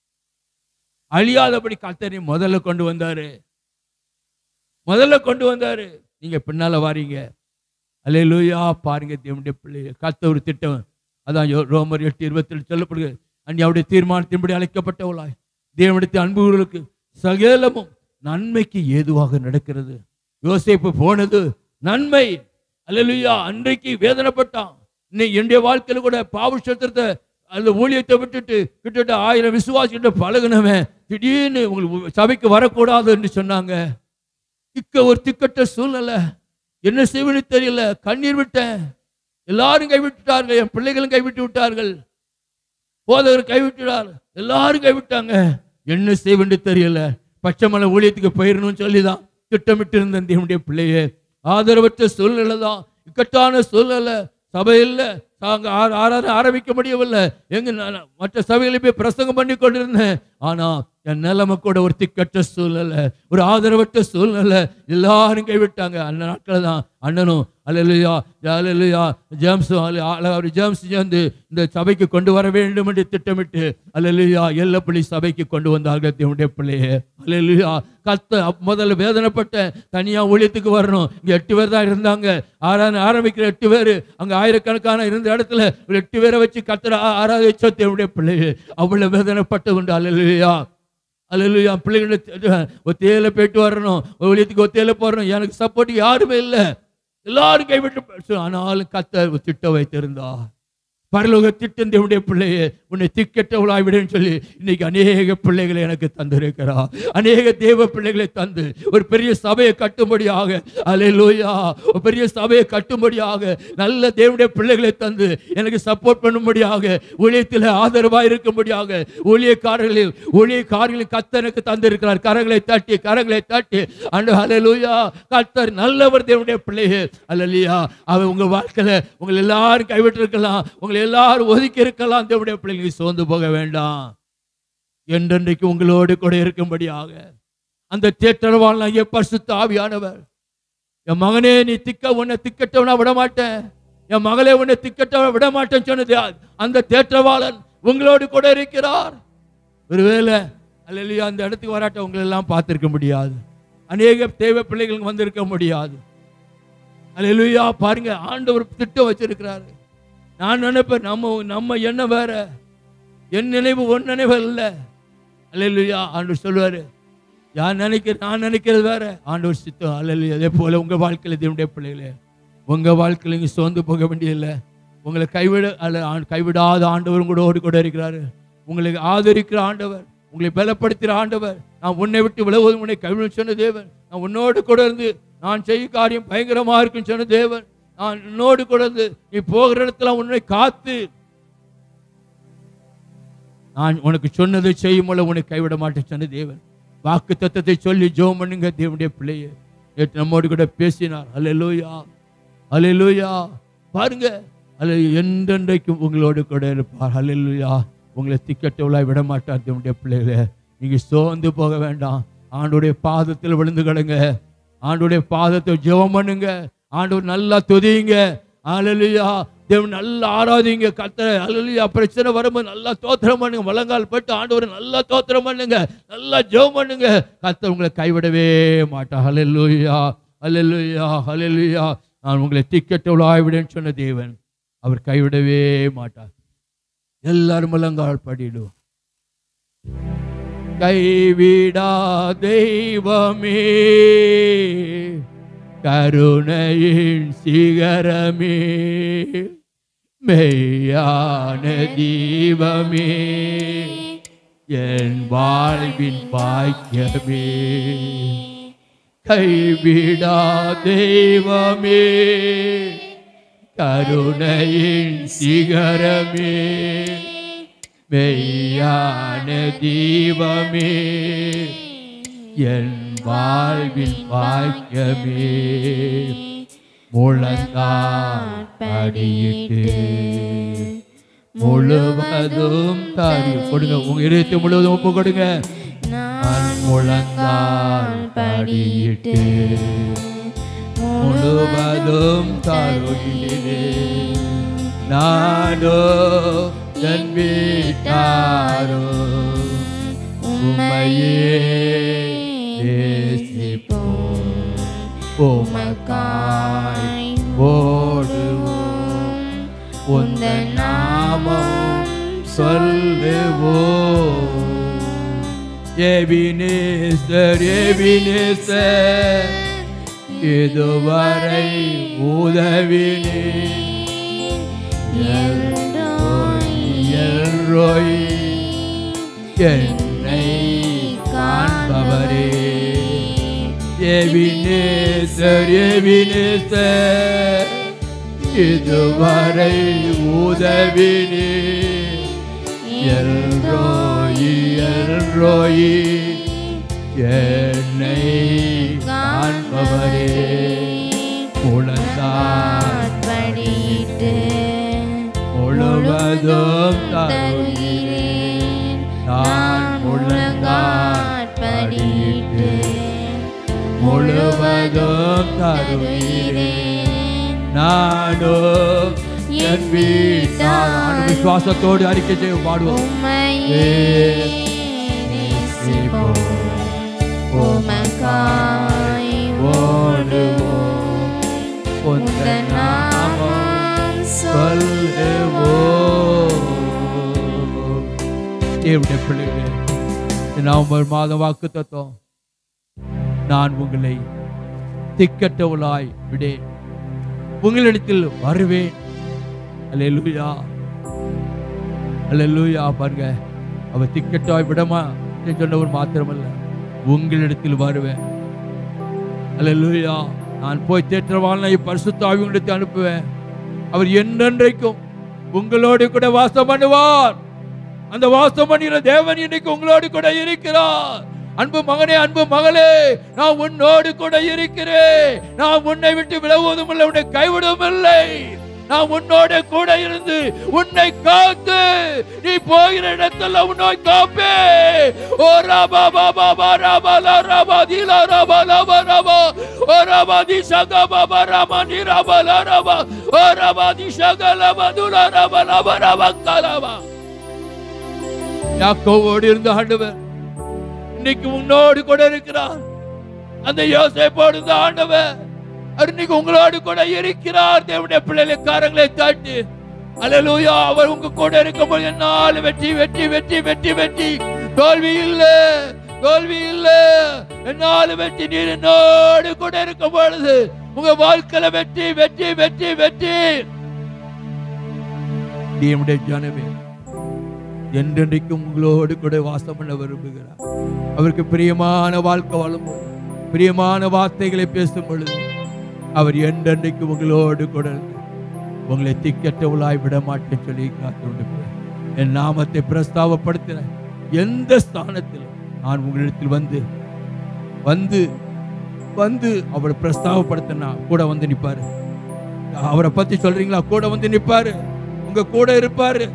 Speaker 1: அழியாதபடி கர்த்தரை முதல்ல கொண்டு வந்தாரு முதல்ல கொண்டு வந்தாரு நீங்க பின்னால வாரீங்க அல்லேலூயா பாருங்க தேவனுடைய பிள்ளைய கர்த்த ஒரு திட்டம் அதான் யோ- ரோமர் எட்டு இருபத்தி ஏழு சொல்லப்படுகிறது அன்னி அவருடைய தீர்மானத்தின்படி அழைக்கப்பட்டவளாய் தேவனுடைய அன்புகளுக்கு சகலமும் நன்மைக்கு ஏதுவாக நடக்கிறது யோசேப்பு போனது நன்மை அல்லேலூயா அன்றைக்கு வேதனைப்பட்டான் இன்னைக்கு என்னுடைய வாழ்க்கையில கூட பாவசத்திரத்தை அந்த ஊழியத்தை விட்டுட்டு கிட்டத்தட்ட ஆயிரம் விசுவாசிகிட்ட பழகுனவன் திடீர்னு உங்களுக்கு சபைக்கு வரக்கூடாதுன்னு சொன்னாங்க திக்க ஒரு திக்கட்ட சூழ்நிலை என்ன செய்வனு தெரியல கண்ணீர் விட்டேன் எல்லாரும் கைவிட்டுட்டார்கள் என் பிள்ளைகளும் கைவிட்டு விட்டார்கள் போதவர் கைவிட்டுட்டார் எல்லாரும் கைவிட்டாங்க என்ன செய்வென்று தெரியல பச்சைமலை ஊழியத்துக்கு போயிடணும்னு சொல்லிதான் திட்டமிட்டு இருந்த தேவனுடைய பிள்ளையே ஆதரவற்ற சூழ்நிலை தான் இக்கட்டான சூழ்நிலை சபை இல்ல நாங்க ஆ- ஆராதனை ஆரம்பிக்க முடியவில்லை எங்க நான் மற்ற சபைகளை போய் பிரசங்கம் பண்ணி கொண்டிருந்தேன் ஆனா என் நிலைமை கூட ஒரு திக்கற்ற சூழ்நிலை ஒரு ஆதரவற்ற சூழ்நிலை எல்லாரும் கைவிட்டாங்க அந்த நாட்கள் தான் அண்ணனும் அல்லையா அல்லையா ஜேம்ஸும் அல்ல- அவர் ஜேம்ஸ் சேர்ந்து இந்த சபைக்கு கொண்டு வர வேண்டும் என்று திட்டமிட்டு அல்லையா எல்லப்பள்ளி சபைக்கு கொண்டு வந்தார்கள் தேவனுடைய பிள்ளையே அல்லையா கத்த அப்ப முதல்ல வேதனைப்பட்ட தனியா ஊழியத்துக்கு வரணும் இங்க எட்டு பேர் தான் இருந்தாங்க ஆராதனை ஆரம்பிக்கிற எட்டு பேர் அங்க ஆயிரக்கணக்கான இருந்த இடத்துல ஒரு எட்டு பேரை வச்சு கத்தர ஆராதிச்ச தேவனுடைய பிள்ளையே அவ்வளவு வேதனைப்பட்டு உண்டு அல்லையா அல்லையா பிள்ளைகளை ஒத்தையில போயிட்டு வரணும் ஊழியத்துக்கு ஒத்தையில போறணும் எனக்கு சப்போர்ட் யாருமே இல்லை எல்லாரும் கைவிட்டு போச்சு. ஆனாலும் கத்த திட்டம் வைத்திருந்தா பரலோக திட்டம் தேவனுடைய பிள்ளையே உன்னை திக்கெட்டவளாய் விடுன்னு சொல்லி இன்னைக்கு அநேக பிள்ளைகளை எனக்கு தந்திருக்கிறா அநேக தேவ பிள்ளைகளை தந்து ஒரு பெரிய சபையை கட்டும்படியாக அல்லேலூயா ஒரு பெரிய சபையை கட்டும்படியாக நல்ல தேவனுடைய பிள்ளைகளை தந்து எனக்கு சப்போர்ட் பண்ணும்படியாக ஊழியத்தில் ஆதரவாக இருக்கும்படியாக ஊழியக்காரர்களில் ஊழியக்காரர்களில் கத்தர் எனக்கு தந்திருக்கிறார் கரங்களை தட்டி கரங்களை தட்டி அண்டு அல்லேலூயா கத்தர் நல்லவர் தேவனுடைய பிள்ளையே அல்லையா அவர் உங்க வாழ்க்கையில உங்களை எல்லாரும் கைவிட்டு இருக்கலாம் உங்களை எல்லாரும் ஒதுக்கி இருக்கலாம் தேவனுடைய பிள்ளைங்க சோர்ந்து போக வேண்டாம் என்றென்றைக்கு உங்களோடு கூட இருக்கும்படியாக அந்த தேற்றரவாள் நான் பரிசுத்த ஆவியானவர் என் மகனே நீ திக்க உன்னை திக்கட்டவனா விட மாட்டேன் என் மகளே உன்னை திக்கட்டவனா விட மாட்டேன்னு சொன்னது யார்? அந்த தேற்றவாளன் உங்களோடு கூட இருக்கிறார் ஒருவேளை அல்லையா அந்த இடத்துக்கு வராட்ட உங்களை எல்லாம் பார்த்திருக்க முடியாது அநேக தேவ பிள்ளைகள் வந்திருக்க முடியாது அல்லேலூயா பாருங்க ஆண்டவர் திட்டம் வச்சிருக்கிறாரு நான் நினைப்பேன் நம்ம நம்ம என்ன வேற என் நினைவு உன் நினைவு அல்ல அல்லேலூயா ஆண்டவர் சொல்லுவாரு யார் நினைக்கிற நான் நினைக்கிறது வேற ஆண்டவர் சித்தம் அல்லேலூயா அதே போல உங்க வாழ்க்கையில தேவனுடைய பிள்ளைகளே உங்க வாழ்க்கையில நீங்க சோர்ந்து போக வேண்டியதில்லை உங்களை கைவிட அல்ல ஆ- கைவிடாத ஆண்டவர் உங்களோடு கூட இருக்கிறாரு உங்களுக்கு ஆதரிக்கிற ஆண்டவர் உங்களை பலப்படுத்துகிற ஆண்டவர் நான் உன்னை விட்டு விலகுவது உன்னை கைவிட சொன்ன தேவன் நான் உன்னோடு கூட இருந்து நான் செய்ய காரியம் பயங்கரமா இருக்குன்னு சொன்ன தேவன் நான் உன்னோடு கூட இருந்து நீ போகிற இடத்துல உன்னை காத்து நான் உனக்கு சொன்னதை செய்யும் போல உன்னை கைவிட மாட்டேன் சொன்ன தேவன் வாக்கு தத்தத்தை சொல்லி ஜெபம் பண்ணுங்க தேவனுடைய பிள்ளையே நேற்று நம்மோடு கூட பேசினார் அல்லேலூயா அல்லேலூயா பாருங்க அல்ல என்றென்றைக்கும் உங்களோடு கூட இருப்பார் அல்லேலூயா உங்களை திக்கட்டவளாய் விட மாட்டார் தேவனுடைய பிள்ளைகளே நீங்க சோர்ந்து போக வேண்டாம் ஆண்டுடைய பாதத்தில் விழுந்து கிடங்க ஆண்டுடைய பாதத்தை ஜெபம் பண்ணுங்க ஆண்டவர் நல்லா துதியுங்க அல்லேலூயா தேவன் நல்லா ஆராதிங்க கத்தரை அல்லேலூயா பிரச்சனை வரும்போது நல்லா தோத்திரம் பண்ணுங்க முழங்கால் பட்டு ஆண்டவர் நல்லா தோத்திரம் பண்ணுங்க நல்லா ஜெபம் பண்ணுங்க கத்தர் உங்களை கைவிடவே மாட்டா ஹalleluya ஹalleluya ஹalleluya நான் உங்களை திக்கெட்டவளாய் விடேன்னு சொன்ன தேவன் அவர் கைவிடவே மாட்டார் எல்லாரும் முழங்கால் படிடும் கைவிடா தெய்வமே கருணையின் சிகரமே மெய்யான தீபமே என் வாழ்வின் பாக்கியமே கைவிடா தெய்வமே கருணையின் சிகரமே மெய்யான தீபமே
Speaker 5: என் வாழ்வின் பாக்கியமே முழங்கால் படியிட்டு முழுவதும் தாரி கொடுங்க உங்க இதயத்தை முழுவதும் ஒப்பு கொடுங்க நான் முழங்கால் படியிட்டு முழுவதும் தாருகிறே நாடோ என் வீட்டாரோ உம்மையே நேசிப்போம் உமக்காய் ஓடுவோம் உந்த நாமம் சொல்லுவோம் எபினேசர் எபினேசர் இதுவரை உதவினே எல்ரோய் என்னை காண்பவரே எபினேசர் எபினேசர் இதுவரை உதவினே எல்ரோயி எல்ரோயி என்னை காண்பவரே குழந்தார்
Speaker 3: படியிட்டு
Speaker 5: முழுவதும் தருகிறேன் நான் முழங்கால் படியிட்டு முழுவதும் தருகிறேன் நானும் என் வீட்டார் விசுவாசத்தோடு அறிக்கை செய்ய பாடுவோம்
Speaker 3: உம்மையே நேசிப்போம் உமக்காய்
Speaker 5: ஓடுவோம் உந்த நாமம் சொல்லுவோம் தேவனுடைய பிள்ளைகளே இந்த நவம்பர் மாதம் வாக்கு தத்துவம் நான் உங்களை திக்கட்டவளாய் விடேன் உங்களிடத்தில் வருவேன் அல்லேலூயா அல்லேலூயா பாருங்க அவர் திக்கட்டாய் விடமா என்று சொன்னவர் மாத்திரமல்ல உங்களிடத்தில் வருவேன் அல்லேலூயா நான் போய் தேற்றவான பரிசுத்தாவி உங்களிடத்தில் அனுப்புவேன் அவர் என்றென்றைக்கும் உங்களோடு கூட வாசம் பண்ணுவார் அந்த வாசம் பண்ணுகிற தேவன் இன்னைக்கு உங்களோடு கூட இருக்கிறார் அன்பு மகனே அன்பு மகளே நான் உன்னோடு கூட இருக்கிறேன் நான் உன்னை விட்டு விலகுவதும் இல்லை உன்னை கைவிடவும் இல்லை நான் உன்னோட கூட இருந்து உன்னை காத்து நீ போகிற இடத்துல உன்னை காப்பே ஓ ராபா பாபா பா ராபா லா ராபா தி லா ராபா லா ராபா ஓ ராபா தி சகா பாபா ராமா நீ ராபா லா ராபா ஓ ராபா தி சகா லா பது லா ராபா லா ராபா கலாபா யாக்கோவோடு இருந்த ஆண்டவர் இன்னைக்கு உன்னோடு கூட இருக்கிறார் அந்த யோசேப்போடு இருந்த ஆண்டவர் அவர் இன்னைக்கு உங்களோடு கூட இருக்கிறார் தேவனுடைய பிள்ளைகளை காரங்களை தாட்டி அல்லேலூயா அவர் உங்க கூட இருக்கும்போது என்னால வெற்றி வெற்றி வெற்றி வெற்றி வெற்றி தோல்வி இல்ல தோல்வி இல்ல என்னால வெற்றி நீர் என்னோடு கூட இருக்கும் பொழுது உங்க வாழ்க்கையில வெற்றி வெற்றி வெற்றி வெற்றி தேவனுடைய ஜனமே என்றென்றைக்கும் உங்களோடு கூட வாசம் பண்ண விரும்புகிறார் அவருக்கு பிரியமான வாழ்க்கை வாழும் பொழுது, பிரியமான வார்த்தைகளை பேசும் பொழுது அவர் என்றென்றைக்கு உங்களோடு கூட இருக்கிறார். உங்களை திக்கற்றவளாய் விட மாட்டேன் சொல்லி காத்து என் நாமத்தை பிரஸ்தாபப்படுத்தின எந்த ஸ்தானத்திலும் நான் உங்களிடத்தில் வந்து வந்து வந்து அவரை பிரஸ்தாபப்படுத்தினா கூட வந்து நிப்பாரு அவரை பத்தி சொல்றீங்களா கூட வந்து நிப்பாரு உங்க கூட இருப்பாரு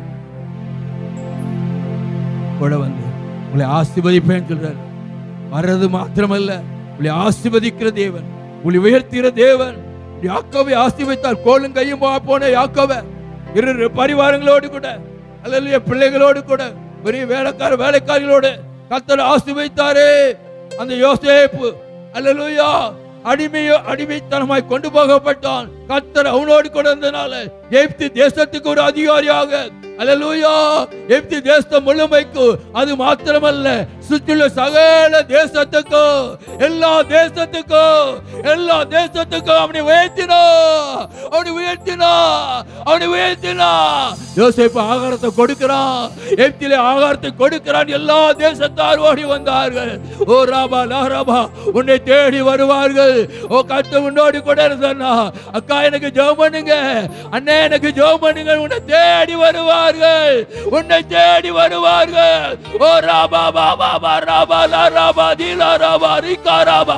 Speaker 5: கூட வந்து உங்களை ஆசீர்வதிப்பேன்னு சொல்றாரு வர்றது மாத்திரமல்ல உங்களை ஆசீர்வதிக்கிற தேவன் உங்களை உயர்த்துகிற தேவன் யாக்கோவை ஆசீர்வதித்தார் கோலும் கையும் போன யாக்கோவை இரு பரிவாரங்களோடு கூட அல்ல பிள்ளைகளோடு கூட பெரிய வேலைக்கார வேலைக்காரிகளோடு கத்தர் ஆசீர்வதித்தாரே அந்த யோசேப்பு அல்லேலூயா அடிமையோ அடிமைத்தனமாய் கொண்டு போகப்பட்டான் கத்தர் அவனோடு கூட இருந்தனால எகிப்து தேசத்துக்கு ஒரு அதிகாரியாக அல்லேலூயா எகிப்து தேசம் முழுமைக்கு அது மாத்திரமல்ல சுற்றியுள்ள சகல தேசத்துக்கும் எல்லா தேசத்துக்கும் எல்லா தேசத்துக்கும் அவனை உயர்த்தினா அவனை உயர்த்தினா அவனை உயர்த்தினா யோசேப்பு ஆகாரத்தை கொடுக்கிறான் எப்திலே ஆகாரத்தை கொடுக்கிறான் எல்லா தேசத்தார் ஓடி வந்தார்கள் ஓ ராபா லா ராபா உன்னை தேடி வருவார்கள் ஓ கத்த உன்னோடு கூட இருந்தா அக்கா எனக்கு ஜெபம் பண்ணுங்க அண்ணே எனக்கு ஜெபம் பண்ணுங்க உன்னை தேடி வருவார்கள் உன்னை தேடி வருவார்கள் ஓ ராபா பாபா பா ராபா லா ராபா தீலா ராபா ரிகா ராபா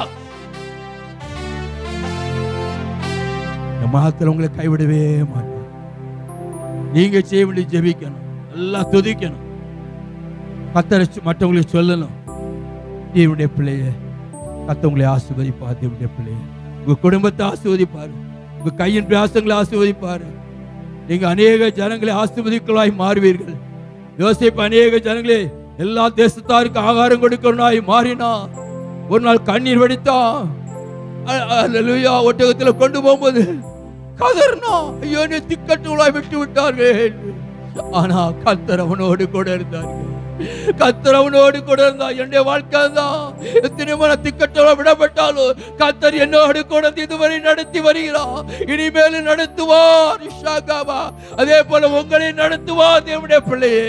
Speaker 5: இந்த மாத்திரம் உங்களை கைவிடவே மாட்டேன் நீங்க செய்ய வேண்டிய ஜெபிக்கணும் எல்லாம் துதிக்கணும் கத்தரைச்சு மற்றவங்களுக்கு சொல்லணும் தேவனுடைய பிள்ளைய கத்தவங்களை ஆசீர்வதிப்பார் தேவனுடைய பிள்ளைய உங்க குடும்பத்தை ஆசீர்வதிப்பார் உங்க கையின் பிரயாசங்களை ஆசீர்வதிப்பார் நீங்க அநேக ஜனங்களை ஆசீர்வதிக்கலாய் மாறுவீர்கள் யோசிப்பு அநேக ஜனங்களே எல்லா தேசத்தாருக்கு ஆகாரம் கொடுக்கணும்னாய் மாறினா ஒரு நாள் கண்ணீர் வடித்தான் அ- அல்லேலூயா ஒட்டகத்துல கொண்டு போகும்போது கதர்னா ஐயோ நீ திக்கட்டுகளாய் விட்டு விட்டார்கள் ஆனா கத்தர் அவனோடு கூட இருந்தார்கள் கத்தர் அவனோடு கூட இருந்தா என்னுடைய வாழ்க்கை தான் எத்தனை மன திக்கட்டோட விடப்பட்டாலும் கத்தர் என்னோடு கூட இருந்து இதுவரை நடத்தி வருகிறார் இனிமேல் நடத்துவார் இஷாகாவா அதே போல உங்களை நடத்துவார் தேவனுடைய பிள்ளையே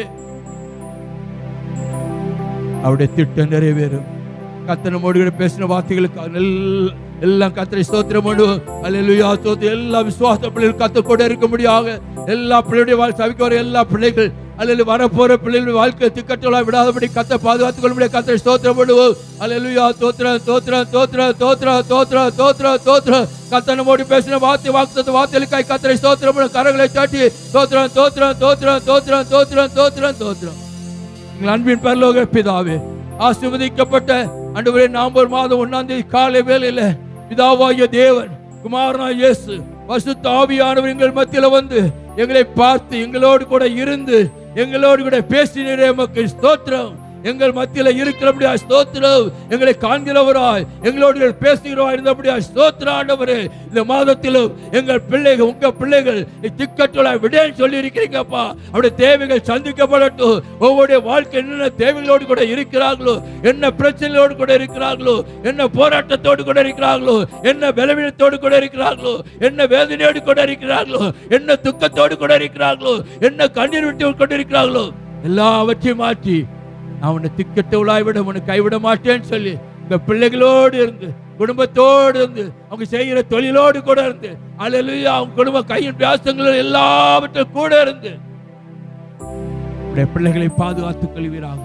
Speaker 5: அவருடைய திட்டம் நிறைவேறும் கத்தனை மோடு கூட பேசின வார்த்தைகளுக்கு நெல்- எல்லாம் கத்தரை ஸ்தோத்திரம் பண்ணுவோம் அல்லேலூயா ஸ்தோத்திரம் எல்லா விசுவாச பிள்ளைகள் கத்த கூட இருக்க முடியாக எல்லா பிள்ளையுடைய வாழ்க்கை சவிக்க வர எல்லா பிள்ளைகள் அல்லது வரப்போற பிள்ளைகள் வாழ்க்கை திக்கட்டோலா விடாதபடி கத்த பாதுகாத்துக் கொள்ள முடியாது கத்தரை ஸ்தோத்திரம் பண்ணுவோம் அல்லேலூயா தோத்திரம் தோத்திரம் தோத்திரம் தோத்திரம் தோத்திரம் தோத்திரம் தோத்திரம் கத்தனை மோடி பேசின வார்த்தை வாக்குத்த வார்த்தைகளுக்காய் கத்தரை ஸ்தோத்திரம் பண்ணு கரங்களை சாட்டி தோத்திரம் தோத்திரம் தோத்திரம் தோத்திரம் தோத்திரம் தோத்திரம் தோத்திரம் எங்கள் அன்பின் பரலோக பிதாவே ஆசீர்வதிக்கப்பட்ட ஆண்டவரே நவம்பர் மாதம் ஒன்னாம் தேதி காலை வேளையில பிதாவாகிய தேவன் குமாரனா இயேசு பசுத்த ஆவியானவர் எங்கள் மத்தியில வந்து எங்களை பார்த்து எங்களோடு கூட இருந்து எங்களோடு கூட பேசினரே மக்கள் ஸ்தோத்திரம் எங்கள் மத்தியில இருக்கிறபடியா ஸ்தோத்திரம் எங்களை காண்கிறவராய் எங்களோடு கூட பேசுகிறவராய் இருந்தபடியா ஸ்தோத்திரம் ஆண்டவரே இந்த மாதத்திலும் எங்கள் பிள்ளைகள் உங்க பிள்ளைகள் திக்கட்டுலாய் விடேன்னு சொல்லி இருக்கிறீங்கப்பா அவருடைய தேவைகள் சந்திக்கப்படட்டும் ஒவ்வொரு வாழ்க்கை என்னென்ன தேவைகளோடு கூட இருக்கிறார்களோ என்ன பிரச்சனையோடு கூட இருக்கிறார்களோ என்ன போராட்டத்தோடு கூட இருக்கிறார்களோ என்ன பலவீனத்தோடு கூட இருக்கிறார்களோ என்ன வேதனையோடு கூட இருக்கிறார்களோ என்ன துக்கத்தோடு கூட இருக்கிறார்களோ என்ன கண்ணீர் விட்டு கொண்டு இருக்கிறார்களோ எல்லாவற்றையும் மாற்றி நான் உன்னை திக்கட்டவளாய் விட உன்னை கைவிட மாட்டேன்னு சொல்லி உங்க பிள்ளைகளோடு இருந்து குடும்பத்தோடு இருந்து அவங்க செய்கிற தொழிலோடு கூட இருந்து அல்லேலூயா அவங்க குடும்ப கையின் பியாசங்கள் எல்லாவற்றும் கூட இருந்து உடைய பிள்ளைகளை பாதுகாத்துக் கொள்வீராக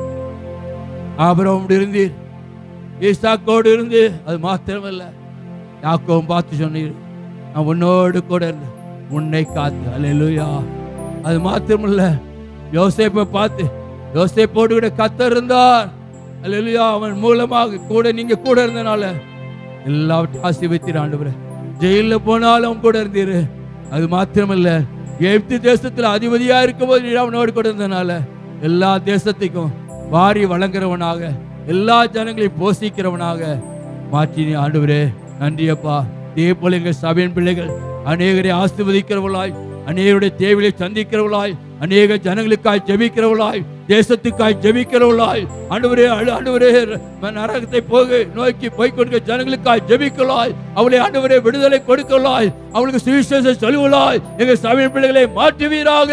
Speaker 5: ஆபரவோடு இருந்தீர் ஈசாக்கோடு இருந்து அது மாத்திரமல்ல யாக்கோவும் பார்த்து சொன்னீர் நான் உன்னோடு கூட இருந்து உன்னை காத்து அல்லேலூயா அது மாத்திரமல்ல யோசேப்பை பார்த்து யோசேப்போடு கூட கத்தர் இருந்தார் அல்லேலூயா அவன் மூலமாக கூட நீங்க கூட இருந்தனால எல்லாவற்றையும் ஆசீர்வதித்தீர் ஆண்டவரே ஜெயில போனாலும் அவன் கூட இருந்தீரு அது மாத்திரமல்ல எகிப்து தேசத்துல அதிபதியா இருக்கும்போது நீர் அவனோடு கூட இருந்தனால எல்லா தேசத்துக்கும் வாரி வழங்குறவனாக எல்லா ஜனங்களையும் போஷிக்கிறவனாக மாற்றி நீ ஆண்டவரே நன்றி அப்பா இதே போல எங்கள் சபையின் பிள்ளைகள் அநேகரை ஆசீர்வதிக்கிறவளாய் அநேகருடைய தேவையை சந்திக்கிறவளாய் அநேக ஜனங்களுக்காய் ஜெபிக்கிறவளாய் தேசத்துக்காய் ஜெபிக்கிறவளாய் ஆண்டவரே அழு- ஆண்டவரே நரகத்தை போக நோக்கி போய் கொடுக்க ஜனங்களுக்காய் ஜெபிக்கலாய் அவளை ஆண்டவரே விடுதலை கொடுக்கலாய் அவளுக்கு சுவிசேஷம் சொல்லுவலாய் எங்க சபையின் பிள்ளைகளை மாற்றுவீராக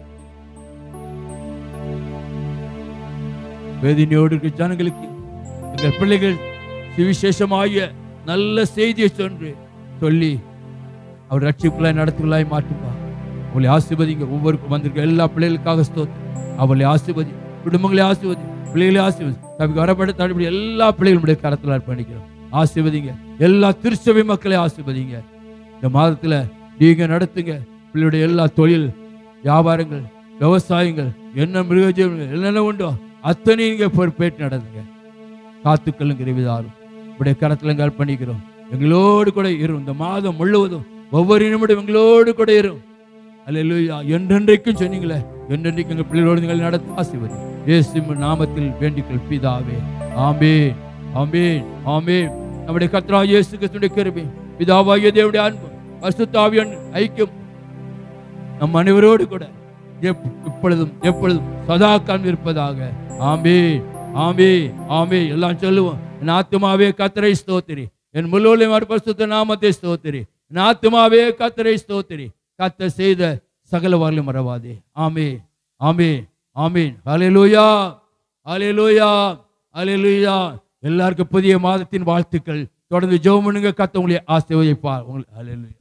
Speaker 5: வேதினியோடு இருக்கிற ஜனங்களுக்கு எங்கள் பிள்ளைகள் சுவிசேஷமாகிய நல்ல செய்தியை சொன்று சொல்லி அவர் ரட்சிப்புகளாய் நடத்துகளாய் மாட்டுப்பா அவளை ஆசீர்வதிங்க ஒவ்வொருக்கும் வந்திருக்க எல்லா பிள்ளைகளுக்காக ஸ்தோத்திரம் அவளை ஆசீர்வதி குடும்பங்களை ஆசீர்வதி பிள்ளைகளை ஆசீர்வதி தவிக்கு வரப்பட்ட தடுப்படி எல்லா பிள்ளைகளுடைய கரத்தில் அர்ப்பணிக்கிறோம் ஆசீர்வதிங்க எல்லா திருச்சபை மக்களை ஆசீர்வதிங்க இந்த மாதத்துல நீங்க நடத்துங்க பிள்ளையுடைய எல்லா தொழில் வியாபாரங்கள் விவசாயங்கள் என்ன மிருகஜீவங்கள் என்னென்ன உண்டோ அத்தனை நீங்க பொறுப்பேற்று நடத்துங்க காத்துக்கொள்ளுங்கிற விதாலும் உடைய கரத்துல எங்க அர்ப்பணிக்கிறோம் எங்களோடு கூட இரும் இந்த மாதம் முழுவதும் ஒவ்வொரு நிமிடம் எங்களோடு கூட இரும் அல்லேலூயா என்றென்றைக்கும் சொன்னீங்களே என்றென்றைக்கும் எங்கள் பிள்ளைகளோடு நீங்கள் நடத்த ஆசீர்வதி இயேசு நாமத்தில் வேண்டிக்கொள் பிதாவே ஆமே ஆமே ஆமே நம்முடைய கத்ரா இயேசு கிறிஸ்துடைய கிருபை பிதாவாகிய தேவனுடைய அன்பு பரிசுத்தாவியன் ஐக்கியம் நம் அனைவரோடு கூட எப்- இப்பொழுதும் எப்பொழுதும் சதா காலம் இருப்பதாக ஆமே ஆமே ஆமே எல்லாம் சொல்லுவோம் என் ஆத்துமாவே கத்தரை ஸ்தோத்திரி என் முழுவலை மறுபரிசுத்த நாமத்தை ஸ்தோத்திரி என் ஆத்துமாவே கத்தரை ஸ்தோத்திரி கத்த செய்த சகல வரலும் மறவாதே ஆமே ஆமே ஆமீன் ஹalleluya ஹalleluya ஹalleluya எல்லாருக்கும் புதிய மாதத்தின் வாழ்த்துக்கள் தொடர்ந்து ஜெபம் பண்ணுங்க கத்த உங்களை ஆசீர்வதிப்பார் உங்களை ஹalleluya